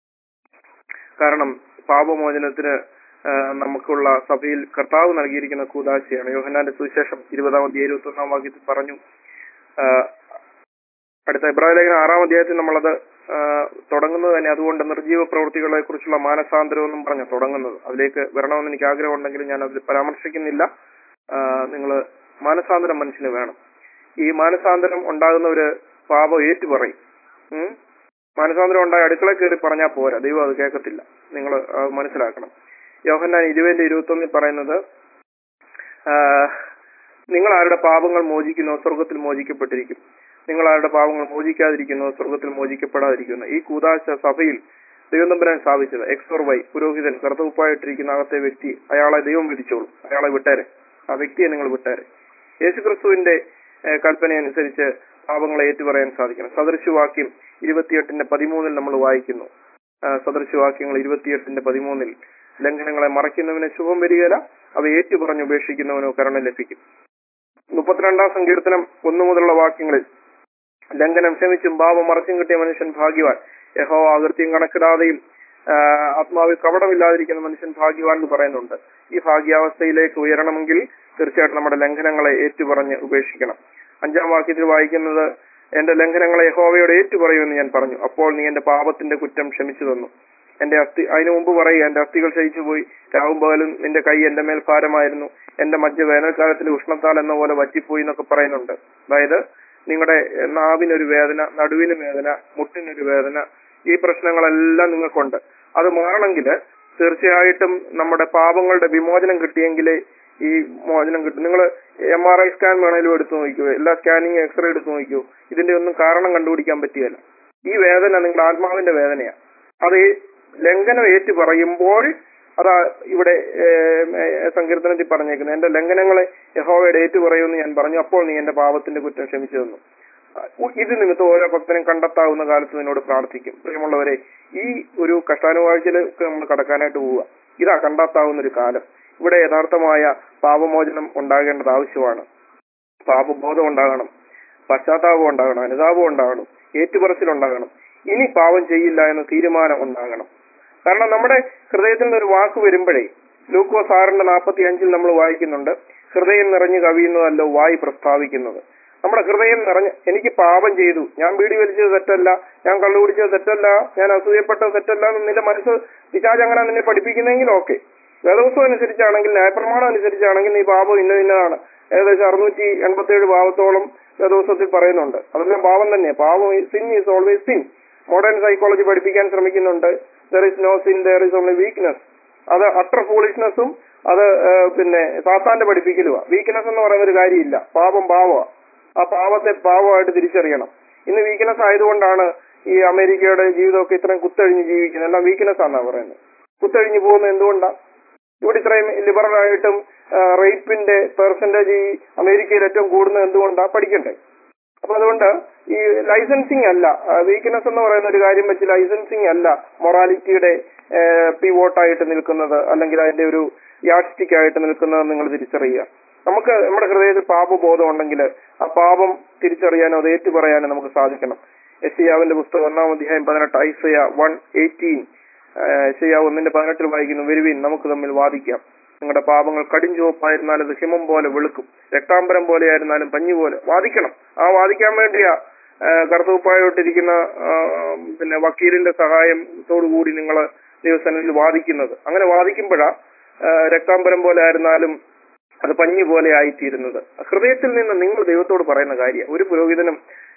കാരണം പാപമോചനത്തിന് ആ, നമുക്കുള്ള സഭയിൽ കർത്താവ് നൽകിയിരിക്കുന്ന കൂതാശയാണ് യോഹന്നാന്റെ സുവിശേഷം ഇരുപതാം അധ്യായം ഇരുപത്തി ഒന്നാം വാക്യത്തിൽ പറഞ്ഞു ആ, അടുത്ത എബ്രാഹിം ലേഖനം ആറാം അധ്യായത്തിൽ നമ്മളത് ആ, തുടങ്ങുന്നത് തന്നെ അതുകൊണ്ട് നിർജീവ പ്രവൃത്തികളെ കുറിച്ചുള്ള മാനസാന്തരം എന്നും പറഞ്ഞ തുടങ്ങുന്നത് അതിലേക്ക് വരണമെന്ന് എനിക്ക് ആഗ്രഹമുണ്ടെങ്കിലും ഞാൻ അതിൽ പരാമർശിക്കുന്നില്ല നിങ്ങൾ മാനസാന്തരം മനുഷ്യന് വേണം ഈ മാനസാന്തരം ഉണ്ടാകുന്നവര് പാപം ഏറ്റു പറയും ഉം? മാനസാന്തരം ഉണ്ടായ അടുക്കള കയറി പറഞ്ഞാൽ പോരാ ദൈവം അത് കേൾക്കത്തില്ല നിങ്ങൾ മനസ്സിലാക്കണം യോഹന്നാൻ ഇരുപതിന്റെ ഇരുപത്തൊന്നിൽ പറയുന്നത് ആ, നിങ്ങൾ ആരുടെ പാപങ്ങൾ മോചിക്കുന്നോ സ്വർഗത്തിൽ മോചിക്കപ്പെട്ടിരിക്കും നിങ്ങൾ ആരുടെ പാപങ്ങൾ മോചിക്കാതിരിക്കുന്നോ സ്വർഗത്തിൽ മോചിക്കപ്പെടാതിരിക്കുന്നു ഈ കൂതാശ സഭയിൽ ദൈവം തമ്പുരാൻ സ്ഥാപിച്ചത് എക്സ് ഓർ വൈ പുരോഹിതൻ കറുത്തവുപ്പായിട്ടിരിക്കുന്ന അകത്തെ വ്യക്തി അയാളെ ദൈവം വിധിച്ചോളും അയാളെ വിട്ടേരെ ആ വ്യക്തിയെ നിങ്ങൾ വിട്ടേരെ യേശുക്രിസ്തുവിന്റെ ഏഹ്, കൽപ്പന അനുസരിച്ച് പാപങ്ങളെ ഏറ്റുപറയാൻ സാധിക്കണം സദൃശവാക്യം ഇരുപത്തിയെട്ടിന്റെ പതിമൂന്നിൽ നമ്മൾ വായിക്കുന്നു ആ, സദൃശവാക്യങ്ങൾ ഇരുപത്തിയെട്ടിന്റെ പതിമൂന്നിൽ ലംഘനങ്ങളെ മറയ്ക്കുന്നവന് ശുഭം വരികയില്ല അവ ഏറ്റുപറഞ്ഞ് ഉപേക്ഷിക്കുന്നവനോ കരുണ ലഭിക്കും മുപ്പത്തിരണ്ടാം സങ്കീർത്തനം ഒന്നു മുതലുള്ള വാക്യങ്ങളിൽ ലംഘനം ക്ഷമിച്ചും പാപം മറച്ചും കിട്ടിയ മനുഷ്യൻ ഭാഗ്യവാൻ യഹോ അകൃത്യം കണക്കിടാതെയും ആ, ആത്മാവിൽ കപടമില്ലാതിരിക്കുന്ന മനുഷ്യൻ ഭാഗ്യവാൻ എന്ന് പറയുന്നുണ്ട് ഈ ഭാഗ്യാവസ്ഥയിലേക്ക് ഉയരണമെങ്കിൽ തീർച്ചയായിട്ടും നമ്മുടെ ലംഘനങ്ങളെ ഏറ്റുപറഞ്ഞ് ഉപേക്ഷിക്കണം അഞ്ചാം വാക്യത്തിൽ വായിക്കുന്നത് എന്റെ ലംഘനങ്ങളെ യഹോവയോട് ഏറ്റുപറയുമെന്ന് ഞാൻ പറഞ്ഞു അപ്പോൾ നീ എന്റെ പാപത്തിന്റെ കുറ്റം ക്ഷമിച്ചു തന്നു എന്റെ അസ്ഥി അതിനു മുമ്പ് പറയുക എന്റെ അസ്ഥികൾ ക്ഷയിച്ചു പോയി രാവും പകലും നിന്റെ കൈ എന്റെ മേൽ ഭാരമായിരുന്നു എന്റെ മജ്ജ വേനൽക്കാലത്തിലെ ഉഷ്ണത്താൽ എന്ന പോലെ വറ്റിപ്പോയി എന്നൊക്കെ പറയുന്നുണ്ട് അതായത് നിങ്ങളുടെ നാവിനൊരു വേദന നടുവിന് വേദന മുട്ടിനൊരു വേദന ഈ പ്രശ്നങ്ങളെല്ലാം നിങ്ങൾക്കുണ്ട് അത് മാറണമെങ്കിൽ തീർച്ചയായിട്ടും നമ്മുടെ പാപങ്ങളുടെ വിമോചനം കിട്ടിയെങ്കിലേ ഈ മോചനം കിട്ടും നിങ്ങൾ എം ആർ ഐ സ്കാൻ വേണേലും എടുത്തു നോക്കൂ എല്ലാ സ്കാനിങ് എക്സ്റേ എടുത്തു നോക്കൂ ഇതിന്റെ ഒന്നും കാരണം കണ്ടുപിടിക്കാൻ പറ്റിയല്ല ഈ വേദന നിങ്ങളുടെ ആത്മാവിന്റെ വേദനയാണ് അത് ഈ ലംഘനം ഏറ്റു പറയുമ്പോൾ അതാ ഇവിടെ ഏം, ഏ, സങ്കീർത്തനത്തിൽ പറഞ്ഞേക്കുന്നത് എന്റെ ലംഘനങ്ങളെ യഹോവയുടെ ഏറ്റു പറയുമെന്ന് ഞാൻ പറഞ്ഞു അപ്പോൾ നീ എന്റെ പാപത്തിന്റെ കുറ്റം ക്ഷമിച്ചു തന്നു ഉ- ഇത് നിമിത്തം ഓരോ ഭക്തനും കണ്ടെത്താവുന്ന കാലത്ത് നിന്നോട് പ്രാർത്ഥിക്കും പ്രിയമുള്ളവരെ ഈ ഒരു കഷ്ടാനുവാഴ്ചയിലേക്ക് നമ്മൾ കടക്കാനായിട്ട് പോവുക ഇതാ കണ്ടെത്താവുന്ന ഒരു കാലം ഇവിടെ യഥാർത്ഥമായ പാപമോചനം ഉണ്ടാകേണ്ടത് ആവശ്യമാണ് പാപബോധം ഉണ്ടാകണം പശ്ചാത്താപം ഉണ്ടാകണം അനുതാപം ഉണ്ടാകണം ഏറ്റുപറച്ചിൽ ഉണ്ടാകണം ഇനി പാപം ചെയ്യില്ല എന്ന തീരുമാനം ഉണ്ടാകണം കാരണം നമ്മുടെ ഹൃദയത്തിൽ നിന്ന് ഒരു വാക്ക് വരുമ്പോഴേ ലൂക്കോസ് ആറിന്റെ നാൽപ്പത്തി അഞ്ചിൽ നമ്മൾ വായിക്കുന്നുണ്ട് ഹൃദയം നിറഞ്ഞു കവിയുന്നതല്ലോ വായി പ്രസ്താവിക്കുന്നത് നമ്മുടെ ഹൃദയം നിറഞ്ഞ് എനിക്ക് പാപം ചെയ്തു ഞാൻ ബീഡി വലിച്ചത് തെറ്റല്ല ഞാൻ കള്ളു കുടിച്ചത് തെറ്റല്ല ഞാൻ അസൂയപ്പെട്ടത് തെറ്റല്ല എന്ന് നിന്റെ മനസ്സ് പിശാജ് അങ്ങനെ നിന്നെ പഠിപ്പിക്കുന്നെങ്കിൽ ഓക്കെ വേദവസ്തു അനുസരിച്ചാണെങ്കിൽ ന്യായപ്രമാണം അനുസരിച്ചാണെങ്കിൽ നീ പാപം ഇന്ന ഇന്നതാണ് ഏകദേശം അറുന്നൂറ്റി എൺപത്തിയേഴ് പാവത്തോളം വേദവസ്വത്തിൽ പറയുന്നുണ്ട് അതെല്ലാം പാപം തന്നെ പാപം sin is always sin modern psychology പഠിപ്പിക്കാൻ ശ്രമിക്കുന്നുണ്ട് there is no sin there is only weakness അത് അത്ര ഫൂളിഷ്നെസ്സും അത് ആ, പിന്നെ സാത്താന്റെ പഠിപ്പിക്കലുമാണ് വീക്ക്നെസ് എന്ന് പറയുന്ന ഒരു കാര്യമില്ല പാപം പാവമാണ് ആ പാവത്തെ പാവമായിട്ട് തിരിച്ചറിയണം ഇന്ന് വീക്ക്നെസ് ആയതുകൊണ്ടാണ് ഈ അമേരിക്കയുടെ ജീവിതമൊക്കെ ഇത്രയും കുത്തഴിഞ്ഞ് ജീവിക്കുന്നത് എല്ലാം വീക്ക്നെസ് ആണെന്നാ പറയുന്നത് കുത്തഴിഞ്ഞ് പോകുന്നത് എന്തുകൊണ്ടാണ് ഇവിടെ ഇത്രയും ലിബറൽ ആയിട്ടും റേപ്പിന്റെ പെർസെന്റേജ് ഈ അമേരിക്കയിൽ ഏറ്റവും കൂടുന്നത് എന്തുകൊണ്ടാ പഠിക്കണ്ടേ അപ്പൊ അതുകൊണ്ട് ഈ ലൈസൻസിങ് അല്ല വീക്ക്നെസ് എന്ന് പറയുന്ന ഒരു കാര്യം വെച്ച് ലൈസൻസിങ് അല്ല മൊറാലിറ്റിയുടെ പിവോട്ടായിട്ട് നിൽക്കുന്നത് അല്ലെങ്കിൽ അതിന്റെ ഒരു യാസ്റ്റിക് ആയിട്ട് നിൽക്കുന്നത് നിങ്ങൾ തിരിച്ചറിയുക നമുക്ക് നമ്മുടെ ഹൃദയത്തിൽ പാപബോധം ഉണ്ടെങ്കിൽ ആ പാപം തിരിച്ചറിയാനോ അത് ഏറ്റുപറയാനോ നമുക്ക് സാധിക്കണം എസിയാവിന്റെ പുസ്തകം ഒന്നാം അധ്യായം പതിനെട്ട് ഐസയ വൺ എയ്റ്റീൻ എസിയാവ് ഒന്നിന്റെ പതിനെട്ടിൽ വായിക്കുന്നു വരുവീൻ നമുക്ക് തമ്മിൽ വാദിക്കാം നിങ്ങളുടെ പാപങ്ങൾ കടിഞ്ചുവപ്പായിരുന്നാലും അത് ഹിമം പോലെ വെളുക്കും രക്താംബരം പോലെ ആയിരുന്നാലും പഞ്ഞു പോലെ വാദിക്കണം ആ വാദിക്കാൻ വേണ്ടിയാ കറുത്തൂപ്പായോട്ടിരിക്കുന്ന പിന്നെ വക്കീലിന്റെ സഹായത്തോടുകൂടി നിങ്ങൾ ദൈവസ്ഥാനത്തിൽ വാദിക്കുന്നത് അങ്ങനെ വാദിക്കുമ്പോഴാ ആ, രക്താംബരം പോലെ ആയിരുന്നാലും അത് പഞ്ഞു പോലെ ആയിത്തീരുന്നത് ഹൃദയത്തിൽ നിന്ന് നിങ്ങൾ ദൈവത്തോട് പറയുന്ന കാര്യം ഒരു പുരോഹിതനും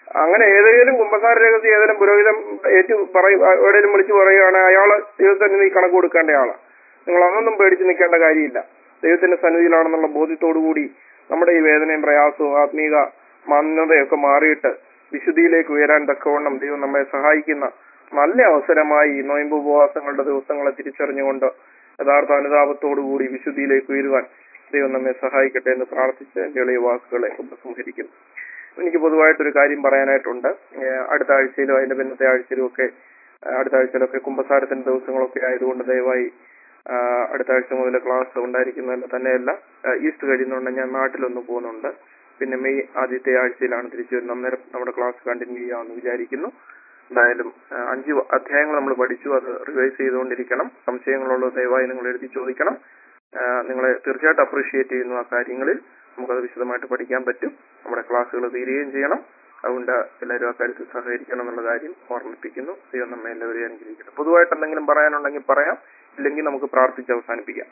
അങ്ങനെ ഏതെങ്കിലും കുമ്പസാര രഹസ്യം ഏതെങ്കിലും പുരോഹിതം ഏറ്റു പറയും എവിടെയെങ്കിലും വിളിച്ചു പറയുകയാണ് അയാള് ദൈവത്തിന് നീ കണക്ക് കൊടുക്കേണ്ട ആളാ നിങ്ങൾ അതൊന്നും പേടിച്ച് നിൽക്കേണ്ട കാര്യമില്ല ദൈവത്തിന്റെ സന്നിധിയിലാണെന്നുള്ള ബോധ്യത്തോടു കൂടി നമ്മുടെ ഈ വേദനയും പ്രയാസവും ആത്മീക മാന്യതയൊക്കെ മാറിയിട്ട് വിശുദ്ധിയിലേക്ക് ഉയരാൻ തക്കവണ്ണം ദൈവം നമ്മെ സഹായിക്കുന്ന നല്ല അവസരമായി ഈ നോയമ്പ് ഉപവാസങ്ങളുടെ ദിവസങ്ങളെ തിരിച്ചറിഞ്ഞുകൊണ്ട് യഥാർത്ഥ അനുതാപത്തോടുകൂടി വിശുദ്ധിയിലേക്ക് ഉയരുവാൻ ദൈവം നമ്മെ സഹായിക്കട്ടെ എന്ന് പ്രാർത്ഥിച്ച് എന്റെ എളിയ വാക്കുകളെ ഉപസംഹരിക്കുന്നു എനിക്ക് പൊതുവായിട്ടൊരു കാര്യം പറയാനായിട്ടുണ്ട് ഏഹ് അടുത്ത ആഴ്ചയിലും അതിന്റെ പിന്നത്തെ ആഴ്ചയിലും ഒക്കെ ഏഹ് അടുത്ത ആഴ്ചയിലൊക്കെ കുമ്പസാരത്തിന്റെ ദിവസങ്ങളൊക്കെ ആയതുകൊണ്ട് ദയവായി ആഹ് അടുത്ത ആഴ്ച മുതൽ ക്ലാസ് ഉണ്ടായിരിക്കുന്നതല്ല തന്നെയല്ല ആഹ് ഈസ്റ്റ് കഴിയുന്നതുകൊണ്ട് ഞാൻ നാട്ടിലൊന്ന് പോകുന്നുണ്ട് പിന്നെ മെയ് ആദ്യത്തെ ആഴ്ചയിലാണ് തിരിച്ചു വരുന്നത് അന്നേരം നമ്മുടെ ക്ലാസ് കണ്ടിന്യൂ ചെയ്യാമെന്ന് വിചാരിക്കുന്നു എന്തായാലും ആഹ് അഞ്ച് വ- അധ്യായങ്ങൾ നമ്മൾ പഠിച്ചു അത് റിവൈസ് ചെയ്തുകൊണ്ടിരിക്കണം സംശയങ്ങളുള്ളത് ദയവായി നിങ്ങൾ എഴുതി ചോദിക്കണം ആഹ് നിങ്ങളെ തീർച്ചയായിട്ടും അപ്രീഷിയേറ്റ് ചെയ്യുന്നു ആ കാര്യങ്ങളിൽ നമുക്കത് വിശദമായിട്ട് പഠിക്കാൻ പറ്റും നമ്മുടെ ക്ലാസ്സുകൾ തീരുകയും ചെയ്യണം അതുകൊണ്ട് എല്ലാവരും ആ കാര്യത്തിൽ സഹകരിക്കണം എന്നുള്ള കാര്യം ഓർമ്മിപ്പിക്കുന്നു ദൈവം നമ്മെ എല്ലാവരെയും അനുഗ്രഹിക്കട്ടെ പൊതുവായിട്ട് എന്തെങ്കിലും പറയാനുണ്ടെങ്കിൽ പറയാം ഇല്ലെങ്കിൽ നമുക്ക് പ്രാർത്ഥിച്ച് അവസാനിപ്പിക്കാം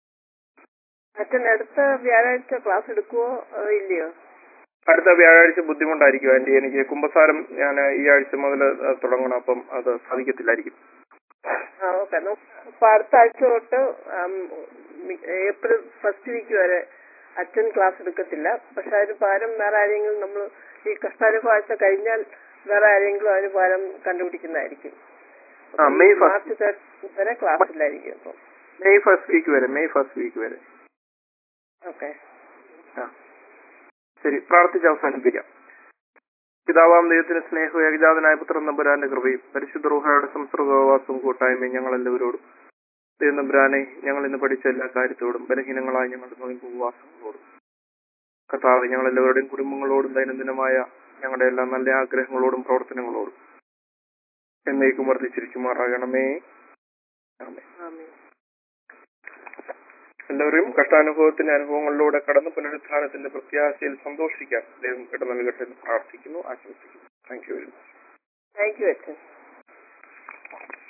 അച്ഛൻ അടുത്ത വ്യാഴാഴ്ച ക്ലാസ് എടുക്കുവോ അതോ ഇല്ലയോ അടുത്ത വ്യാഴാഴ്ച ബുദ്ധിമുട്ടായിരിക്കും ആന്റി എനിക്ക് കുമ്പസാരം ഞാൻ ഈ ആഴ്ച മുതൽ തുടങ്ങണം അപ്പം അത് സാധിക്കത്തില്ലായിരിക്കും ആ ഓക്കെ അപ്പൊ അടുത്ത ആഴ്ച തൊട്ട് ആം, മി- ഏപ്രിൽ ഫസ്റ്റ് വീക്ക് വരെ അച്ഛൻ ക്ലാസ് എടുക്കത്തില്ല പക്ഷെ അതിന് പകരം വേറെ ആരെങ്കിലും നമ്മൾ ഈ കഷ്ടാനുഭവ ആഴ്ച കഴിഞ്ഞാൽ വേറെ ആരെങ്കിലും അതിന് പകരം കണ്ടുപിടിക്കുന്നതായിരിക്കും ആ, മെയ് first. മാർച്ച് തേർട്ടി വരെ ക്ലാസ് ഇല്ലായിരിക്കും അപ്പം മെയ് ഫസ്റ്റ് വീക്ക് വരെ മെയ് ഫസ്റ്റ് വീക്ക് വരെ ഓക്കെ ആ. ശരി പ്രാർത്ഥിച്ച് അവസാനിപ്പിക്കാം പിതാവാം ദൈവത്തിന് സ്നേഹവും ഏകജാതനായ പുത്രൻ നമ്പുരാന്റെ കൃപയും പരിശുദ്ധ റൂഹയുടെ സംസർഗവാസവും കൂട്ടായ്മയും ഞങ്ങൾ എല്ലാവരോടും ദൈവം നമ്പുരാനെ ഞങ്ങൾ ഇന്ന് പഠിച്ച എല്ലാ കാര്യത്തോടും ബലഹീനങ്ങളായ ഞങ്ങളുടെ നോയമ്പ് ഉപവാസങ്ങളോടും കർത്താവ് ഞങ്ങൾ എല്ലാവരുടെയും കുടുംബങ്ങളോടും ദൈനംദിനമായ ഞങ്ങളുടെ എല്ലാ നല്ല ആഗ്രഹങ്ങളോടും പ്രവർത്തനങ്ങളോടും എന്നേക്കും വർദ്ധിച്ചിരിക്കുമാറാകണമേ ആമേൻ ആമേൻ എല്ലാവരും കഷ്ടാനുഭവത്തിന്റെ അനുഭവങ്ങളിലൂടെ കടന്ന് പുനരുത്ഥാനത്തിന്റെ പ്രത്യാശയിൽ സന്തോഷിക്കാൻ ദൈവം ഇട നൽകട്ടെ എന്ന് പ്രാർത്ഥിക്കുന്നു ആശംസിക്കുന്നു thank you very much thank you അച്ഛൻ